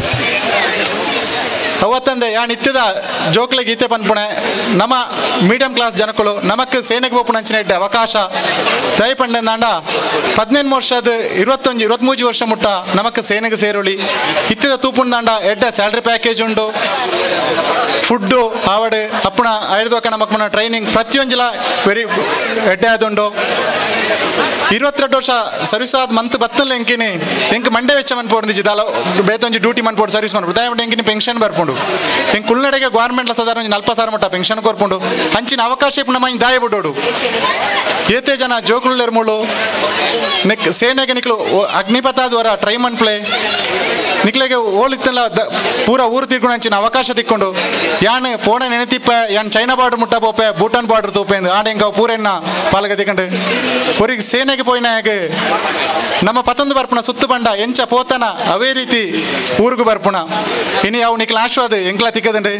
Speaker 8: ಅವತ್ತಂದೆ ಯಾ ನಿತ್ಯದ ಜೋಕ್ಲೆ ಗೀತೆ ಪನ್ಪುಣೆ ನಮ್ಮ ಮೀಡಿಯಂ ಕ್ಲಾಸ್ ಜನಕ್ಕಳು ನಮಕ್ ಸೇನೆಗೆ ಹೋಪುಣ ಅಂಚಿನ ಇಡ್ಡೆ ಅವಕಾಶ ದಯಪಂಡೆ ನಾಂಡ ಹದಿನೆಂಟು ವರ್ಷದ ಇರುವತ್ತೊಂದು ಇರುವತ್ಮೂಜಿ ವರ್ಷ ಮುಟ್ಟ ನಮಕ್ ಸೇನೆಗೆ ಸೇರುಳಿ ಇತ್ತಿದ ತೂಪುಣ ದಾಂಡ ಎಡ್ಡ ಸ್ಯಾಲ್ರಿ ಪ್ಯಾಕೇಜ್ ಉಂಡು ಫುಡ್ಡು ಆವಡ್ ಅಪ್ಪುಣ ಐದೋಕ ನಮಕ್ ಮನ ಟ್ರೈನಿಂಗ್ ಪ್ರತಿಯೊಂಜಿಲ ವೆರಿ ಎಡ್ಡೆ ಆದುಂಡು ಇರುವತ್ತೆರಡು ವರ್ಷ ಸರ್ವಿಸ್ ಆದ ಮಂತ್ ಬತ್ತಲ್ಲ ಎಂಕಿನಿ ಎಂಕ್ ಮಂಡೆ ವೆಚ್ಚ ಮನ್ಪೋಡ್ದಿಜಿ ದಾಲ ಬೇತೊಂಜಿ ಡ್ಯೂಟಿ ಮನ್ಪೋಡು ಸರ್ವಿಸ್ ಮನ್ ಹೃದಯ ಮಂಡೆ ಎಂಕಿನಿ ಪೆನ್ಷನ್ ಬರ್ಪುಂಡು ಎಂಕ್ ಕುಲ್ನಡೆಗೆ ಗೌರ್ಮೆಂಟ್ ಸಾಧಾರಣ ಒಂಜಿ ನಲ್ಪ ಸಾವಿರ ಮಟ್ಟ ಪೆನ್ಷನ್ ಕೊರ್ಪುಂಡು ಹಂಚಿನ ಅವಕಾಶ ಇಪ್ಪು ನಮ್ಮ ದಾಯ ಬಿಡೋಡು ಏತೆ ಜನ ಜೋಕುಳ್ಳೆರ್ ಮುಳು ನೆಕ್ ಸೇನೆಗೆ ನಿಕ್ಲು ಅಗ್ನಿಪಥಾದ ವರ ಟ್ರೈ ಮನ್ಪ್ಲೆ ನಿಕ್ಲೆಗೆ ಓಲಿತ್ತಲ್ಲ ದ- ಪೂರ ಊರು ತಿರ್ಕೊಂಡು ಅಂಚಿನ ಅವಕಾಶ ತಿಕ್ಕೊಂಡು ಯಾನ್ ಪೋಣ ನೆನೆತಿಪ್ಪ ಯಾನ್ ಚೈನಾ ಬಾರ್ಡರ್ ಮುಟ್ಟ ಪೋಪೆ ಭೂಟಾನ್ ಬಾರ್ಡರ್ ತೂಪೆಂದು ಆಡೆ ಎಂಗ ಪೂರೆನ್ನ ಪಾಲಗ ತಿಕ್ಕಂಡು ಒರಿಗೆ ಸೇನೆಗೆ ಪೋಯಿನ ಹೇಗೆ ನಮ್ಮ ಪತ್ತೊಂದು ಬರ್ಪುಣ ಸುತ್ತು ಬಂಡ ಎಂಚ ಪೋತನ ಅವೇ ರೀತಿ ಊರಿಗೂ ಬರ್ಪುಣ ಇನಿ ಅವು ನಿಕ್ಲ ಆಶ್ವಾದ ಎಂಕ್ಲ ತಿಕ್ಕದಂಡು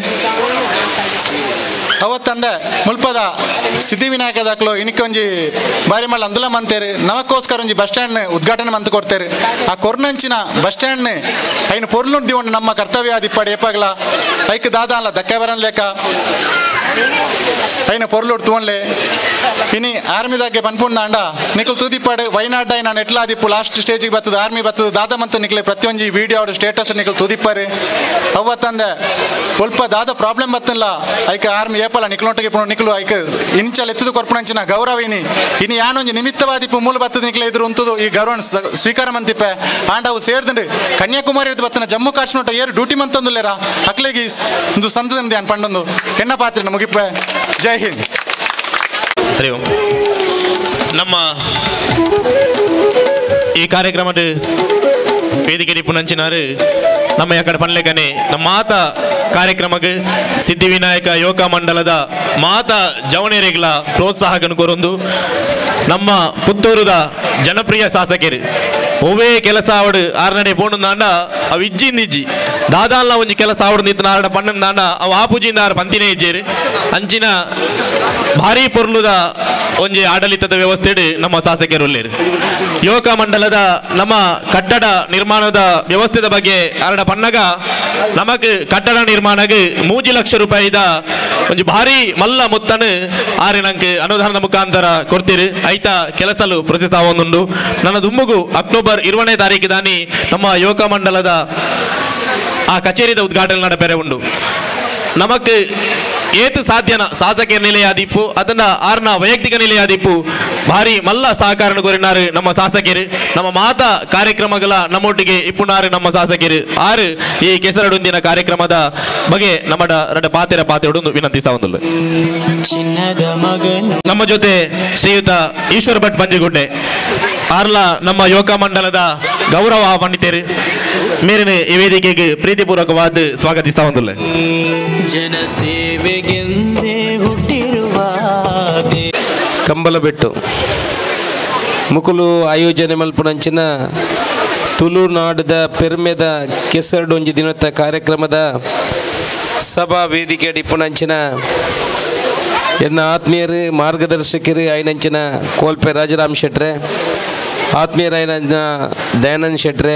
Speaker 8: ಅವತ್ತಂದೆ ಮುಲ್ಪದ ಸಿದ್ಧಿವಿನಾಯಕ ದಾಖಲು ಇನಿಕ್ಕೆ ಒಂಜಿ ಬಾರಿ ಮಲ್ಲ ಅಂದುಲ ಮಂತೇರು ನಮಕ್ಕೋಸ್ಕರ ಒಂಜಿ ಬಸ್ ಸ್ಟ್ಯಾಂಡ್ ಉದ್ಘಾಟನೆ ಮಂತ್ ಕೊಡ್ತೇರು ಆ ಕೊರ್ನಂಚಿನ ಬಸ್ ಸ್ಟ್ಯಾಂಡ್ ಐನ ಪೊರ್ಲುಂಡಿ ಒಂದು ನಮ್ಮ ಕರ್ತವ್ಯ ಆದಿಪ್ಪಡಿ ಏಪಾಗ್ಲ ಐಕ್ ದಾದ ಅಲ್ಲ ದಕ್ಕೆ ಬರನ್ ಲೆಕ್ಕ ಐನ ಪೊರ್ಲುಡ್ ತೂನ್ಲೆ ಇನಿ ಆರ್ಮಿದಾಗೆ ಪನ್ಪುಂಡ ಅಂಡ ನಿಕ್ಲು ತೂದಿಪ್ಪಾಡು ವೈನಾಡ್ ನಾನು ಎಟ್ಲ ಆದಿಪ್ಪು ಲಾಸ್ಟ್ ಸ್ಟೇಜಿಗೆ ಬರ್ತದ ಆರ್ಮಿ ಬರ್ತದ ದಾದ ಮಂತ್ ನಿಕ್ಲೆ ಪ್ರತಿಯೊಂದು ವಿಡಿಯೋ ಅವ್ರ ಸ್ಟೇಟಸ್ ನಿಕ್ಲು ತೂದಿಪ್ಪಾರು ಅವತ್ತಂದೆ ಸ್ವಲ್ಪ ದಾದ ಪ್ರಾಬ್ಲಮ್ ಬತ್ತಲ್ಲ ಐಕ ಆರ್ಮಿ ಏಪಲ ನಿಕ್ಲೊಟ್ಟಿಗೆ ಪುಣ ನಿಕ್ಲು ಐಕ ಇಂಚಲ್ ಎತ್ತದು ಕೊರ್ಪುಣಂಚಿನ ಗೌರವ ಇನಿ ಇನಿ ಯಾನೊಂಜಿ ನಿಮಿತ್ತವಾದಿಪ್ಪು ಮೂಲ ಬತ್ತದ ನಿಕ್ಲೆ ಎದುರು ಉಂತದು ಈ ಗೌರವ ಸ್ವೀಕಾರ ಮಂತಿಪ್ಪೆ ಆಂಡವು ಸೇರ್ದಂಡು ಕನ್ಯಾಕುಮಾರಿ ಹಿಡಿದು ಬತ್ತನ ಜಮ್ಮು ಕಾಶ್ಮೀರ ಏರು ಡ್ಯೂಟಿ ಮಂತಂದುಲ್ಲೇರ ಅಕ್ಲೆಗಿ ಒಂದು ಸಂತದಿಂದ ಯಾನ್ ಪಂಡೊಂದು ಹೆಣ್ಣ ಪಾತ್ರ ಮುಗಿಪ್ಪೆ ಜೈ ಹಿಂದ್
Speaker 2: ಹರಿ ಓಂ ನಮ್ಮ ಈ ಕಾರ್ಯಕ್ರಮದ ವೇದಿಕೆ ನಿಪುಣಂಚಿನಾರು ನಮ್ಮ ಯಾಕಡೆ ಪನ್ಲೆಕನೆ ನಮ್ಮ ಮಾತ ಕಾರ್ಯಕ್ರಮಕ್ಕೆ ಸಿದ್ಧಿವಿನಾಯಕ ಯೋಗ ಮಂಡಲದ ಮಾತ ಜವಣೇರಿಗಳ ಪ್ರೋತ್ಸಾಹಕನು ಕೊರೊಂದು ನಮ್ಮ ಪುತ್ತೂರುದ ಜನಪ್ರಿಯ ಶಾಸಕರು ಒವೇ ಕೆಲಸ ಆವಡು ಆರ್ನಡೆ ಪೋಣಂದಾಂಡ ಅವು ಇಜ್ಜಿಂದಿಜ್ಜಿ ದಾದಾಲ್ನ ಒಂಜಿ ಕೆಲಸ ಆವಡು ನಿಂತ ನಾರಡ ಪಣ್ಣಂದಾಂಡ ಅವು ಆಪುಜಿಂದ ಆರು ಪಂತಿನೇ ಇಜ್ಜೇರು ಅಂಚಿನ ಭಾರಿ ಪೊರ್ಲುದ ಒಂಜಿ ಆಡಳಿತದ ವ್ಯವಸ್ಥೆ ನಮ್ಮ ಶಾಸಕರು ಉಳ್ಳೇರು ಯುವಕ ಮಂಡಲದ ನಮ್ಮ ಕಟ್ಟಡ ನಿರ್ಮಾಣದ ವ್ಯವಸ್ಥೆದ ಬಗ್ಗೆ ಅರಡ ಪನ್ನಗ ನಮಕ್ ಕಟ್ಟಡ ನಿರ್ಮಾಣಕ್ಕೆ ಮೂಜಿ ಲಕ್ಷ ರೂಪಾಯಿದ ಒಂಜಿ ಭಾರಿ ಮಲ್ಲ ಮೊತ್ತನು ಆರೆ ನಂಗೆ ಅನುದಾನದ ಮುಖಾಂತರ ಕೊಡ್ತೀರಿ ಐತ ಕೆಲಸಲು ಪ್ರೊಸೆಸ್ ಆವೊಂದುಂಡು ನನ್ನ ದುಂಬುಗು ಅಕ್ಟೋಬರ್ ಇರುವನೇ ತಾರೀಕು ದಾನಿ ನಮ್ಮ ಯುವಕ ಮಂಡಲದ ಆ ಕಚೇರಿದ ಉದ್ಘಾಟನೆ ನಡಪೆರೆ ಉಂಡು ನಮಕ್ ಏತು ಸಾಧ್ಯನ ಶಾಸಕ ನಿಲೆಯಾದಿಪ್ಪು ಅದನ್ನ ಆರ್ನ ವೈಯಕ್ತಿಕ ನಿಲೆಯಾದಿಪ್ಪು ಭಾರಿ ಮಲ್ಲ ಸಹಕಾರ ಕೋರಿನಾರು ನಮ್ಮ ಶಾಸಕರು ನಮ್ಮ ಮಾತ ಕಾರ್ಯಕ್ರಮಗಳ ನಮ್ಮೊಟ್ಟಿಗೆ ಇಪ್ಪುನಾರು ನಮ್ಮ ಶಾಸಕರು ಆರು ಈ ಕೆಸರಡೊಂದಿನ ಕಾರ್ಯಕ್ರಮದ ಬಗ್ಗೆ ನಮ್ಮ ರಡ ಪಾತೆರ ಪಾತೆರಡು ವಿನಂತಿ ಸಾವಂದುಲ್ಲ
Speaker 11: ಚಿನ್ನದ ಮಗನು
Speaker 2: ನಮ್ಮ ಜೊತೆ ಶ್ರೀಯುತ ಈಶ್ವರ ಭಟ್ ಪಂಜಗುಡ್ಡೆ ಆರ್ಲ ನಮ್ಮ ಯೋಗ ಮಂಡಲದ ಗೌರವ ಪಂಡಿತರು ಮೇರಿನ ಈ ವೇದಿಕೆಗೆ ಪ್ರೀತಿಪೂರ್ವಕವಾದ ಸ್ವಾಗತಿಸ್ತಾ ಒಂದುಲ್ಲ
Speaker 11: ಜನ ಸೇವೆಗೆಂದೇ ಹುಟ್ಟಿರುವ ದೇ-
Speaker 22: ಕಂಬಲಬೆಟ್ಟು ಮುಕುಲು ಆಯೋಜನೆ ಮಲ್ಪುನಂಚಿನ ತುಳುನಾಡದ ಪೆರ್ಮೆದ ಕೆಸರಡೊಂಜಿ ದಿನದ ಕಾರ್ಯಕ್ರಮದ ಸಭಾ ವೇದಿಕೆ ಡಿಪ್ಪುನಂಚಿನ ಎನ್ನ ಆತ್ಮೀಯರು ಮಾರ್ಗದರ್ಶಕರು ಐನಂಚಿನ ಕೋಲ್ಪೆ ರಾಜರಾಮ್ ಶೆಟ್ರೆ ಆತ್ಮೀಯರ ಐನಂಚಿನ ದಯಾನಂದ್ ಶೆಟ್ರೆ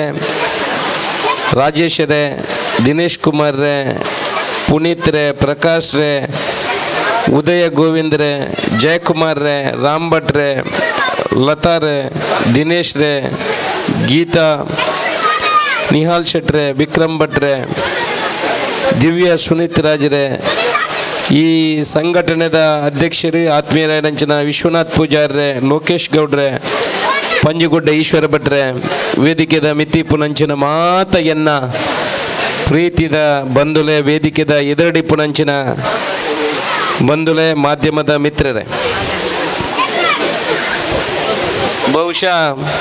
Speaker 22: ರಾಜೇಶ್ ರೇ ದಿನೇಶ್ ಕುಮಾರ್ ರೇ ಪುನೀತ್ ರೇ ಪ್ರಕಾಶ್ ರೇ ಉದಯ ಗೋವಿಂದ್ ರೇ ಜಯಕುಮಾರ್ ರೇ ರಾಮ್ ಭಟ್ ರೇ ಲತಾ ರೇ ದಿನೇಶ್ ರೇ ಗೀತಾ ನಿಹಾಲ್ ಶೆಟ್ರೆ ವಿಕ್ರಮ್ ಭಟ್ರೆ ದಿವ್ಯ ಸುನೀತ್ ರಾಜರೇ ಈ ಸಂಘಟನೆದ ಅಧ್ಯಕ್ಷರು ಆತ್ಮೀಯರಾಯನಂಚಿನ ವಿಶ್ವನಾಥ್ ಪೂಜಾರ್ರೆ ಲೋಕೇಶ್ ಗೌಡ್ರೆ ಪಂಜುಗುಡ್ಡ ಈಶ್ವರ ಭಟ್ರೆ ವೇದಿಕೆದ ಮಿತಿ ಪುನಂಚಿನ ಮಾತ ಎನ್ನ ಪ್ರೀತಿದ ಬಂಧುಲೆ ವೇದಿಕೆದ ಎದುರಡಿ ಪುನಂಚಿನ ಬಂಧುಲೆ ಮಾಧ್ಯಮದ ಮಿತ್ರರೇ ಬಹುಶಃ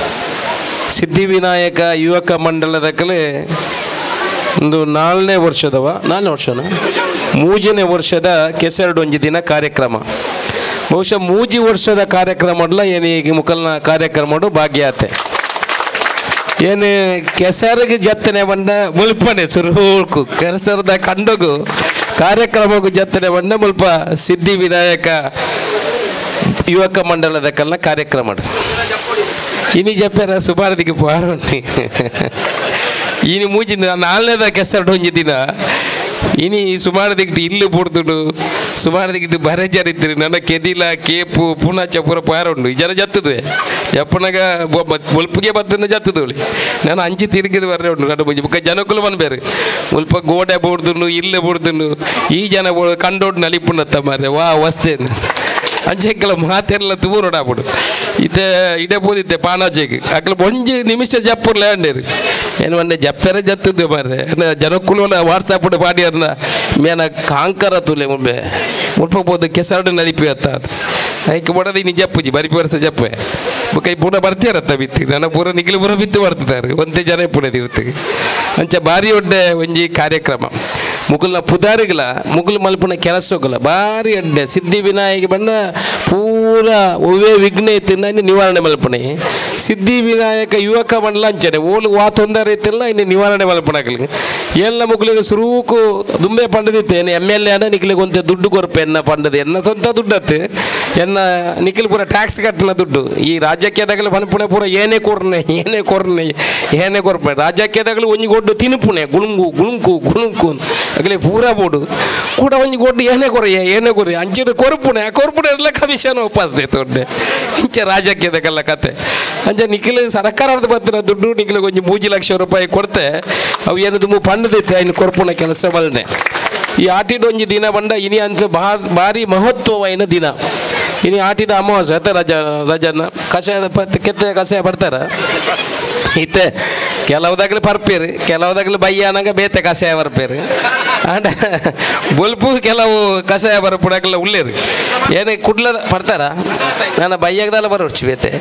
Speaker 22: ಸಿದ್ಧಿವಿನಾಯಕ ಯುವಕ ಮಂಡಲದ ಕಲೆ ಒಂದು ನಾಲ್ನೇ ವರ್ಷದವ ನಾಲ್ನೇ ವರ್ಷನ ಮೂಜನೇ ವರ್ಷದ ಕೆಸರಡೊಂಜಿ ದಿನ ಕಾರ್ಯಕ್ರಮ ಬಹುಶಃ ಮೂಜಿ ವರ್ಷದ ಕಾರ್ಯಕ್ರಮ ಏನು ಈಗ ಮುಕಲ್ನ ಕಾರ್ಯಕ್ರಮ ಭಾಗ್ಯಾತೆ ಏನು ಕೆಸರಿಗೆ ಜತ್ತನೆ ಬಂಡ ಮುಲ್ಪನೆ ಸುರುಕು ಕೆಸರದ ಕಂಡಗು ಕಾರ್ಯಕ್ರಮಗೂ ಜತ್ತನೆ ಬಂಡ ಮುಲ್ಪ ಸಿದ್ಧಿ ವಿನಾಯಕ ಯುವಕ ಮಂಡಲದ ಕಲ್ನ ಕಾರ್ಯಕ್ರಮ ಇನಿ ಜಪ್ಪರ ಸುಮಾರದಿಗೆ ಪಾರೋಣ್ಣಿ ಇನಿ ಮೂಜಿ ನಾಲ್ನೇದ ಕೆಸರು ಒಂಜಿ ದಿನ ಇನಿ ಸುಮಾರು ದಿಗ್ಟಿ ಇಲ್ಲು ಪುಡ್ದುಡು ಸುಮಾರು ದಿಗ್ಟಿ ಬರೆ ಜರಿತ್ರಿ ನನ್ನ ಕೆದಿಲ ಕೇಪು ಪುನಚ ಪೂರ ಪಾರುಂಡು ಈ ಜನ ಜತ್ತದ್ವೆ ಎಪ್ಪನಾಗ ಮುಲ್ಪಿಗೆ ಬತ್ತನ ಜತ್ತದೋಳಿ ನಾನು ಅಂಚಿ ತಿರುಗಿದ ಬರ್ರೆ ಉಂಡು ನನ್ನ ಮುಂಜಿ ಬುಕ್ಕ ಜನಕ್ಕೂ ಬಂದ್ಬೇರು ಮುಲ್ಪ ಗೋಡೆ ಬುಡ್ದುಂಡು ಇಲ್ಲೆ ಬುಡ್ದುಂಡು ಈ ಜನ ಕಂಡೋಡು ನಲಿಪುಣ್ಣತ್ತ ಮಾರ್ರೆ ವಾ ವಸ್ತೇನು ಅಂಚೆಕ್ಕಲ ಮಾತೆಲ್ಲ ತೂರೋಡಾಬಿಡು ಇತ್ತೆ ಇಡೆ ಪೋದಿತ್ತೆ ಪಾನಾಚೆಗೆ ಅಕ್ಲ ಒಂಜಿ ನಿಮಿಷ ಜಪ್ಪುರ್ಲೆ ಅಂಡೇರು ಏನು ಮೊನ್ನೆ ಜಪ್ಪೆರೆ ಜತ್ತದ್ದು ಮಾರ್ರೆ ಜನಕ್ಕುಲು ವಾಟ್ಸಪ್ ಪಾಡಿಯರ್ನ ಮೇನ ಕಾಂಕರ ತುಲೆ ಮುಂಬೆ ಮುಲ್ಪ ಪೋದು ಕೆಸರಡು ನಲಿಪಿ ಅತ್ತ ಐಕೆ ಬಡದ ಇನ್ನು ಜಪ್ಪುಜಿ ಬರಿಪಿ ವರ್ಷ ಜಪ್ಪೆ ಕೈ ಪೂರ ಬರ್ತೀರತ್ತ ಬಿತ್ತಿ ನನ್ನ ಪೂರ ನಿಗಿಲು ಪೂರ ಬಿತ್ತು ಬರ್ತಿದ್ದಾರೆ ಒಂದೇ ಜನ ಪುಣೆ ಇರ್ತೀವಿ ಅಂಚ ಭಾರಿ ಒಡ್ಡೆ ಒಂಜಿ ಕಾರ್ಯಕ್ರಮ ಮುಕುಲ್ನ ಪುದಾರಿಗಳ ಮುಕುಲ್ ಮಲ್ಪುನ ಕೆಲಸಗಳ ಭಾರಿ ಅಡ್ಡೆ ಸಿದ್ಧಿ ವಿನಾಯಕ ಬಂದ ಪೂರ ಒವ್ವೇ ವಿಘ್ನ ಇತ್ತಿನ ಇನ್ನು ನಿವಾರಣೆ ಮಲ್ಪನೆ ಸಿದ್ಧಿ ವಿನಾಯಕ ಯುವಕ ಮಂಡಲ ಅಂಚನೆ ಓಲು ವಾ ತೊಂದರೆ ಇತ್ತಿಲ್ಲ ಇನ್ನು ನಿವಾರಣೆ ಮಲ್ಪಣಗಳಿಗೆ ಎಲ್ಲ ಮುಗುಲಿಗೆ ಸುರೂಕು ದುಂಬೆ ಪಂಡದಿತ್ತೆ ಏನು ಎಮ್ ಎಲ್ ಎ ಅನ್ನ ನಿಖಿಲಿಗೆ ಒಂತೆ ದುಡ್ಡು ಕೊರಪೆ ಎನ್ನ ಪಂಡದು ಎನ್ನ ಸ್ವಂತ ದುಡ್ಡತ್ತೆ ಎನ್ನ ನಿಖಿಲ್ ಪೂರ ಟ್ಯಾಕ್ಸ್ ಕಟ್ಟಿನ ದುಡ್ಡು ಈ ರಾಜ್ಯಕ್ಕೆದಾಗಲು ಪನ್ಪುಣೆ ಪೂರ ಏನೇ ಕೊರ್ನೆ ಏನೇ ಕೊರ್ನೆ ಏನೇ ಕೊರ್ಪೆ ರಾಜ್ಯಕ್ಕೆದಾಗಲು ಒಂಜಿ ಗೊಡ್ಡು ತಿನ್ಪುಣೆ ಗುಳುಂಗು ಗುಳುಂಕು ಗುಳುಂಕು ಆಗಲೇ ಪೂರ ಬೋಡು ಕೂಡ ಒಂಜಿ ಗೊಡ್ಡು ಏನೇ ಕೊರೆಯ ಏನೇ ಕೊರೆ ಅಂಚಿನ ಕೊರಪುಣೆ ಆ ಕೊರಪುಣೆ ಎಲ್ಲ ಕಮಿಷನ್ ವಾಪಸ್ ತೊಡ್ಡೆ ಇಂಚ ರಾಜ್ಯಕ್ಕೆದಾಗಲ್ಲ ಕತೆ ಅಂಚ ನಿಖಿಲ್ ಸರ್ಕಾರದ ಬರ್ತಿನ ದುಡ್ಡು ನಿಖಿಲಿಗೆ ಒಂಜಿ ಮೂಜಿ ಲಕ್ಷ ರೂಪಾಯಿ ಕೊಡ್ತೆ ಅವು ಏನು ತುಂಬ ಪಂಡದಿತ್ತೆ ಇನ್ನು ಕೊರಪುಣ ಕೆಲಸ ಬಲ್ನೆ ಈ ಆಟಿಡ್ ಒಂಜಿ ದಿನ ಬಂದ ಇನಿ ಅಂತ ಭಾರಿ ಮಹತ್ವವಾಯಿನ ದಿನ ಇನಿ ಆಟಿದ ಅಮಾವಾಸ್ಯೆ ಆತ ರಜ ರಜನ ಕಷಾಯದ ಪತ್ ಕೆತ್ತೆ ಕಷಾಯ ಬರ್ತಾರ ಇತ್ತೆ ಕೆಲವುದಾಗಲಿ ಪರ್ಪೇರು ಕೆಲವುದಾಗಲಿ ಬಯ್ಯ ಅನ್ನಂಗ ಬೇತೆ ಕಷಾಯ ಬರ್ಪೇರು ಅಂಡ ಬೊಲ್ಪು ಕೆಲವು ಕಷಾಯ ಬರ್ಪುಡಾಗಲ್ಲ ಉಳ್ಳೇರು ಏನು ಕುಡ್ಲದ ಪಡ್ತಾರ ನಾನು ಬಯ್ಯಾಗದಲ್ಲ ಬರೋರ್ಚು ಬೇತೆ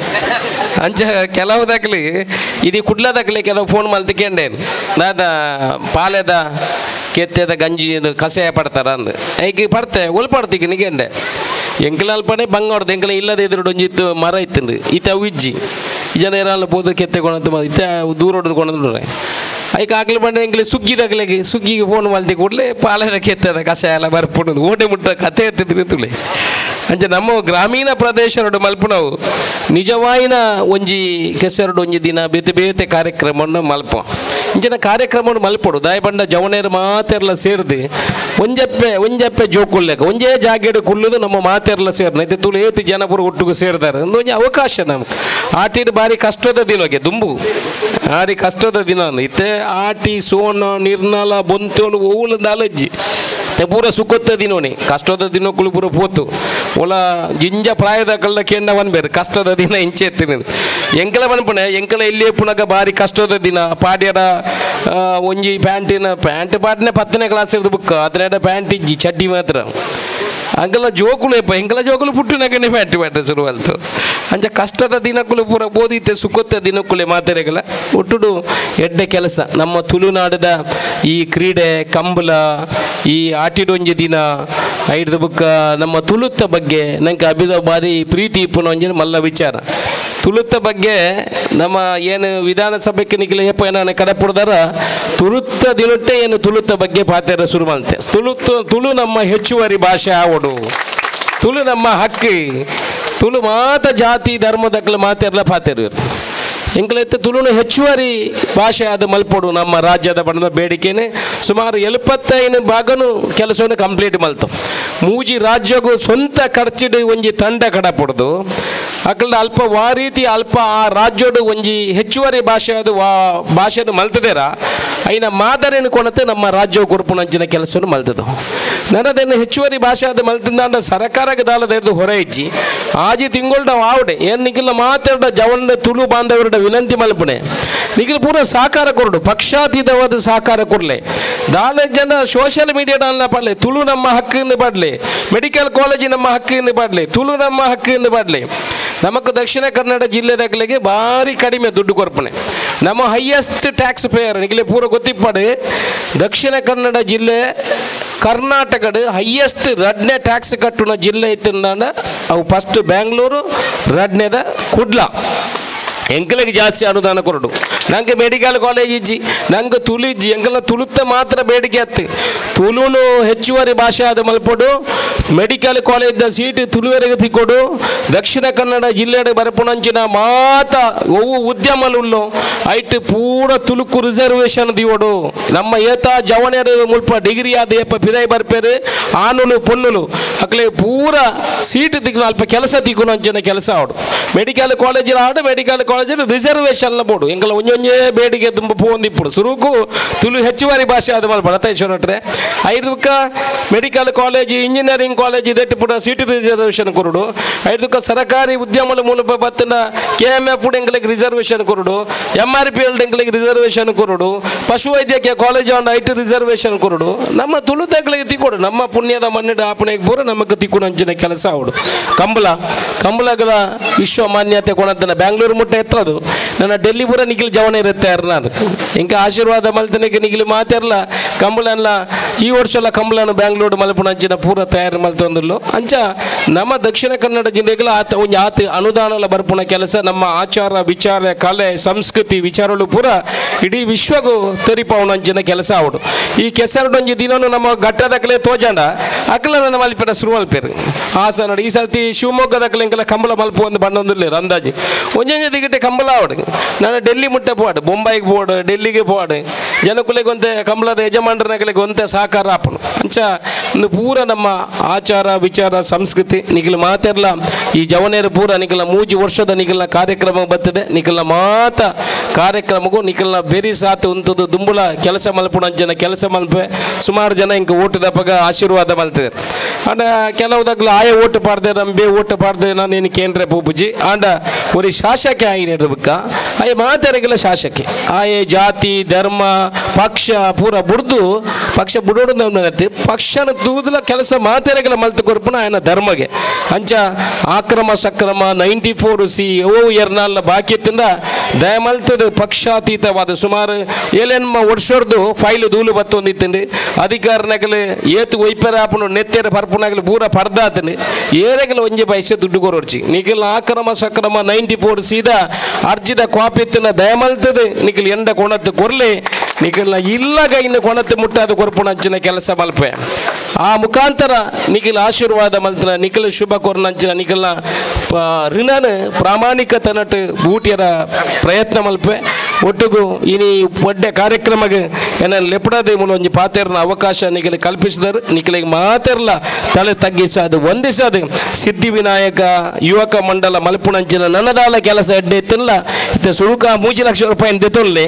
Speaker 22: ಅಂಚ ಕೆಲವುದಾಗಲಿ ಇದು ಕುಡ್ಲದಾಗಲಿ ಕೆಲವು ಫೋನ್ ಮಲ್ತಿಕೊಂಡೇನು ನಾನು ಪಾಲೆದ ಕೆತ್ತೆದ ಗಂಜಿ ಕಷಾಯ ಪಡ್ತಾರ ಅಂದು ಐಕಿ ಪಡ್ತೆ ಒಲ್ಪಡ್ತೀಗ ನಿಗೆಂಡೆ ಎಂಕಲ ಅಲ್ಪನೆ ಬಂಗಾಡ್ದು ಎಂಕಲ ಇಲ್ಲದೆ ಎದುರು ಒಂಜಿತ್ತು ಮರ ಇತ್ತಂದು ಈತ ಉಜ್ಜಿ ಜನ ಇರಲ್ಲ ಬೋದು ಕೆತ್ತೆ ಕೊಣದು ಇತ್ತ ದೂರ ಹೊಡೆದು ಕೊಣದು ಐಕ ಆಗ್ಲಿ ಬಂಡೆ ಎಂಕ್ಲೆ ಸುಗ್ಗಿದಾಗ್ಲೆಗೆ ಸುಗ್ಗಿಗೆ ಫೋನ್ ಮಲ್ತಿ ಕೂಡಲೇ ಪಾಲದ ಕೆತ್ತದ ಕಷಾಯ ಎಲ್ಲ ಬರ್ಪುಣದು ಓಟೆ ಮುಟ್ಟ ಕತೆ ಎತ್ತಿದ್ರಿ ತುಳಿ ಅಂಚೆ ನಮ್ಮ ಗ್ರಾಮೀಣ ಪ್ರದೇಶರಡು ಮಲ್ಪುನವು ನಿಜವಾಯಿನ ಒಂಜಿ ಕೆಸರಡು ಒಂಜಿ ದಿನ ಬೇತೆ ಬೇತೆ ಕಾರ್ಯಕ್ರಮವನ್ನು ಮಲ್ಪ ಇಂಚಿನ ಕಾರ್ಯಕ್ರಮವನ್ನು ಮಲ್ಪಡು ದಾಯ ಬಂಡ ಜವನೇರು ಮಾತೆರ್ಲ ಸೇರ್ದು ಒಂಜಪ್ಪೆ ಒಂಜಪ್ಪೆ ಜೋಕುಲ್ಲೆಗ ಒಂಜೇ ಜಾಗೆಡು ಕುಲ್ಲುದು ನಮ್ಮ ಮಾತೆರ್ಲ ಸೇರ್ನ ಇದು ತುಳು ಏತಿ ಜನಪುರ ಒಟ್ಟಿಗೂ ಸೇರ್ತಾರೆ ಒಂದು ಒಂಜಿ ಅವಕಾಶ ನಮ್ಗೆ ಆಟಿಡ್ ಬಾರಿ ಕಷ್ಟದ ದಿನಗೆ ದುಂಬು ಭಾರಿ ಕಷ್ಟದ ದಿನ ಇತ್ತೆ ಆಟಿ ಸೋನ ನಿರ್ನಲ ಬೊಂತೋಳು ಓಲದ ಅಲಜ್ಜಿ te pura ಸುಖದ ದಿನೋನಿ ಕಷ್ಟದ ದಿನಕ್ಕೂ ಪೂರ ಪೋತು ಒಲ ಜಿಂಜ ಪ್ರಾಯದ ಕಳ್ಳ ಕೇಂಡ ಬನ್ಬೇರು ಕಷ್ಟದ ದಿನ ಇಂಚೆ ಎತ್ತಿನದು ಎಂಕಲ ಬನ್ಪುಣೆ ಎಂಕಲ ಇಲ್ಲಿ ಪುನಗ ಬಾರಿ ಕಷ್ಟದ ದಿನ ಪಾಡ್ಯರ ಆ, ಒಂಜಿ ಪ್ಯಾಂಟಿನ ಪ್ಯಾಂಟ್ ಪಾಟ್ನೆ ಪತ್ತನೇ ಕ್ಲಾಸ್ ಇರ್ದು ಬುಕ್ಕ ಹದಿನೆಂಟ ಪ್ಯಾಂಟ್ ಇಜ್ಜಿ ಚಡ್ಡಿ ಮಾತ್ರ ಅಂಕಲ ಜೋಕುಲು ಎಪ್ಪ ಎಂಕಲ ಜೋಕುಲು ಪುಟ್ಟಿನಗನೆ ಪ್ಯಾಂಟ್ ಪ್ಯಾಂಟ್ ಶುರುವಲ್ತು ಅಂಚ ಕಷ್ಟದ ದಿನಕ್ಕೂ ಪೂರ ಬೋದಿತ್ತೆ ಸುಖತ್ತ ದಿನಕ್ಕೂಲೆ ಮಾತೆರೆಗಳ ಒಟ್ಟುಡು ಎಡ್ಡೆ ಕೆಲಸ ನಮ್ಮ ತುಳುನಾಡದ ಈ ಕ್ರೀಡೆ ಕಂಬಳ ಈ ಆಟಿಡೊಂಜಿ ದಿನ ಐಡ್ದ ಬುಕ್ಕ ನಮ್ಮ ತುಳುತ್ತ ಬಗ್ಗೆ ನಂಗೆ ಅಭಿದ ಬಾರಿ ಪ್ರೀತಿ ಇಪ್ಪುನ ಒಂಜಿನ ಮಲ್ಲ ವಿಚಾರ ತುಳುತ್ತ ಬಗ್ಗೆ ನಮ್ಮ ಏನು ವಿಧಾನಸಭೆಗೆ ನಿಖಿಲ ಏಪ ಏನಾನ ಕಡಪುಡ್ದಾರ ತುಳುತ್ತ ದಿನೊಟ್ಟೆ ಏನು ತುಳುತ್ತ ಬಗ್ಗೆ ಪಾತೆರ ಶುರು ಮಾಡ್ತೆ ತುಳುತ್ತು ತುಳು ನಮ್ಮ ಹೆಚ್ಚುವರಿ ಭಾಷೆ ಆವಡು ತುಳು ನಮ್ಮ ಹಕ್ಕಿ ತುಳು ಮಾತ ಜಾತಿ ಧರ್ಮದಕ್ಕಲ ಮಾತೆರ್ಲ ಪಾತೆರು ಎಂಕಲೆತ್ತ ತುಳುನು ಹೆಚ್ಚುವರಿ ಭಾಷೆ ಅದು ಮಲ್ಪೊಡು ನಮ್ಮ ರಾಜ್ಯದ ಬಣ್ಣದ ಬೇಡಿಕೆನೆ ಸುಮಾರು ಎಲ್ಪತ್ತೈದು ಭಾಗನು ಕೆಲಸವನ್ನು ಕಂಪ್ಲೀಟ್ ಮಲ್ತು ಮೂಜಿ ರಾಜ್ಯಗೂ ಸ್ವಂತ ಖರ್ಚಿಡು ಒಂಜಿ ತಂಡ ಕಡಪಡ್ದು ಅಕಲ್ದ ಅಲ್ಪ ವಾ ರೀತಿ ಅಲ್ಪ ಆ ರಾಜ್ಯಡು ಒಂಜಿ ಹೆಚ್ಚುವರಿ ಭಾಷೆ ಅದು ವಾ ಭಾಷೆನು ಮಲ್ತದೇರ ಐನ ಮಾದರಿನ ಕೊಣತೆ ನಮ್ಮ ರಾಜ್ಯ ಕುರುಪುನಂಚಿನ ಕೆಲಸವನ್ನು ಮಲ್ತದು ನನ್ನದೇನು ಹೆಚ್ಚುವರಿ ಭಾಷೆ ಅದು ಮಲ್ತಿಂದ ಸರ್ಕಾರಕ್ಕೆ ದಾಲದ ಹೊರ ಇಚ್ಚಿ ಆಜಿ ತಿಂಗೊಳ್ಡ ಆವಡೆ ಏನ್ ನಿಖಿಲ ಮಾತಾಡ ಜವನ ತುಳು ಬಾಂಧವರ ವಿನಂತಿ ಮಲ್ಪನೆ ನಿಖಿಲ್ ಪೂರ ಸಹಕಾರ ಕೊರಡು ಪಕ್ಷಾತೀತವಾದ ಸಹಕಾರ ಕೊಡ್ಲೆ ದಾಲ ಜನ ಸೋಷಿಯಲ್ ಮೀಡಿಯಾಡಲ್ಲ ಪಡ್ಲೆ ತುಳು ನಮ್ಮ ಹಕ್ಕಿಂದ ಪಡ್ಲೆ ಮೆಡಿಕಲ್ ಕಾಲೇಜ್ ನಮ್ಮ ಹಕ್ಕಿಂದ ಪಡ್ಲೆ ತುಳು ನಮ್ಮ ಹಕ್ಕಿಂದ ಪಡ್ಲೆ ನಮಕ್ ದಕ್ಷಿಣ ಕನ್ನಡ ಜಿಲ್ಲೆದಾಗಲಿಗೆ ಭಾರಿ ಕಡಿಮೆ ದುಡ್ಡು ಕೊರ್ಪಣೆ ನಮ್ಮ ಹೈಯೆಸ್ಟ್ ಟ್ಯಾಕ್ಸ್ ಪೇಯರ್ ನಿಗಲೆ ಪೂರ ಗೊತ್ತಿಪ್ಪಡು ದಕ್ಷಿಣ ಕನ್ನಡ ಜಿಲ್ಲೆ ಕರ್ನಾಟಕದ ಹೈಯೆಸ್ಟ್ ರಡ್ನೆ ಟ್ಯಾಕ್ಸ್ ಕಟ್ಟುನ ಜಿಲ್ಲೆ ಇತ್ತಿಂದ ಅವು ಫಸ್ಟ್ ಬ್ಯಾಂಗ್ಳೂರು ರಡ್ನೆದ ಕುಡ್ಲ ಎಂಕಲಿಗೆ ಜಾಸ್ತಿ ಅನುದಾನ ಕೊರಡು ನಂಗೆ ಮೆಡಿಕಲ್ ಕಾಲೇಜ್ ಇಜ್ಜಿ ನಂಗೆ ತುಳು ಇಜ್ಜಿ ಎಂಕಲ ತುಳುತ್ತ ಮಾತ್ರ ಬೇಡಿಕೆ ಹತ್ತಿ ತುಳುನು ಹೆಚ್ಚುವರಿ ಭಾಷೆ ಆದ ಮಲ್ಪಡು ಮೆಡಿಕಲ್ ಕಾಲೇಜ್ದ ಸೀಟ್ ತುಳುವರೆಗೆ ತಿಕ್ಕೊಡು ದಕ್ಷಿಣ ಕನ್ನಡ ಜಿಲ್ಲೆಡೆ ಬರಪುಣಂಚಿನ ಮಾತ ಒವು ಉದ್ಯಮಲುಲ್ಲು ಐಟ್ ಪೂರ ತುಳುಕು ರಿಸರ್ವೇಶನ್ ದಿವೋಡು ನಮ್ಮ ಏತ ಜವಣಿಯರು ಮುಲ್ಪ ಡಿಗ್ರಿ ಆದ ಏಪ ಪಿದೈ ಬರ್ಪೇರು ಆನುಲು ಪೊನ್ನುಲು ಅಕ್ಲೆ ಪೂರ ಸೀಟ್ ತಿಕ್ಕು ಅಲ್ಪ ಕೆಲಸ ತಿಕ್ಕುನು ಅಂಚಿನ ಕೆಲಸ ಆಡು ಮೆಡಿಕಲ್ ಕಾಲೇಜಿಲ್ ಆಡು ಮೆಡಿಕಲ್ ಕಾಲೇಜಿಲ್ ರಿಸರ್ವೇಶನ್ ಬೋಡು ಎಂಕಲ ಒಂಜೊಂಜೇ ಬೇಡಿಕೆ ತುಂಬ ಪೋಂದಿಪ್ಪುಡು ಸುರುಕು ತುಳು ಹೆಚ್ಚುವರಿ ಭಾಷೆ ಆದ ಮಲ್ಪ ರತೇಶ್ವರಟ್ರೆ ಐದಕ್ಕ ಮೆಡಿಕಲ್ ಕಾಲೇಜ್ ಇಂಜಿನಿಯರಿಂಗ್ ಕಾಲೇಜ್ ಇದೆಟ್ಟು ಪುಡ ಸೀಟ್ ರಿಸರ್ವೇಶನ್ ಕೊರುಡು ಐದಕ್ಕ ಸರ್ಕಾರಿ ಉದ್ಯಮದ ಮೂಲಕ ಬತ್ತಿನ ಕೆ ಎಮ್ ಎಫ್ ಎಂಗಳಿಗೆ ರಿಸರ್ವೇಶನ್ ಕೊರುಡು ಎಮ್ ಆರ್ ಪಿ ಎಲ್ ಎಂಗಳಿಗೆ ರಿಸರ್ವೇಶನ್ ಕೊರುಡು ಪಶು ವೈದ್ಯಕೀಯ ಕಾಲೇಜ್ ಆನ್ ಐಟಿ ರಿಸರ್ವೇಶನ್ ಕೊರುಡು ನಮ್ಮ ತುಳುತಗಳಿಗೆ ತಿಕ್ಕೊಡು ನಮ್ಮ ಪುಣ್ಯದ ಮಣ್ಣಿಡ ಆಪಣೆಗೆ ಪೂರ ನಮಗೆ ತಿಕ್ಕು ನಂಚಿನ ಕೆಲಸ ಅವಡು ಕಂಬಳ ಕಂಬಳಗಳ ವಿಶ್ವ ಮಾನ್ಯತೆ ಕೊಣದ್ದನ ಬ್ಯಾಂಗ್ಳೂರು ಮುಟ್ಟ ಎತ್ತದು ನನ್ನ ಡೆಲ್ಲಿ ಪೂರ ನಿಖಿಲ್ ಜವನ ಇರುತ್ತೆ ನಾನು ಇಂಕ ಆಶೀರ್ವಾದ ಮಲ್ತನಿಗೆ ನಿಖಿಲ್ ಮಾತಿರಲ್ಲ ಕಂಬಳಲ್ಲ ಈ ವರ್ಷ ಎಲ್ಲ ಕಂಬಳನು ಬ್ಯಾಂಗ್ಳೂರು ಮಲ್ಪುಣಂಚಿನ ಪೂರ ತಯಾರು ಮಲ್ತೊಂದಿಲ್ಲ ಅಂಚ ನಮ್ಮ ದಕ್ಷಿಣ ಕನ್ನಡ ಜಿಲ್ಲೆಗಳ ಆತ ಒಂಜಿ ಆತ ಅನುದಾನಲ ಬರ್ಪುಣ ಕೆಲಸ ನಮ್ಮ ಆಚಾರ ವಿಚಾರ ಕಲೆ ಸಂಸ್ಕೃತಿ ವಿಚಾರಗಳು ಪೂರ ಇಡೀ ವಿಶ್ವಗೂ ತೆರಿಪವನಂಚಿನ ಕೆಲಸ ಅವಡು ಈ ಕೆಸರಡೊಂಜಿ ದಿನನು ನಮ್ಮ ಘಟ್ಟದಕಲೆ ತೋಜಂಡ ಅಕಲ ನನ್ನ ಮಲ್ಪೆರ ಶುರು ಮಲ್ಪೇರು ಹಾಸನ ಈ ಸರ್ತಿ ಶಿವಮೊಗ್ಗದಕಲೆ ಇಂಕಲ ಕಂಬಳ ಮಲ್ಪು ಒಂದು ಬಣ್ಣೊಂದಿಲ್ಲ ಅಂದಾಜು ಒಂಜೊಂಜಿ ದಿಗಟ್ಟೆ ಕಂಬಳ ಆವಡು ನಾನು ಡೆಲ್ಲಿ ಮುಟ್ಟೆ ಪೋಡು ಬೊಂಬೈಗೆ ಪೋಡು ಡೆಲ್ಲಿಗೆ ಪೋಡು ಜನಕುಲೆಗೆ ಒಂತೆ ಕಂಬಳದ ಯಜಮಾನರನಗಳಿಗೆ ಒಂತೆ ಸಹಕಾರ ಆಪನು ಅಂಚ ಒಂದು ಪೂರ ನಮ್ಮ ಆಚಾರ ವಿಚಾರ ಸಂಸ್ಕೃತಿ ನಿಖಿಲ್ ಮಾತೆರ್ಲ ಈ ಜವನೇರು ಪೂರ ನಿಖಿಲ ಮೂಜಿ ವರ್ಷದ ನಿಖಿಲ್ನ ಕಾರ್ಯಕ್ರಮ ಬರ್ತದೆ ನಿಖಿಲ್ನ ಮಾತ ಕಾರ್ಯಕ್ರಮಗೂ ನಿಖಿಲ್ನ ಬೆರಿ ಸಾತು ಉಂತದು ದುಂಬುಳ ಕೆಲಸ ಮಲ್ಪುಣ ಜನ ಕೆಲಸ ಮಲ್ಪೆ ಸುಮಾರು ಜನ ಇಂಕ ಓಟದ ಪಗ ಆಶೀರ್ವಾದ ಮಲ್ತಿದ್ದಾರೆ ಆಂಡ ಕೆಲವುದಾಗ್ಲು ಆಯ ಓಟು ಪಾಡ್ದೆ ನಂಬೆ ಓಟು ಪಾಡ್ದೆ ನಾನು ಏನು ಕೇಂದ್ರ ಪೂಪುಜಿ ಆಂಡ ಒಂದು ಶಾಸಕ ಆಗಿನ ಬುಕ್ಕ ಆಯ ಮಾತಾರಿಗೆಲ್ಲ ಶಾಸಕಿ ಆಯ ಜಾತಿ ಧರ್ಮ ಪಕ್ಷ ಪೂರ ಬುಡ್ದು ಪಕ್ಷ ಬುಡೋಡು ನನ್ನತ್ತೆ ಪಕ್ಷನ ತೂದಲ ಕೆಲಸ ಮಾತಾರಿಗೆಲ್ಲ ಮಲ್ತು ಕೊರ್ಪುನ ಆಯನ ಧರ್ಮಗೆ ಅಂಚ ಆಕ್ರಮ ಸಕ್ರಮ ನೈಂಟಿ ಫೋರ್ ಸಿ ಓ ಎರ್ನಾಲ್ನ ಬಾಕಿ ತಿಂದ ದಯಮಲ್ತದ ಪಕ್ಷಾತೀತವಾದ ಸುಮಾರು ಏಳೆನ್ಮ ಒಡ್ಸೋರ್ದು ಫೈಲ್ ದೂಲು ಬತ್ತೊಂದಿತ್ತಂಡು ಅಧಿಕಾರನಾಗಲಿ ಏತು ಒಯ್ಪೆರ ಆಪನು ನೆತ್ತೆರ ಪರ್ಪುನಾಗಲಿ ಪೂರ ಪರ್ದಾತನು ಏರೆಗಲ ಒಂಜಿ ಪೈಸೆ ದುಡ್ಡು ಕೊರೋರ್ಚಿ ನಿಖಿಲ್ ಆಕ್ರಮ ಸಕ್ರಮ ನೈಂಟಿ ಫೋರ್ ಸೀದಾ ಅರ್ಜಿದ ಕಾಪಿತ್ತಿನ ದಯಮಲ್ತದ ನಿಖಿಲ್ ಎಂಡ ಕೊಣತ್ತು ಕೊರ್ಲೆ ನಿಖಿಲ್ನ ಇಲ್ಲಗ ಇನ್ನು ಕೊಣತ್ತು ಮುಟ್ಟಾದ ಕೊರ್ಪುಣಂಚಿನ ಕೆಲಸ ಮಲ್ಪೆ ಆ ಮುಖಾಂತರ ನಿಖಿಲ್ ಆಶೀರ್ವಾದ ಮಲ್ತನ ನಿಖಿಲ್ ಶುಭ ಕೊರ್ನಂಚಿನ ನಿಖಿಲ್ನ ಪ- ಋಣನ ಪ್ರಾಮಾಣಿಕತನಟ್ ಬೂಟಿಯರ ಪ್ರಯತ್ನ ಮಲ್ಪೆ ಒಟ್ಟಿಗೂ ಇನಿ ಒಡ್ಡೆ ಕಾರ್ಯಕ್ರಮಗೆ ಏನ ಲೆಪಡದೆ ಮುಲ ಒಂಜಿ ಪಾತೆರ್ನ ಅವಕಾಶ ನಿಖಿಲ್ ಕಲ್ಪಿಸಿದರು ನಿಖಿಲಿಗೆ ಮಾತೆರ್ಲ ತಲೆ ತಗ್ಗಿಸದು ವಂದಿಸದು ಸಿದ್ಧಿ ವಿನಾಯಕ ಯುವಕ ಮಂಡಲ ಮಲ್ಪುಣಂಚಿನ ನನ್ನದಾಲ ಕೆಲಸ ಎಡ್ಡೆ ಇತ್ತಿಲ್ಲ ಇತ್ತೆ ಸುಳುಕ ಮೂಜಿ ಲಕ್ಷ ರೂಪಾಯಿ ದೆತ್ತೊಲ್ಲೆ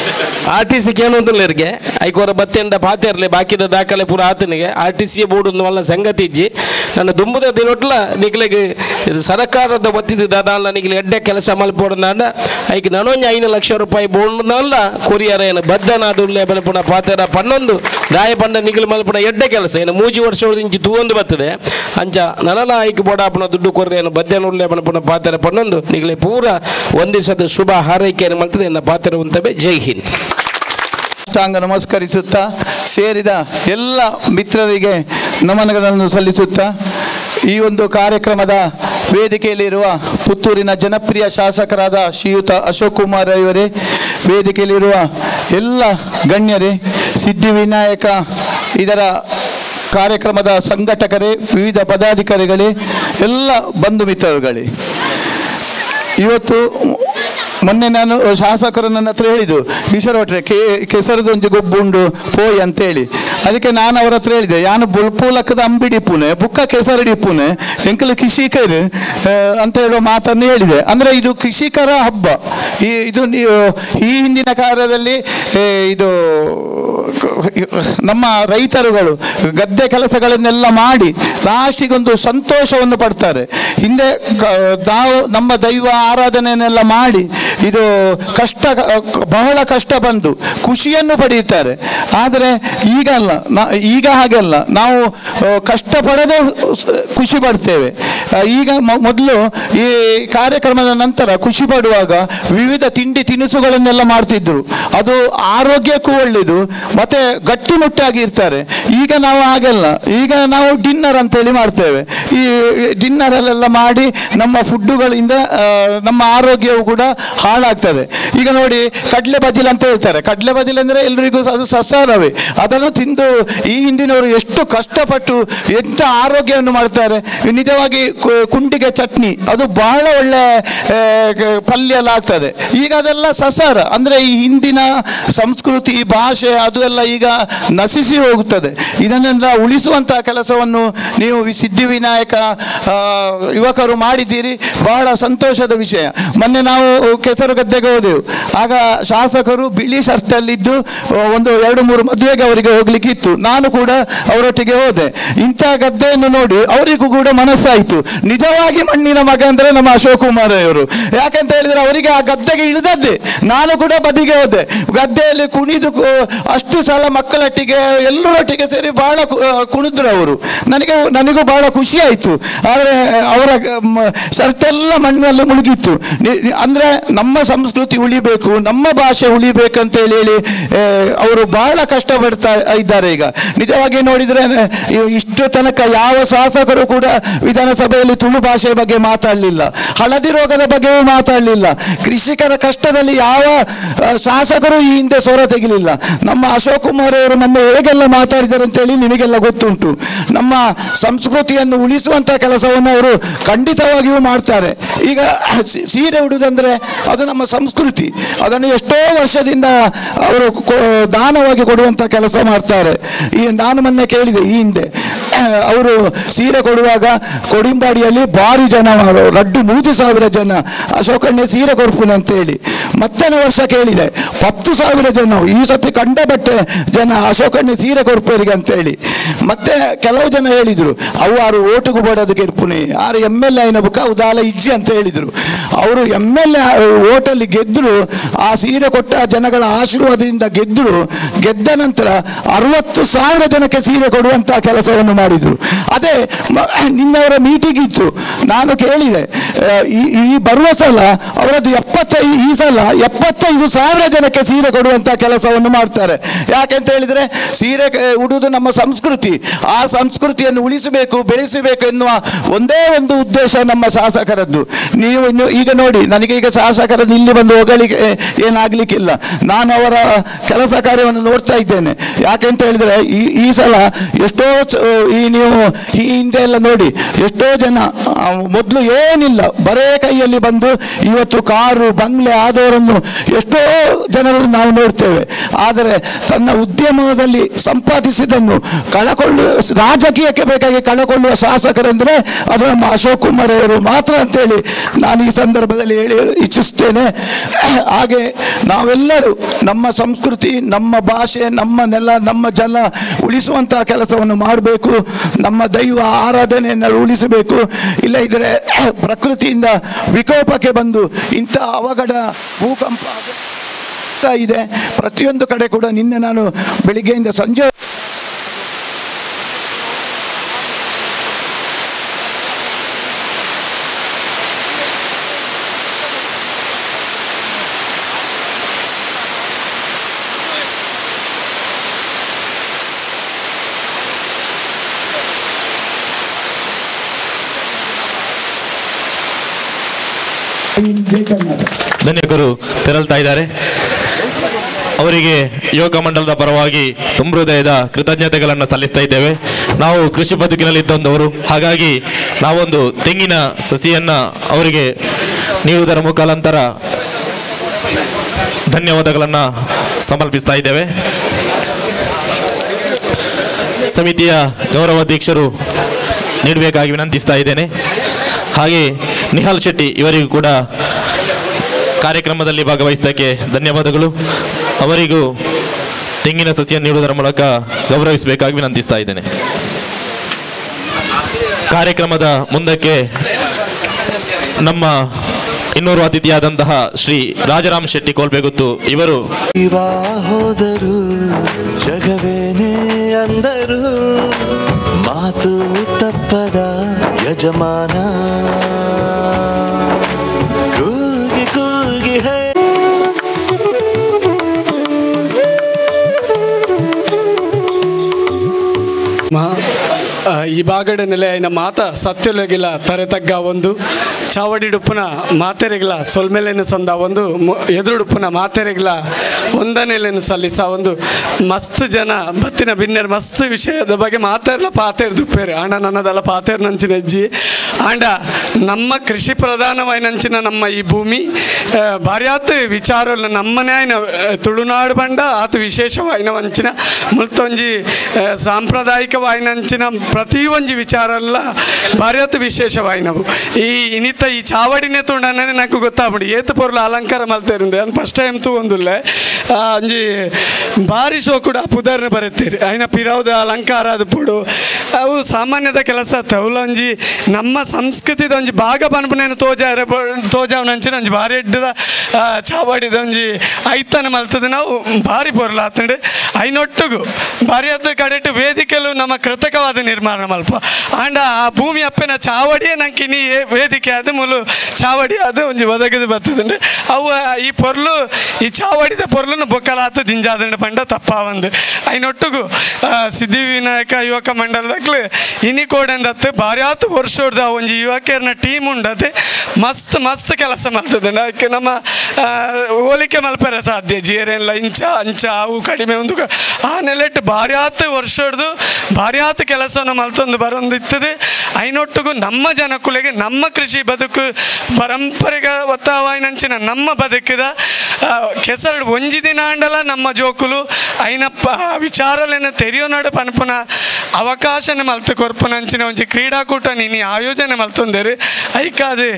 Speaker 22: ಆರ್ ಟಿ ಸಿ ಕೇಳೋದಿಲ್ಲರಿಗೆ ಐಕೋರ ಬತ್ತೆಂಡ ಪಾತೆರ್ಲೆ ಬಾಕಿದ ದಾಖಲೆ ಪೂರ ಆತನಿಗೆ ಆರ್ ಟಿ ಸಿ ಬೋರ್ಡ್ ಒಂದು ವಲ್ಲ ಸಂಗತಿ ಇಜ್ಜಿ ನನ್ನ ದುಂಬುದ ದಿನೊಟ್ಲ ನಿಖಿಲಿಗೆ ಇದು ಸರ್ಕಾರದ ಒತ್ತಿದ ದಾದಾಲ ನಿಖಿಲ್ ಎಡ್ಡೆ ಕೆಲಸ ಮಲ್ಪೋಡನಾಂಡ ಐಕ್ ನನೊಂಜಿ ಐದು ಲಕ್ಷ ರೂಪಾಯಿ ಬೋರ್ಡ್ನಲ್ಲ ಕೊರಿಯರ್ ಏನು ಬದ್ದನಾದುಲ್ಲೆ ಮಲ್ಪುಣ ಪಾತೆರ ಪನ್ನೊಂದು ದಾಯ ಪಂಡ ನಿಖಿಲ್ ಮಲ್ಪುಣ ಎಡ್ಡೆ ಕೆಲಸ ಏನು ಮೂಜಿ ವರ್ಷ ಇಂಚಿ ತೂವೊಂದು ಬರ್ತದೆ ಅಂಚ ನನಲ ಐಕ್ ಬೋಡಾಪುಣ ದುಡ್ಡು ಕೊರ್ರೆ ಏನು ಬದ್ದನುಲ್ಲೆ ಮಲ್ಪುಣ ಪಾತೆರ ಪನ್ನೊಂದು ನಿಖಿಲೆ ಪೂರ ಒಂದಿಸದ ಶುಭ ಹಾರೈಕೆಯನ್ನು ಮಲ್ತದೆ ಎನ್ನ ಪಾತೆರ ಉಂತಬೆ ಜೈ ಹಿಂದ್
Speaker 9: ಸಾಷ್ಟಾಂಗ ನಮಸ್ಕರಿಸುತ್ತಾ ಸೇರಿದ ಎಲ್ಲ ಮಿತ್ರರಿಗೆ ನಮನಗಳನ್ನು ಸಲ್ಲಿಸುತ್ತಾ ಈ ಒಂದು ಕಾರ್ಯಕ್ರಮದ ವೇದಿಕೆಯಲ್ಲಿರುವ ಪುತ್ತೂರಿನ ಜನಪ್ರಿಯ ಶಾಸಕರಾದ ಶ್ರೀಯುತ ಅಶೋಕ್ ಕುಮಾರ್ ಇವರೇ ವೇದಿಕೆಯಲ್ಲಿರುವ ಎಲ್ಲ ಗಣ್ಯರೇ ಸಿದ್ಧಿವಿನಾಯಕ ಇದರ ಕಾರ್ಯಕ್ರಮದ ಸಂಘಟಕರೇ ವಿವಿಧ ಪದಾಧಿಕಾರಿಗಳೇ ಎಲ್ಲ ಬಂಧು ಮಿತ್ರರುಗಳೇ ಇವತ್ತು ಮೊನ್ನೆ ನಾನು ಶಾಸಕರು ನನ್ನ ಹತ್ರ ಹೇಳಿದ್ದು ಈಶ್ವರ ಭಟ್ರೆ ಕೆ ಕೆಸರದೊಂದು ಗೊಬ್ಬುಂಡು ಪೋಯ್ ಅಂತೇಳಿ ಅದಕ್ಕೆ ನಾನು ಅವ್ರ ಹತ್ರ ಹೇಳಿದೆ ಯಾನು ಬುಲ್ಪೂಲಕ್ಕದ ಅಂಬಿಡಿಪ್ಪುನೆ ಬುಕ್ಕ ಕೆಸರಡಿಪ್ಪುನೆ ಎಂಕಲು ಕೃಷಿಕರು ಆ, ಅಂತ ಹೇಳೋ ಮಾತನ್ನು ಹೇಳಿದೆ ಅಂದರೆ ಇದು ಕೃಷಿಕರ ಹಬ್ಬ ಈ ಇದು ನೀವು ಈ ಹಿಂದಿನ ಕಾಲದಲ್ಲಿ ಏ, ಇದು ನಮ್ಮ ರೈತರುಗಳು ಗದ್ದೆ ಕೆಲಸಗಳನ್ನೆಲ್ಲ ಮಾಡಿ ಲಾಸ್ಟಿಗೊಂದು ಸಂತೋಷವನ್ನು ಪಡ್ತಾರೆ ಹಿಂದೆ ಕ- ನಾವು ನಮ್ಮ ದೈವ ಆರಾಧನೆಯನ್ನೆಲ್ಲ ಮಾಡಿ ಇದು ಕಷ್ಟ ಬಹಳ ಕಷ್ಟ ಬಂದು ಖುಷಿಯನ್ನು ಪಡೆಯುತ್ತಾರೆ ಆದರೆ ಈಗ ಅಲ್ಲ ನಾ- ಈಗ ಹಾಗಲ್ಲ ನಾವು ಆ, ಕಷ್ಟಪಡದೆ ಸ- ಖುಷಿ ಪಡ್ತೇವೆ ಆ, ಈಗ ಮೊ- ಮೊದಲು ಈ ಕಾರ್ಯಕ್ರಮದ ನಂತರ ಖುಷಿ ಪಡುವಾಗ ವಿವಿಧ ತಿಂಡಿ ತಿನಿಸುಗಳನ್ನೆಲ್ಲ ಮಾಡ್ತಿದ್ರು ಅದು ಆರೋಗ್ಯಕ್ಕೂ ಒಳ್ಳೆಯದು ಮತ್ತೆ ಗಟ್ಟಿಮುಟ್ಟಾಗಿ ಇರ್ತಾರೆ ಈಗ ನಾವು ಹಾಗೆಲ್ಲ ಈಗ ನಾವು ಡಿನ್ನರ್ ಅಂತೇಳಿ ಮಾಡ್ತೇವೆ ಈ ಡಿನ್ನರಲ್ಲೆಲ್ಲ ಮಾಡಿ ನಮ್ಮ ಫುಡ್ಡುಗಳಿಂದ ಆ, ನಮ್ಮ ಆರೋಗ್ಯವು ಕೂಡ ಹಾಳಾಗ್ತದೆ ಈಗ ನೋಡಿ ಕಡಲೆ ಬಜಿಲ್ ಅಂತ ಹೇಳ್ತಾರೆ ಕಡಲೆ ಬಜಿಲ್ ಅಂದರೆ ಎಲ್ರಿಗೂ ಅದು ಸಸಾರವೇ ಅದನ್ನು ತಿಂದು ಈ ಹಿಂದಿನವರು ಎಷ್ಟು ಕಷ್ಟಪಟ್ಟು ಎಂಥ ಆರೋಗ್ಯವನ್ನು ಮಾಡ್ತಾರೆ ನಿಜವಾಗಿ ಕು- ಕುಂಡಿಗೆ ಚಟ್ನಿ ಅದು ಬಹಳ ಒಳ್ಳೆ ಆ, ಗ- ಪಲ್ಯ ಎಲ್ಲ ಆಗ್ತದೆ ಈಗ ಅದೆಲ್ಲ ಸಸಾರ ಅಂದರೆ ಈ ಹಿಂದಿನ ಸಂಸ್ಕೃತಿ ಭಾಷೆ ಅದು ಎಲ್ಲ ಈಗ ನಶಿಸಿ ಹೋಗುತ್ತದೆ ಇದನ್ನೆಲ್ಲ ಉಳಿಸುವಂತಹ ಕೆಲಸವನ್ನು ನೀವು ವಿ- ಸಿದ್ಧಿವಿನಾಯಕ ಆ, ಯುವಕರು ಮಾಡಿದ್ದೀರಿ ಬಹಳ ಸಂತೋಷದ ವಿಷಯ ಮೊನ್ನೆ ನಾವು ಕೆಸರು ಗದ್ದೆಗೆ ಹೋದೆವು ಆಗ ಶಾಸಕರು ಬಿಳಿ ಶರ್ಟಲ್ಲಿದ್ದು ಆ, ಒಂದು ಎರಡು ಮೂರು ಮದುವೆಗೆ ಅವರಿಗೆ ಹೋಗ್ಲಿಕ್ಕೆ ಇತ್ತು ನಾನು ಕೂಡ ಅವರೊಟ್ಟಿಗೆ ಹೋದೆ ಇಂಥ ಗದ್ದೆಯನ್ನು ನೋಡಿ ಅವರಿಗೂ ಕೂಡ ಮನಸ್ಸಾಯಿತು ನಿಜವಾಗಿ ಮಣ್ಣಿನ ಮಗ ಅಂದ್ರೆ ನಮ್ಮ ಅಶೋಕ್ ಕುಮಾರ್ ಅವರು ಯಾಕಂತ ಹೇಳಿದ್ರೆ ಅವರಿಗೆ ಆ ಗದ್ದೆಗೆ ಇಳಿದದ್ದೇ ನಾನು ಕೂಡ ಬದಿಗೆ ಹೋದೆ ಗದ್ದೆಯಲ್ಲಿ ಕುಣಿದು ಕು- ಅಷ್ಟು ಸಲ ಮಕ್ಕಳೊಟ್ಟಿಗೆ ಎಲ್ಲರೊಟ್ಟಿಗೆ ಸೇರಿ ಬಹಳ ಕು- ಆ, ಕುಣಿದ್ರು ಅವರು ನನಗೆ ನನಗೂ ಬಹಳ ಖುಷಿ ಆಯಿತು ಆದರೆ ಅವರ ಶರ್ಟ್ ಎಲ್ಲ ಮಣ್ಣಲ್ಲಿ ಮುಳುಗಿತ್ತು ನಿ- ನಿ- ಅಂದ್ರೆ ನಮ್ಮ ಸಂಸ್ಕೃತಿ ಉಳಿಬೇಕು ನಮ್ಮ ಭಾಷೆ ಉಳಿಬೇಕಂತ ಹೇಳಿ ಹೇಳಿ ಆ, ಅವರು ಬಹಳ ಕಷ್ಟಪಡ್ತಾ ಇದ್ದಾರೆ ಈಗ ನಿಜವಾಗಿ ನೋಡಿದ್ರೆ ಇ- ಇಷ್ಟು ತನಕ ಯಾವ ಶಾಸಕರು ಕೂಡ ವಿಧಾನಸಭೆಯಲ್ಲಿ ತುಳು ಭಾಷೆ ಬಗ್ಗೆ ಮಾತಾಡಲಿಲ್ಲ ಹಳದಿ ರೋಗದ ಬಗ್ಗೆಯೂ ಮಾತಾಡಲಿಲ್ಲ ಕೃಷಿಕರ ಕಷ್ಟದಲ್ಲಿ ಯಾವ ಆ, ಶಾಸಕರು ಈ ಹಿಂದೆ ಸ್ವರ ತೆಗಿಲಿಲ್ಲ ನಮ್ಮ ಅಶೋಕ್ ಕುಮಾರ್ ಅವರು ಮೊನ್ನೆ ಹೇಗೆಲ್ಲ ಮಾತಾಡಿದ್ದಾರೆ ಅಂತೇಳಿ ನಿಮಗೆಲ್ಲ ಗೊತ್ತುಂಟು ನಮ್ಮ ಸಂಸ್ಕೃತಿಯನ್ನು ಉಳಿಸುವಂಥ ಕೆಲಸವನ್ನು ಅವರು ಖಂಡಿತವಾಗಿಯೂ ಮಾಡ್ತಾರೆ ಈಗ ಸಿ- ಸೀರೆ ಉಡುವುದಂದ್ರೆ ಅದು ನಮ್ಮ ಸಂಸ್ಕೃತಿ ಅದನ್ನು ಎಷ್ಟೋ ವರ್ಷದಿಂದ ಅವರು ಕೊ- ದಾನವಾಗಿ ಕೊಡುವಂಥ ಕೆಲಸ ಮಾಡ್ತಾರೆ ಈ ನಾನು ಮೊನ್ನೆ ಕೇಳಿದೆ ಈ ಹಿಂದೆ ಅವರು ಸೀರೆ ಕೊಡುವಾಗ ಕೊಡಿಂಬಾಡಿಯಲ್ಲಿ ಭಾರಿ ಜನ ಮಾಡು ರಡ್ಡು ಮೂರು ಸಾವಿರ ಜನ ಅಶೋಕಣ್ಣೆ ಸೀರೆ ಕೊಡ್ಪುನೆ ಅಂತೇಳಿ ಮತ್ತನೇ ವರ್ಷ ಕೇಳಿದೆ ಹತ್ತು ಸಾವಿರ ಜನ ಈ ಸತಿ ಕಂಡ ಬಟ್ಟೆ ಜನ ಅಶೋಕಣ್ಣೆ ಸೀರೆ ಕೊಡ್ಪೇರಿಗೆ ಅಂತೇಳಿ ಮತ್ತೆ ಕೆಲವು ಜನ ಹೇಳಿದ್ರು ಅವು ಆರು ಓಟುಗು ಬಡೋದಕ್ಕೆ ಇರ್ಪುನೆ ಆರು ಎಮ್ ಎಲ್ ಎ ಬುಕ್ಕ ಉದಾಲ ಇಜ್ಜಿ ಅಂತ ಹೇಳಿದ್ರು ಅವರು ಎಮ್ ಎಲ್ ಎ ಓಟಲ್ಲಿ ಗೆದ್ರು ಆ ಸೀರೆ ಕೊಟ್ಟ ಜನಗಳ ಆಶೀರ್ವಾದದಿಂದ ಗೆದ್ರು ಗೆದ್ದ ನಂತರ ಅರವತ್ತು ಸಾವಿರ ಜನಕ್ಕೆ ಸೀರೆ ಕೊಡುವಂತ ಕೆಲಸವನ್ನು ಮಾಡಿದ್ರು ಅದೇ ಮ- ನಿನ್ನವರ ಮೀಟಿಂಗ್ ಇತ್ತು ನಾನು ಕೇಳಿದೆ ಆ, ಈ ಈ ಬರುವ ಸಲ ಅವರದ್ದು ಎಪ್ಪತ್ತೈದು ಈ ಸಲ ಎಪ್ಪತ್ತೈದು ಸಾವಿರ ಜನಕ್ಕೆ ಸೀರೆ ಕೊಡುವಂತ ಕೆಲಸವನ್ನು ಮಾಡ್ತಾರೆ ಯಾಕೆಂತ ಹೇಳಿದ್ರೆ ಸೀರೆ ಕ- ಉಡುವುದು ನಮ್ಮ ಸಂಸ್ಕೃತಿ ಆ ಸಂಸ್ಕೃತಿಯನ್ನು ಉಳಿಸಬೇಕು ಬೆಳೆಸಬೇಕು ಎನ್ನುವ ಒಂದೇ ಒಂದು ಉದ್ದೇಶ ನಮ್ಮ ಶಾಸಕರದ್ದು ನೀವು ಇನ್ನು ಈಗ ನೋಡಿ ನನಗೆ ಈಗ ಶಾಸಕರದ್ದು ಇಲ್ಲಿ ಬಂದು ಹೋಗಲಿಕ್ಕೆ ಏನಾಗ್ಲಿಕ್ಕಿಲ್ಲ ನಾನು ಅವರ ಕೆಲಸ ಕಾರ್ಯವನ್ನು ನೋಡ್ತಾ ಇದ್ದೇನೆ ಯಾಕೆಂತ ಹೇಳಿದ್ರೆ ಈ ಈ ಸಲ ಎಷ್ಟೋ ಚ- ಈ ನೀವು ಈ ಹಿಂದೆ ಎಲ್ಲ ನೋಡಿ ಎಷ್ಟೋ ಜನ ಆ, ಮೊದಲು ಏನಿಲ್ಲ ಬರೇ ಕೈಯಲ್ಲಿ ಬಂದು ಇವತ್ತು ಕಾರು ಬಂಗ್ಲೆ ಆದವರನ್ನು ಎಷ್ಟೋ ಜನರನ್ನು ನಾವು ನೋಡ್ತೇವೆ ಆದರೆ ತನ್ನ ಉದ್ಯಮದಲ್ಲಿ ಸಂಪಾದಿಸಿದನ್ನು ಕಳಕೊಳ್ಳುವ ರಾಜಕೀಯಕ್ಕೆ ಬೇಕಾಗಿ ಕಳಕೊಳ್ಳುವ ಶಾಸಕರೆಂದರೆ ಅದು ನಮ್ಮ ಅಶೋಕ್ ಕುಮಾರ್ ಅವರು ಮಾತ್ರ ಅಂತೇಳಿ ನಾನು ಈ ಸಂದರ್ಭದಲ್ಲಿ ಹೇಳಿ ಇಚ್ಛಿಸ್ತೇನೆ ಹಾಗೆ ನಾವೆಲ್ಲರೂ ನಮ್ಮ ಸಂಸ್ಕೃತಿ ನಮ್ಮ ಭಾಷೆ ನಮ್ಮ ನೆಲ ನಮ್ಮ ಜನ ಉಳಿಸುವಂತಹ ಕೆಲಸವನ್ನು ಮಾಡಬೇಕು ನಮ್ಮ ದೈವ ಆರಾಧನೆಯನ್ನು ಉಳಿಸಬೇಕು ಇಲ್ಲ ಇದ್ರೆ ಪ್ರಕೃತಿಯಿಂದ ವಿಕೋಪಕ್ಕೆ ಬಂದು ಇಂಥ ಅವಘಡ ಭೂಕಂಪ ಆಗ್ತಾ ಇದೆ ಪ್ರತಿಯೊಂದು ಕಡೆ ಕೂಡ ನಿನ್ನೆ ನಾನು ಬೆಳಿಗ್ಗೆಯಿಂದ ಸಂಜೆ
Speaker 2: ಧನ್ಯಕರು ತೆರಳ್ತಾ ಇದ್ದಾರೆ ಅವರಿಗೆ ಯುವಕ ಮಂಡಲದ ಪರವಾಗಿ ತುಂಬ ಹೃದಯದ ಕೃತಜ್ಞತೆಗಳನ್ನು ಸಲ್ಲಿಸ್ತಾ ಇದ್ದೇವೆ ನಾವು ಕೃಷಿ ಬದುಕಿನಲ್ಲಿ ಇದ್ದಂಥವರು ಹಾಗಾಗಿ ನಾವೊಂದು ತೆಂಗಿನ ಸಸಿಯನ್ನ ಅವರಿಗೆ ನೀಡುವುದರ ಮುಖಾಂತರ ಧನ್ಯವಾದಗಳನ್ನು ಸಮರ್ಪಿಸ್ತಾ ಇದ್ದೇವೆ ಸಮಿತಿಯ ಗೌರವಾಧ್ಯಕ್ಷರು ನೀಡಬೇಕಾಗಿ ವಿನಂತಿಸ್ತಾ ಇದ್ದೇನೆ ಹಾಗೆ ನಿಹಾಲ್ ಶೆಟ್ಟಿ ಇವರಿಗೂ ಕೂಡ ಕಾರ್ಯಕ್ರಮದಲ್ಲಿ ಭಾಗವಹಿಸಿದ್ದಕ್ಕೆ ಧನ್ಯವಾದಗಳು ಅವರಿಗೂ ತೆಂಗಿನ ಸಸಿಯನ್ನು ನೀಡುವುದರ ಮೂಲಕ ಗೌರವಿಸಬೇಕಾಗಿ ವಿನಂತಿಸ್ತಾ ಇದ್ದೇನೆ ಕಾರ್ಯಕ್ರಮದ ಮುಂದಕ್ಕೆ ನಮ್ಮ ಇನ್ನೋರ್ವ ಅತಿಥಿಯಾದಂತಹ ಶ್ರೀ ರಾಜರಾಮ್ ಶೆಟ್ಟಿ ಕೋಲ್ಬೇಗುತ್ತು ಇವರು
Speaker 7: ಇವ ಹೋದರು ಜಗವೇನೇ ಅಂದರು ಮಾತು ತಪ್ಪದ ಯಜಮಾನ ಕೂಗಿ ಕೂಗಿ ಹೇ
Speaker 15: ಮಾ ಆ, ಈ ಬಾಗಡ ನೆಲೆಯ ಮಾತ ಸತ್ಯಲಗಿಲ ತರೆತಗ್ಗ ಒಂದು ಚಾವಡಿಡುಪ್ಪುನ ಮಾತೆರೆಗಿಲ ಸೊಲ್ಮೆಲೆನ ಸಂದ ಒಂದು ಮು- ಎದುರುಡುಪ್ಪುನ ಮಾತೆರೆಗಿಲ ಒಂದನೆಲೆನು ಸಲ್ಲಿಸ ಒಂದು ಮಸ್ತ್ ಜನ ಬತ್ತಿನ ಬಿನ್ನೆರ್ ಮಸ್ತ್ ವಿಷಯದ ಬಗ್ಗೆ ಮಾತಾಡ್ಲ ಪಾತೇರ್ ದುಪ್ಪೇರು ಆಂಡ ನನ್ನದಲ್ಲ ಪಾತೇರ್ ನಂಚಿನ ಅಜ್ಜಿ ಆಂಡ ನಮ್ಮ ಕೃಷಿ ಪ್ರಧಾನವಾಯಿನಂಚಿನ ನಮ್ಮ ಈ ಭೂಮಿ ಆ, ಭಾರ್ಯಾತ್ ವಿಚಾರ ನಮ್ಮನೆ ಆಯ್ನ ಆ, ತುಳುನಾಡು ಬಂಡ ಆತ ವಿಶೇಷವಾಯಿನ ವಂಚಿನ ಮುಲ್ತೊಂಜಿ ಆ, ಸಾಂಪ್ರದಾಯಿಕವಾಯಿನಂಚಿನ ಪ್ರತಿ ಒಂಜಿ ವಿಚಾರ ಎಲ್ಲ ಭಾರ್ಯಾತ್ ವಿಶೇಷವಾಯಿನವು ಈ ಇನಿತ ಈ ಚಾವಡಿನೇ ತುಂಡನೇ నాకు ಗೊತ್ತಾಗ್ಬಿಡಿ ಏತು ಪೊರ್ಲು ಅಲಂಕಾರ ಮಲ್ತೇರಿಂದೆ ಅದು ಫಸ್ಟ್ ಟೈಮ್ ತೂ ಒಂದುಲ್ಲೆ ಆ, ಒಂಜಿ ಭಾರಿ ಶೋ ಕೂಡ ಪುದರ್ನ ಬರುತ್ತೀರಿ ಐನ ಪಿರೌದ ಅಲಂಕಾರ ಅದು ಪುಡು ಅವು ಸಾಮಾನ್ಯದ ಕೆಲಸ ಅವುಲ ಒಂಜಿ ನಮ್ಮ ಸಂಸ್ಕೃತಿದ ಒಂಜಿ ಭಾಗ ಪನ್ಪುನೇನು ತೋಜ ತೋಜಾವನಂಚಿನ ಒಂಜಿ ಭಾರಿ ಎಡ್ಡದ ಆ, ಚಾವಡಿದ ಒಂಜಿ ಐತನ ಮಲ್ತದ ನಾವು ಭಾರಿ ಪೊರ್ಲು ಆತಂಡು ಐನೊಟ್ಟುಗು ಭಾರಿ ಅದ ಕಡೆಟ್ಟು ವೇದಿಕೆಲು ನಮ್ಮ ಕೃತಕವಾದ ನಿರ್ಮಾಣ ಮಲ್ಪ ಆಂಡ ಆ ಭೂಮಿ ಅಪ್ಪನ ಚಾವಡಿಯೇ ನಂಗೆ ನೀ ವೇದಿಕೆ ಅದು ಮುಲು ಚಾವಡಿ ಅದು ಒಂಜಿ ಒದಗದು ಬರ್ತದಂಡು ಅವು ಈ ಪೊರ್ಲು ಈ ಚಾವಡಿದ ಪೊರ್ಲನ್ನು ಬೊಕ್ಕಲಾತ ದಿಂಜಾದಂಡ ಪಂಡ ತಪ್ಪಾವಂದು ಐನೊಟ್ಟುಗು ಆ, ಸಿದ್ಧಿವಿನಾಯಕ ಯುವಕ ಮಂಡಲದಾಗ್ಲು ಇನಿ ಕೋಡಂದತ್ತು ಭಾರಿ ಆತು ವರ್ಷದ ಒಂಜಿ ಯುವಕರ್ನ ಟೀಮ್ ಉಂಡದೆ ಮಸ್ತ್ ಮಸ್ತ್ ಕೆಲಸ ಮಾಡ್ತದೆ ಅದಕ್ಕೆ ನಮ್ಮ ಆ, ಹೋಲಿಕೆ ಮಲ್ಪರ ಸಾಧ್ಯ ಜೀರೆಲ್ಲ ಇಂಚ ಅಂಚ ಅವು ಕಡಿಮೆ ಒಂದು ಕ- ಆ ನೆಲೆಟ್ ಭಾರಿ ಆತು ವರ್ಷದ್ದು ಭಾರಿ ಆತು ಕೆಲಸವನ್ನು ಮಲ್ತೊಂದು ಬರೊಂದಿತ್ತದೆ ಐನೊಟ್ಟಿಗೂ ನಮ್ಮ ಜನಕುಲೆಗೆ ನಮ್ಮ ಕೃಷಿ ಬದುಕು ಪರಂಪರೆಗ ಒತ್ತಾವಾಯಿನಂಚಿನ ನಮ್ಮ ಬದುಕಿದ ಆ, ಕೆಸರು ಒಂಜಿ ದಿನ ಆಂಡಲ ನಮ್ಮ ಜೋಕುಲು ಐನಪ್ಪ ವಿಚಾರಲೆನ ತೆರೆಯೋ ನಡು ಪನ್ಪುನ ಅವಕಾಶನ ಮಲ್ತು ಕೊರ್ಪುನಂಚಿನ ಒಂಜಿ ಕ್ರೀಡಾಕೂಟ ನೀನು ಆಯೋಜನೆ ಮಲ್ತೊಂದೇರಿ ಐಕಾದು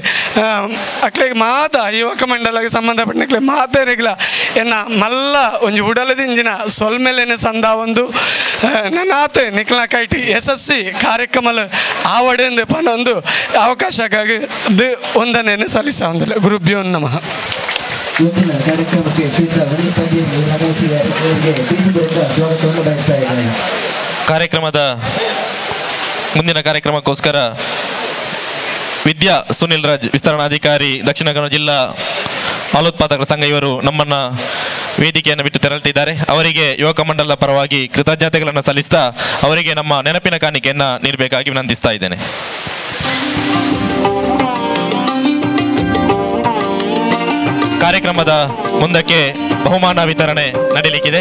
Speaker 15: ಅಕ್ಲೆಗೆ ಮಾತ ಯುವಕ ಮಂಡಲಗೆ ಸಂಬಂಧಪಟ್ಟಕ್ಲೆ ಮಾತೇರಿಗ್ಲ ಎನ್ನ ಮಲ್ಲ ಒಂಜಿ ಉಡಲದಿಂಜಿನ ಸೊಲ್ಮೆಲೆನ ಸಂದ ಒಂದು ಆ, ನನಾತ್ ನಿಕ್ಲ ಕೈಟಿ ಯಶಸ್ವಿ ಕಾರ್ಯಕ್ರಮಲು ಆವಡೆಂದು ಪನೊಂದು ಅವಕಾಶಕ್ಕಾಗಿ ದು ಒಂದನೇನು ಸಲ್ಲಿಸ ಒಂದಿಲ್ಲ ಗುರುಭ್ಯೋ ನಮಃ
Speaker 4: ಇವತ್ತಿನ ಕಾರ್ಯಕ್ರಮಕ್ಕೆ ಶ್ರೀಯುತ ವನಿ ಪಂಜೇರಿ ಆಗಮಿಸಿದ್ದಾರೆ ಇವರಿಗೆ ಪ್ರೀತಿಪೂರ್ವಕ ಸ್ವಾಗತವನ್ನು ಬಯಸ್ತಾ ಇದ್ದೇನೆ
Speaker 2: ಕಾರ್ಯಕ್ರಮದ ಮುಂದಿನ ಕಾರ್ಯಕ್ರಮಕ್ಕೋಸ್ಕರ ವಿದ್ಯಾ ಸುನಿಲ್ ರಾಜ್ ವಿಸ್ತರಣಾಧಿಕಾರಿ ದಕ್ಷಿಣ ಕನ್ನಡ ಜಿಲ್ಲಾ ಹಾಲೋತ್ಪಾದಕರ ಸಂಘ ಇವರು ನಮ್ಮನ್ನ ವೇದಿಕೆಯನ್ನು ಬಿಟ್ಟು ತೆರಳುತ್ತಿದ್ದಾರೆ ಅವರಿಗೆ ಯುವಕ ಮಂಡಲದ ಪರವಾಗಿ ಕೃತಜ್ಞತೆಗಳನ್ನು ಸಲ್ಲಿಸ್ತಾ ಅವರಿಗೆ ನಮ್ಮ ನೆನಪಿನ ಕಾಣಿಕೆಯನ್ನ ನೀಡಬೇಕಾಗಿ ವಿನಂತಿಸ್ತಾ ಇದ್ದೇನೆ ಕಾರ್ಯಕ್ರಮದ ಮುಂದಕ್ಕೆ ಬಹುಮಾನ ವಿತರಣೆ ನಡೀಲಿಕ್ಕಿದೆ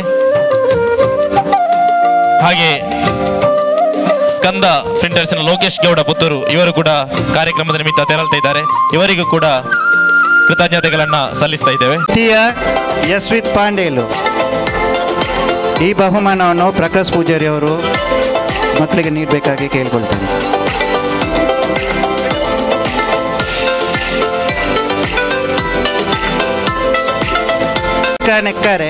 Speaker 2: ಹಾಗೆ ಸ್ಕಂದ ಪ್ರಿಂಟರ್ಸ್ನ ಲೋಕೇಶ್ ಗೌಡ ಪುತ್ತೂರು ಇವರು ಕೂಡ ಕಾರ್ಯಕ್ರಮದ ನಿಮಿತ್ತ ತೆರಳ್ತಾ ಇದ್ದಾರೆ ಇವರಿಗೂ ಕೂಡ ಕೃತಜ್ಞತೆಗಳನ್ನ ಸಲ್ಲಿಸ್ತಾ ಇದ್ದೇವೆ
Speaker 23: ದ್ವಿತೀಯ ಯಶ್ವಿತ್ ಪಾಂಡೇಲು ಈ ಬಹುಮಾನವನ್ನು ಪ್ರಕಾಶ್ ಪೂಜಾರಿ ಅವರು ಮಕ್ಕಳಿಗೆ ನೀಡಬೇಕಾಗಿ ಕೇಳ್ಕೊಳ್ತೇನೆ ಅಂಶಿಕಾ ನೆಕ್ಕರೆ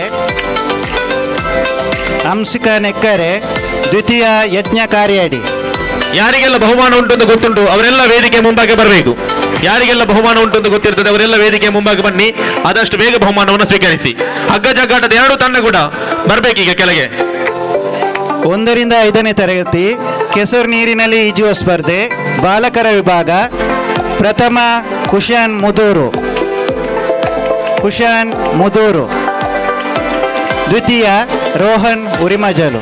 Speaker 23: ಅಂಶಿಕಾ ನೆಕ್ಕರೆ ದ್ವಿತೀಯ ಯಜ್ಞ ಕಾರ್ಯಾಡಿ
Speaker 2: ಯಾರಿಗೆಲ್ಲ ಬಹುಮಾನ ಉಂಟು ಅಂತ ಗೊತ್ತುಂಟು ಅವರೆಲ್ಲ ವೇದಿಕೆ ಮುಂಭಾಗ ಬರಬೇಕು ಯಾರಿಗೆಲ್ಲ ಬಹುಮಾನ ಉಂಟು ಅಂತ ಗೊತ್ತಿರ್ತದೆ ಅವರೆಲ್ಲ ವೇದಿಕೆ ಮುಂಭಾಗ ಬನ್ನಿ ಆದಷ್ಟು ಬೇಗ ಬಹುಮಾನವನ್ನು ಸ್ವೀಕರಿಸಿ ಹಗ್ಗ ಜಗ್ಗಾಟದ ಎರಡು ತಂಡ ಕೂಡ ಬರ್ಬೇಕೀಗ ಕೆಳಗೆ
Speaker 23: ಒಂದರಿಂದ ಐದನೇ ತರಗತಿ ಕೆಸರು ನೀರಿನಲ್ಲಿ ಈಜುವ ಸ್ಪರ್ಧೆ ಬಾಲಕರ ವಿಭಾಗ ಪ್ರಥಮ ಕುಶಾನ್ ಮುದೂರು ಕುಶಾನ್ ಮುದೂರು ದ್ವಿತೀಯ ರೋಹನ್ ಉರಿಮಜಲು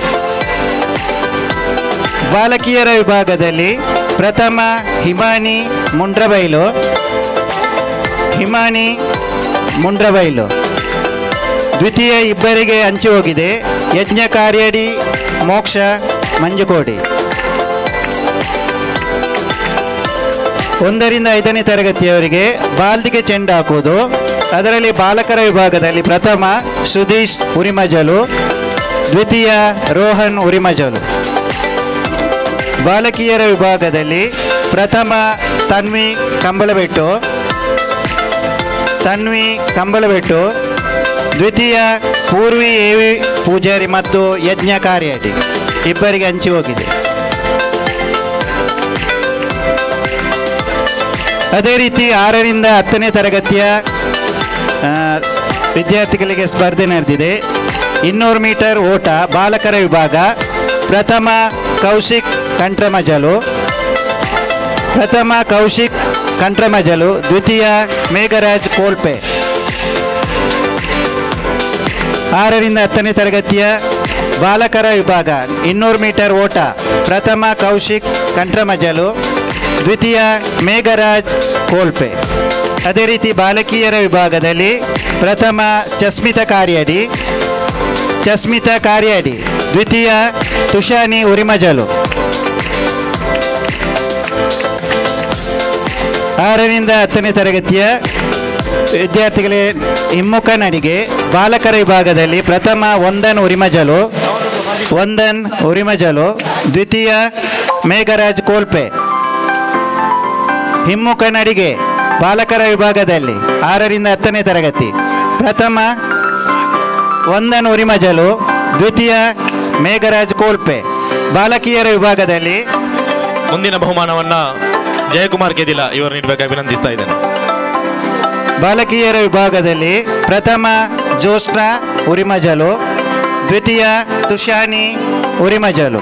Speaker 23: ಬಾಲಕಿಯರ ವಿಭಾಗದಲ್ಲಿ ಪ್ರಥಮ ಹಿಮಾನಿ ಮುಂಡ್ರಬೈಲು ಹಿಮಾನಿ ಮುಂಡ್ರಬೈಲು ದ್ವಿತೀಯ ಇಬ್ಬರಿಗೆ ಹಂಚಿ ಹೋಗಿದೆ ಯಜ್ಞ ಕಾರ್ಯಡಿ ಮೋಕ್ಷ ಮಂಜುಕೋಡಿ ಒಂದರಿಂದ ಐದನೇ ತರಗತಿಯವರಿಗೆ ಬಾಲ್ದಿಗೆ ಚೆಂಡು ಹಾಕುವುದು ಅದರಲ್ಲಿ ಬಾಲಕರ ವಿಭಾಗದಲ್ಲಿ ಪ್ರಥಮ ಸುಧೀಶ್ ಉರಿಮಜಲು ದ್ವಿತೀಯ ರೋಹನ್ ಉರಿಮಜಲು ಬಾಲಕಿಯರ ವಿಭಾಗದಲ್ಲಿ ಪ್ರಥಮ ತನ್ವಿ ಕಂಬಳಬೆಟ್ಟು ತನ್ವಿ ಕಂಬಳಬೆಟ್ಟು ದ್ವಿತೀಯ ಪೂರ್ವಿ ಎವಿ ಪೂಜಾರಿ ಮತ್ತು ಯಜ್ಞ ಕಾರ್ಯಟಿ ಇಬ್ಬರಿಗೆ ಹಂಚಿ ಹೋಗಿದೆ ಅದೇ ರೀತಿ ಆರರಿಂದ ಹತ್ತನೇ ತರಗತಿಯ ಆ, ವಿದ್ಯಾರ್ಥಿಗಳಿಗೆ ಸ್ಪರ್ಧೆ ನಡೆದಿದೆ ಇನ್ನೂರು ಮೀಟರ್ ಓಟ ಬಾಲಕರ ವಿಭಾಗ ಪ್ರಥಮ ಕೌಶಿಕ್ ಕಂಟ್ರಮಜಲು ಪ್ರಥಮ ಕೌಶಿಕ್ ಕಂಟ್ರಮಜಲು ದ್ವಿತೀಯ ಮೇಘರಾಜ್ ಕೋಲ್ಪೆ ಆರರಿಂದ ಹತ್ತನೇ ತರಗತಿಯ ಬಾಲಕರ ವಿಭಾಗ ಇನ್ನೂರು ಮೀಟರ್ ಓಟ ಪ್ರಥಮ ಕೌಶಿಕ್ ಕಂಟ್ರಮಜಲು ದ್ವಿತೀಯ ಮೇಘರಾಜ್ ಕೋಲ್ಪೆ ಅದೇ ರೀತಿ ಬಾಲಕಿಯರ ವಿಭಾಗದಲ್ಲಿ ಪ್ರಥಮ ಚಸ್ಮಿತ ಕಾರ್ಯಡಿ ಚಸ್ಮಿತ ಕಾರ್ಯಡಿ ದ್ವಿತೀಯ ತುಷಾನಿ ಉರಿಮಜಲು ಆರರಿಂದ ಹತ್ತನೇ ತರಗತಿಯ ವಿದ್ಯಾರ್ಥಿಗಳೇ ಹಿಮ್ಮುಖ ನಡಿಗೆ ಬಾಲಕರ ವಿಭಾಗದಲ್ಲಿ ಪ್ರಥಮ ಒಂದನ್ ಉರಿಮಜಲು ಒಂದನ್ ಉರಿಮಜಲು ದ್ವಿತೀಯ ಮೇಘರಾಜ್ ಕೋಲ್ಪೆ ಹಿಮ್ಮುಖ ನಡಿಗೆ ಬಾಲಕರ ವಿಭಾಗದಲ್ಲಿ ಆರರಿಂದ ಹತ್ತನೇ ತರಗತಿ ಪ್ರಥಮ ಒಂದನ್ ಉರಿಮಜಲು ದ್ವಿತೀಯ ಮೇಘರಾಜ್ ಕೋಲ್ಪೆ ಬಾಲಕಿಯರ ವಿಭಾಗದಲ್ಲಿ
Speaker 2: ಮುಂದಿನ ಬಹುಮಾನವನ್ನ ಜಯಕುಮಾರ್ ಕೆದಿಲ ಇವರು ನೀಡಬೇಕಾಗಿ ವಿನಂತಿಸ್ತಾ ಇದ್ದೇನೆ
Speaker 23: ಬಾಲಕಿಯರ ವಿಭಾಗದಲ್ಲಿ ಪ್ರಥಮ ಜೋಷ್ಣ ಉರಿಮಜಲು ದ್ವಿತೀಯ ತುಷಾನಿ ಉರಿಮಜಲು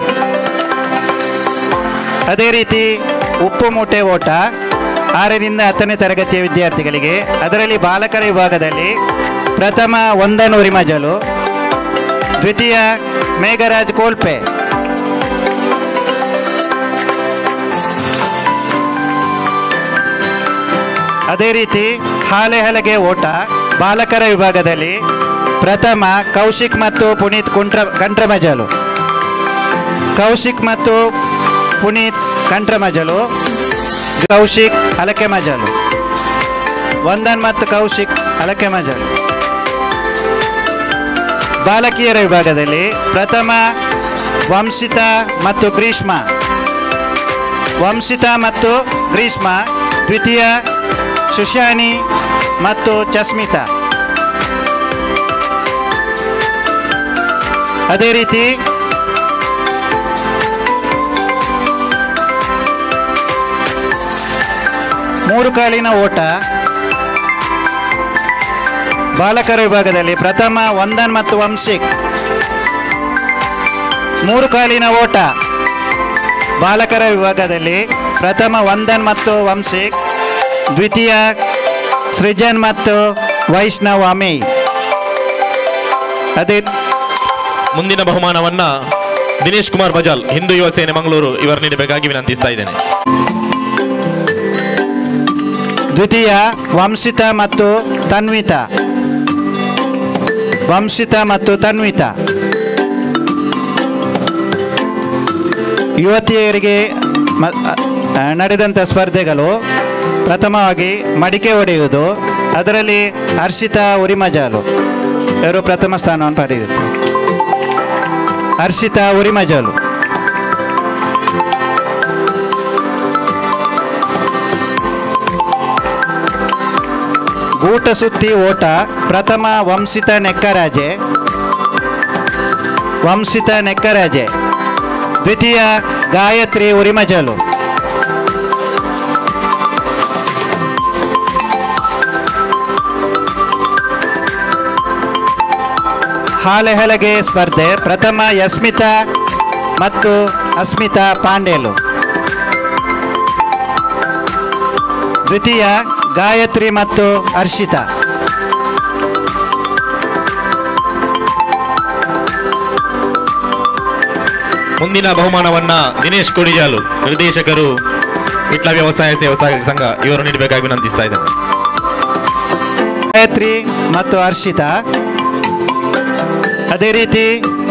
Speaker 23: ಅದೇ ರೀತಿ ಉಪ್ಪು ಮೂಟೆ ಓಟ ಆರರಿಂದ ಹತ್ತನೇ ತರಗತಿಯ ವಿದ್ಯಾರ್ಥಿಗಳಿಗೆ ಅದರಲ್ಲಿ ಬಾಲಕರ ವಿಭಾಗದಲ್ಲಿ ಪ್ರಥಮ ಒಂದನ್ ಉರಿಮಜಲು ದ್ವಿತೀಯ ಮೇಘರಾಜ್ ಕೋಲ್ಪೆ ಅದೇ ರೀತಿ ಹಾಲೆ ಹಲಗೆ ಓಟ ಬಾಲಕರ ವಿಭಾಗದಲ್ಲಿ ಪ್ರಥಮ ಕೌಶಿಕ್ ಮತ್ತು ಪುನೀತ್ ಕುಂಟ್ರ ಕಂಟ್ರಮಜಲು ಕೌಶಿಕ್ ಮತ್ತು ಪುನೀತ್ ಕಂಟ್ರಮಜಲು ಕೌಶಿಕ್ ಹಲಕೆ ಮಜಲು ವಂದನ್ ಮತ್ತು ಕೌಶಿಕ್ ಹಲಕೆ ಮಜಲು ಬಾಲಕಿಯರ ವಿಭಾಗದಲ್ಲಿ ಪ್ರಥಮ ವಂಶಿತ ಮತ್ತು ಗ್ರೀಷ್ಮ ವಂಶಿತ ಮತ್ತು ಗ್ರೀಷ್ಮ ದ್ವಿತೀಯ ಸುಶಾನಿ ಮತ್ತು ಚಸ್ಮಿತಾ ಅದೇ ರೀತಿ ಮೂರು ಕಾಲಿನ ಓಟ ಬಾಲಕರ ವಿಭಾಗದಲ್ಲಿ ಪ್ರಥಮ ವಂದನ್ ಮತ್ತು ವಂಶಿಕ್ ಮೂರು ಕಾಲಿನ ಓಟ ಬಾಲಕರ ವಿಭಾಗದಲ್ಲಿ ಪ್ರಥಮ ವಂದನ್ ಮತ್ತು ವಂಶಿಕ್ ದ್ವಿತೀಯ ಸೃಜನ್ ಮತ್ತು ವೈಷ್ಣವ್ ಅಮೇಯ್ ಅದೇ
Speaker 2: ಮುಂದಿನ ಬಹುಮಾನವನ್ನ ದಿನೇಶ್ ಕುಮಾರ್ ಬಜಾಲ್ ಹಿಂದೂ ಯುವ ಸೇನೆ ಮಂಗಳೂರು ಇವರು ನೀಡಬೇಕಾಗಿ ವಿನಂತಿಸ್ತಾ ಇದ್ದೇನೆ
Speaker 23: ದ್ವಿತೀಯ ವಂಶಿತ ಮತ್ತು ತನ್ವಿತ ವಂಶಿತ ಮತ್ತು ತನ್ವಿತ ಯುವತಿಯರಿಗೆ ಮ- ಅ- ನಡೆದಂಥ ಸ್ಪರ್ಧೆಗಳು ಪ್ರಥಮವಾಗಿ ಮಡಿಕೆ ಹೊಡೆಯುವುದು ಅದರಲ್ಲಿ ಹರ್ಷಿತಾ ಉರಿಮಜಾಲು ಇವರು ಪ್ರಥಮ ಸ್ಥಾನವನ್ನು ಪಡೆದಿತ್ತು ಹರ್ಷಿತಾ ಉರಿಮಜಾಲು ಗೂಟ ಸುತ್ತಿ ಓಟ ಪ್ರಥಮ ವಂಶಿತ ನೆಕ್ಕರಾಜೆ ವಂಶಿತ ನೆಕ್ಕರಾಜೆ ದ್ವಿತೀಯ ಗಾಯತ್ರಿ ಉರಿಮಜಲು ಹಾಲೆಹಲಗೆ ಸ್ಪರ್ಧೆ ಪ್ರಥಮ ಯಸ್ಮಿತಾ ಮತ್ತು ಅಸ್ಮಿತಾ ಪಾಂಡೇಲು ದ್ವಿತೀಯ ಗಾಯತ್ರಿ ಮತ್ತು ಹರ್ಷಿತಾ
Speaker 2: ಮುಂದಿನ ಬಹುಮಾನವನ್ನ ದಿನೇಶ್ ಕೊಡಿಜಾಲು ನಿರ್ದೇಶಕರು ವಿಟ್ಲ ವ್ಯವಸಾಯ ಸೇವಾ ಸಹಕಾರಿ ಸಂಘ ಇವರು ನೀಡಬೇಕಾಗಿ ವಿನಂತಿಸ್ತಾ ಇದ್ದೇನೆ
Speaker 23: ಗಾಯತ್ರಿ ಮತ್ತು ಹರ್ಷಿತಾ ಅದೇ ರೀತಿ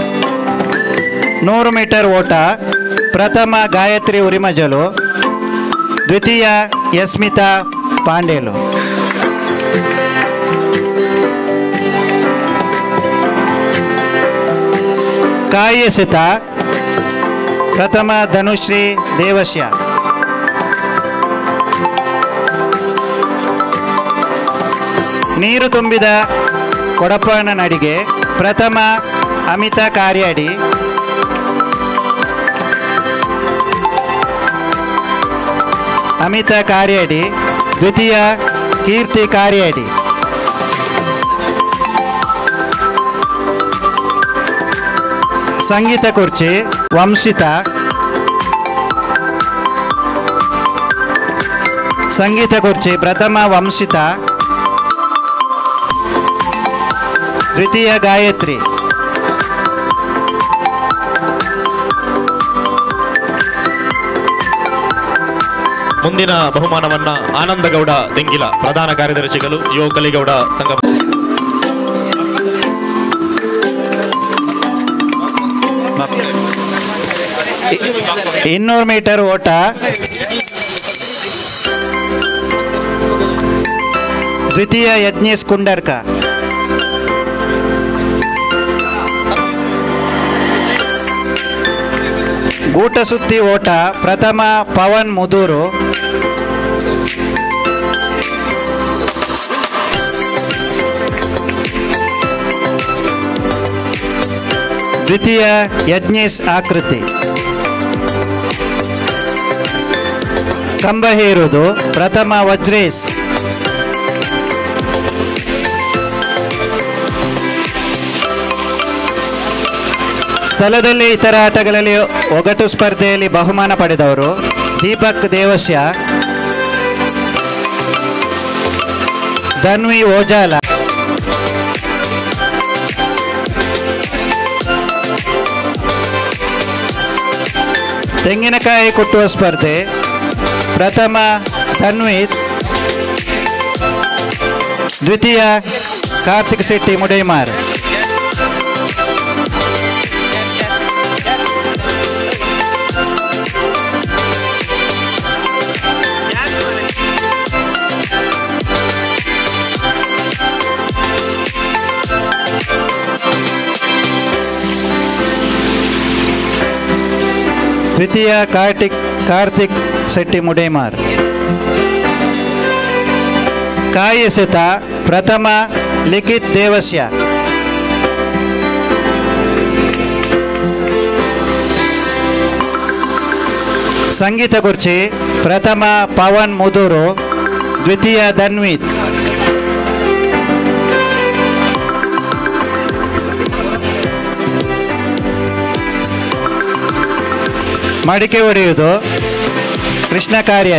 Speaker 23: ನೂರು ಮೀಟರ್ ಓಟ ಪ್ರಥಮ ಗಾಯತ್ರಿ ಉರಿಮಜಲು ದ್ವಿತೀಯ ಯಸ್ಮಿತಾ ಪಾಂಡೇಲು ಕಾಯಿ ಎಸೆತ ಪ್ರಥಮ ಧನುಶ್ರೀ ದೇವಶ್ಯ ನೀರು ತುಂಬಿದ ಕೊಡಪನ ನಡಿಗೆ ಪ್ರಥಮ ಅಮಿತ ಕಾರ್ಯಾಡಿ ಅಮಿತ ಕಾರ್ಯಾಡಿ ದ್ವಿತೀಯ ಕೀರ್ತಿ ಕಾರ್ಯಾಡಿ ಸಂಗೀತ ಕುರ್ಚಿ ವಂಶಿತ ಸಂಗೀತ ಕುರ್ಚಿ ಪ್ರಥಮ ವಂಶಿತ ದ್ವಿತೀಯ ಗಾಯತ್ರಿ
Speaker 2: ಮುಂದಿನ ಬಹುಮಾನವನ್ನ ಆನಂದಗೌಡ ತೆಂಗಿಲ ಪ್ರಧಾನ ಕಾರ್ಯದರ್ಶಿಗಳು ಯೋ ಕಲಿಗೌಡ ಸಂಘ
Speaker 23: ಇನ್ನೂರು ಮೀಟರ್ ಓಟ ದ್ವಿತೀಯ ಯಜ್ಞೇಶ್ ಕುಂಡರ್ಕ ಗೂಟ ಸುತ್ತಿ ಓಟ ಪ್ರಥಮ ಪವನ್ ಮುದೂರು ದ್ವಿತೀಯ ಯಜ್ಞೇಶ್ ಆಕೃತಿ ಕಂಬ ಹೇರುವುದು ಪ್ರಥಮ ವಜ್ರೇಶ್ ಸ್ಥಳದಲ್ಲಿ ಇತರ ಆಟಗಳಲ್ಲಿ ಒಗಟು ಸ್ಪರ್ಧೆಯಲ್ಲಿ ಬಹುಮಾನ ಪಡೆದವರು ದೀಪಕ್ ದೇವಶ್ಯ ಧನ್ವಿ ಓಜಾಲ ತೆಂಗಿನಕಾಯಿ ಕುಟ್ಟುವ ಸ್ಪರ್ಧೆ ಪ್ರಥಮ ತನ್ವಿತ್ ದ್ವಿತೀಯ ಕಾರ್ತಿಕ್ ಶೆಟ್ಟಿ ಮುಡೈಮಾರ್ ದ್ವಿತೀಯ ಕಾರ್ತಿಕ್ ಕಾರ್ತಿಕ್ ಶೆಟ್ಟಿ ಮುಡೇಮಾರ್ ಕಾಯಿ ಎಸೆತ ಪ್ರಥಮ ಲಿಖಿತ್ ದೇವಸ್ಯ ಸಂಗೀತ ಕುರ್ಚಿ ಪ್ರಥಮ ಪವನ್ ಮುದೂರು ದ್ವಿತೀಯ ಧನ್ವಿತ್ ಮಡಿಕೆ ಹೊಡೆಯುವುದು ಕೃಷ್ಣ ಕಾರ್ಯ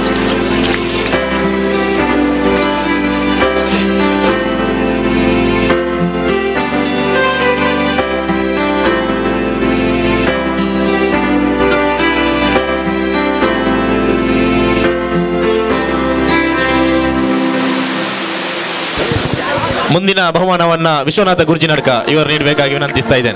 Speaker 2: ಮುಂದಿನ ಬಹುಮಾನವನ್ನ ವಿಶ್ವನಾಥ ಗುರ್ಜಿನಡ್ಕ ಇವರು ನೀಡಬೇಕಾಗಿ ವಿನಂತಿಸ್ತಾ ಇದ್ದೇನೆ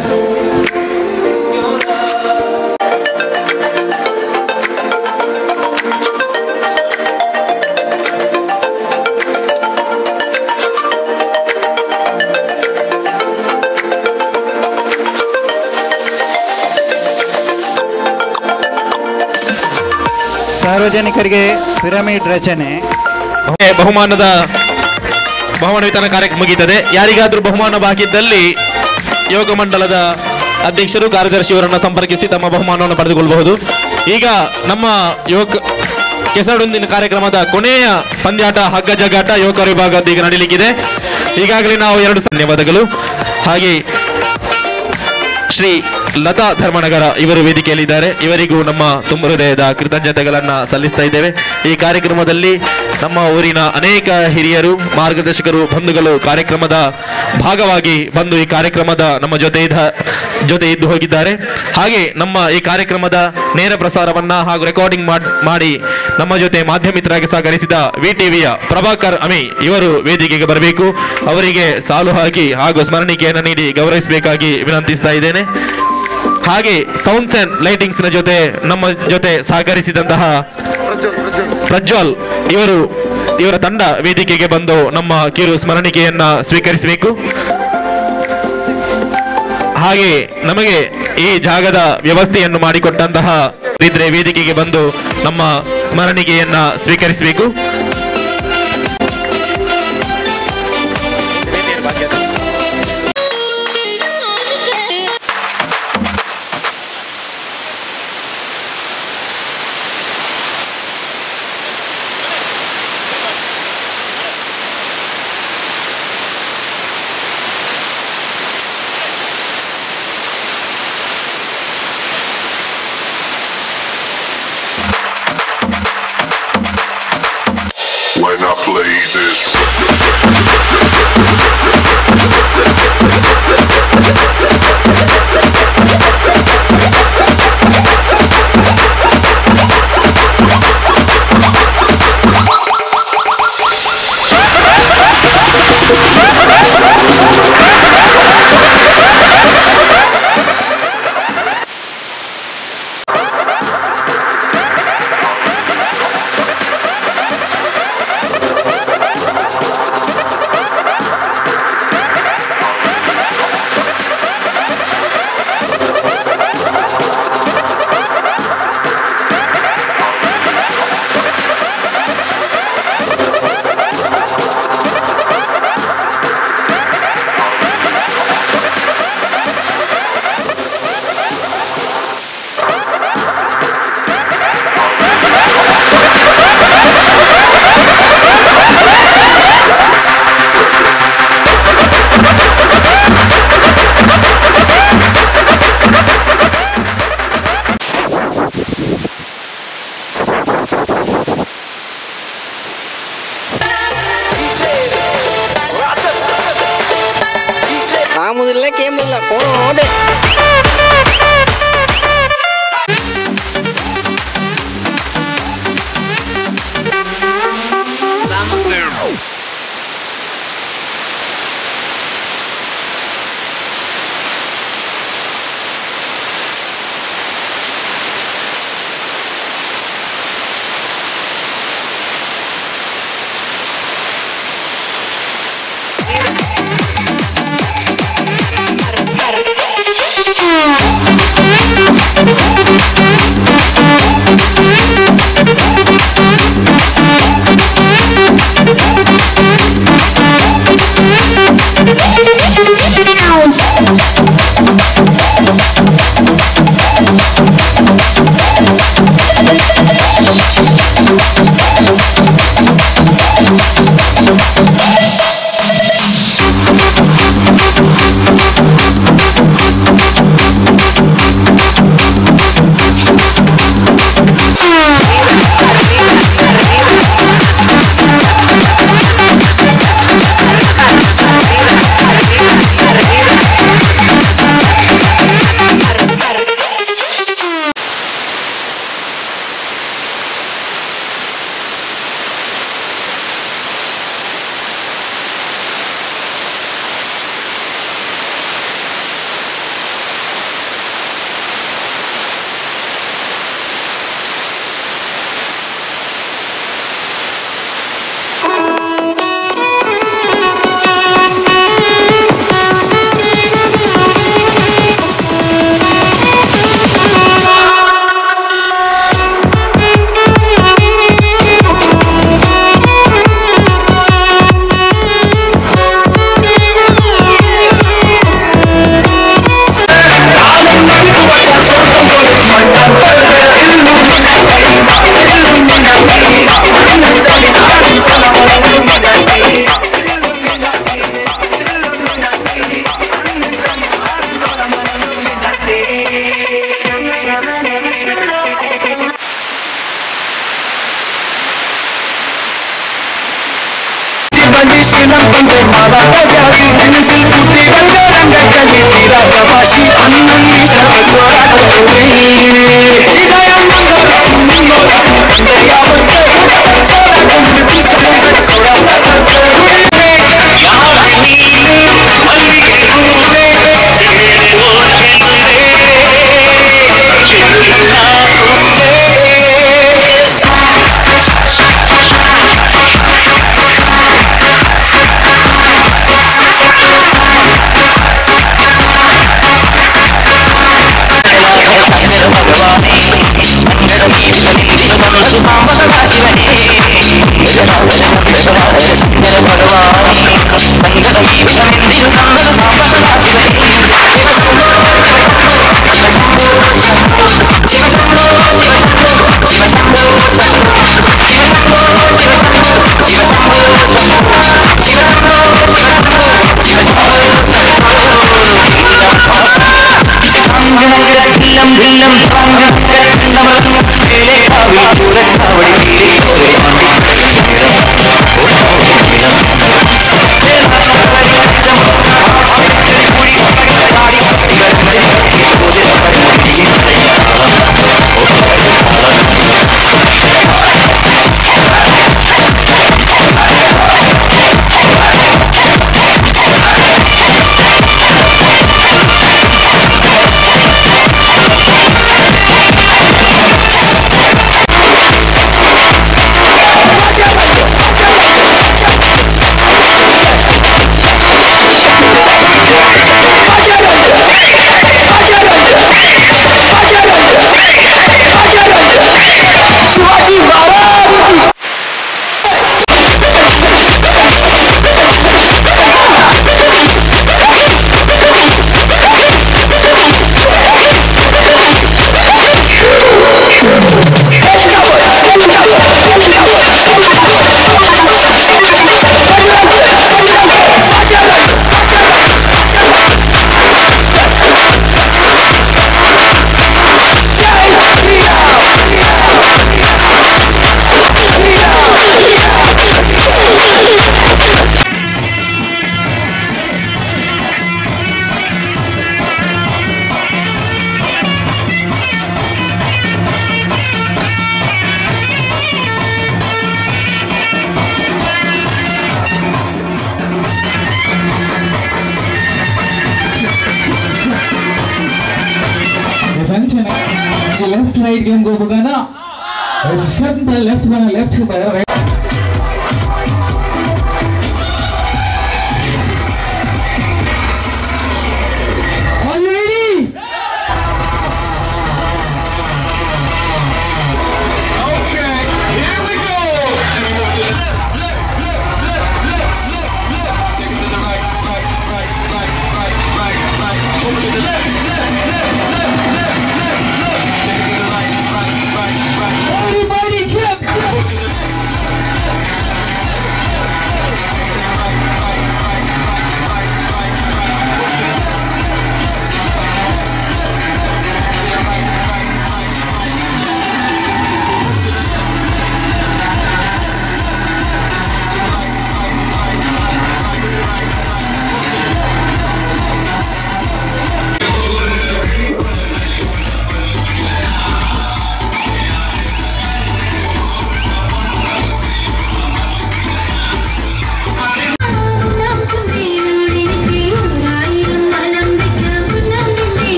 Speaker 23: ಸಾರ್ವಜನಿಕರಿಗೆ ಪಿರಮಿಡ್ ರಚನೆ
Speaker 2: ಬಹುಮಾನದ ಬಹುಮಾನ ವಿತರಣಾ ಕಾರ್ಯಕ್ರಮ ಮುಗೀತದೆ ಯಾರಿಗಾದ್ರೂ ಬಹುಮಾನ ಬಾಕಿ ಇದ್ದಲ್ಲಿ ಯೋಗ ಮಂಡಲದ ಅಧ್ಯಕ್ಷರು ಕಾರ್ಯದರ್ಶಿಯವರನ್ನು ಸಂಪರ್ಕಿಸಿ ತಮ್ಮ ಬಹುಮಾನವನ್ನು ಪಡೆದುಕೊಳ್ಳಬಹುದು ಈಗ ನಮ್ಮ ಯೋಗ ಕೆಸರೊಂದಿನ ಕಾರ್ಯಕ್ರಮದ ಕೊನೆಯ ಪಂದ್ಯಾಟ ಹಗ್ಗ ಜಗ್ಗಾಟ ಯೋಗ ವಿಭಾಗದ ಈಗ ನಡೀಲಿಕ್ಕಿದೆ ಈಗಾಗಲೇ ನಾವು ಎರಡು ಧನ್ಯವಾದಗಳು ಹಾಗೆ ಶ್ರೀ ಲತಾ ಧರ್ಮನಗರ ಇವರು ವೇದಿಕೆಯಲ್ಲಿದ್ದಾರೆ ಇವರಿಗೂ ನಮ್ಮ ತುಂಬ ಹೃದಯದ ಕೃತಜ್ಞತೆಗಳನ್ನ ಸಲ್ಲಿಸ್ತಾ ಇದ್ದೇವೆ ಈ ಕಾರ್ಯಕ್ರಮದಲ್ಲಿ ನಮ್ಮ ಊರಿನ ಅನೇಕ ಹಿರಿಯರು ಮಾರ್ಗದರ್ಶಕರು ಬಂಧುಗಳು ಕಾರ್ಯಕ್ರಮದ ಭಾಗವಾಗಿ ಬಂದು ಈ ಕಾರ್ಯಕ್ರಮದ ನಮ್ಮ ಜೊತೆ ಇದ್ದ ಜೊತೆ ಇದ್ದು ಹೋಗಿದ್ದಾರೆ ಹಾಗೆ ನಮ್ಮ ಈ ಕಾರ್ಯಕ್ರಮದ ನೇರ ಪ್ರಸಾರವನ್ನ ಹಾಗೂ ರೆಕಾರ್ಡಿಂಗ್ ಮಾಡಿ ನಮ್ಮ ಜೊತೆ ಮಾಧ್ಯಮಿತರಾಗಿ ಸಹಕರಿಸಿದ ವಿ ಟಿವಿಯ ಪ್ರಭಾಕರ್ ಅಮಿ ಇವರು ವೇದಿಕೆಗೆ ಬರಬೇಕು ಅವರಿಗೆ ಸಾಲು ಹಾಕಿ ಹಾಗೂ ಸ್ಮರಣಿಕೆಯನ್ನು ನೀಡಿ ಗೌರವಿಸಬೇಕಾಗಿ ವಿನಂತಿಸ್ತಾ ಇದ್ದೇನೆ ಹಾಗೆ ಸೌಂಡ್ಸ್ ಅಂಡ್ ಲೈಟಿಂಗ್ಸ್ ನ ಜೊತೆ ನಮ್ಮ ಜೊತೆ ಸಹಕರಿಸಿದಂತಹ ಪ್ರಜ್ವಲ್ ಇವರು ಇವರ ತಂಡ ವೇದಿಕೆಗೆ ಬಂದು ನಮ್ಮ ಕಿರು ಸ್ಮರಣಿಕೆಯನ್ನ ಸ್ವೀಕರಿಸಬೇಕು
Speaker 10: ಹಾಗೆ ನಮಗೆ ಈ ಜಾಗದ ವ್ಯವಸ್ಥೆಯನ್ನು ಮಾಡಿಕೊಟ್ಟಂತಹ ಇದ್ರೆ ವೇದಿಕೆಗೆ ಬಂದು ನಮ್ಮ ಸ್ಮರಣಿಕೆಯನ್ನ ಸ್ವೀಕರಿಸಬೇಕು
Speaker 12: When I play this
Speaker 18: ആമുതില്ല കേമില്ല പോണോടെ
Speaker 14: ಬಂದಿ ಶ್ರೀಲಂಕಂದೆ ಮಾರಾಟ ಜಾರಿ ನೆನೆಸಿ ಬುದ್ಧಿ ಬಂದ ರಂಗ ಕಲಿ ತೀರಾ ಪ್ರವಾಸಿ ಅನ್ನಲ್ಲಿ ಸಭೆ ಚೋರಾಟವೇ ಹೃದಯ ಮಂಗಲ ಮಂಗಲ ತಂದೆ ಯಾವತ್ತೇ ಸೋರ ಕೊಂದು ಬೀಸಲು ಸೋರ ಸಕತೆ ಯಾರ ನೀನು ಮಲ್ಲಿಗೆ ಹೂವೇ ಚೆಲ್ಲೋ
Speaker 13: ಲೆಫ್ಟ್ ರೈಟ್ ಗೇಮ್ ಹೋಗ್ಬೋಣ ಸಿಂಪಲ್ ಲೆಫ್ಟ್ ಬನ ಲೆಫ್ಟ್ ರೈಟ್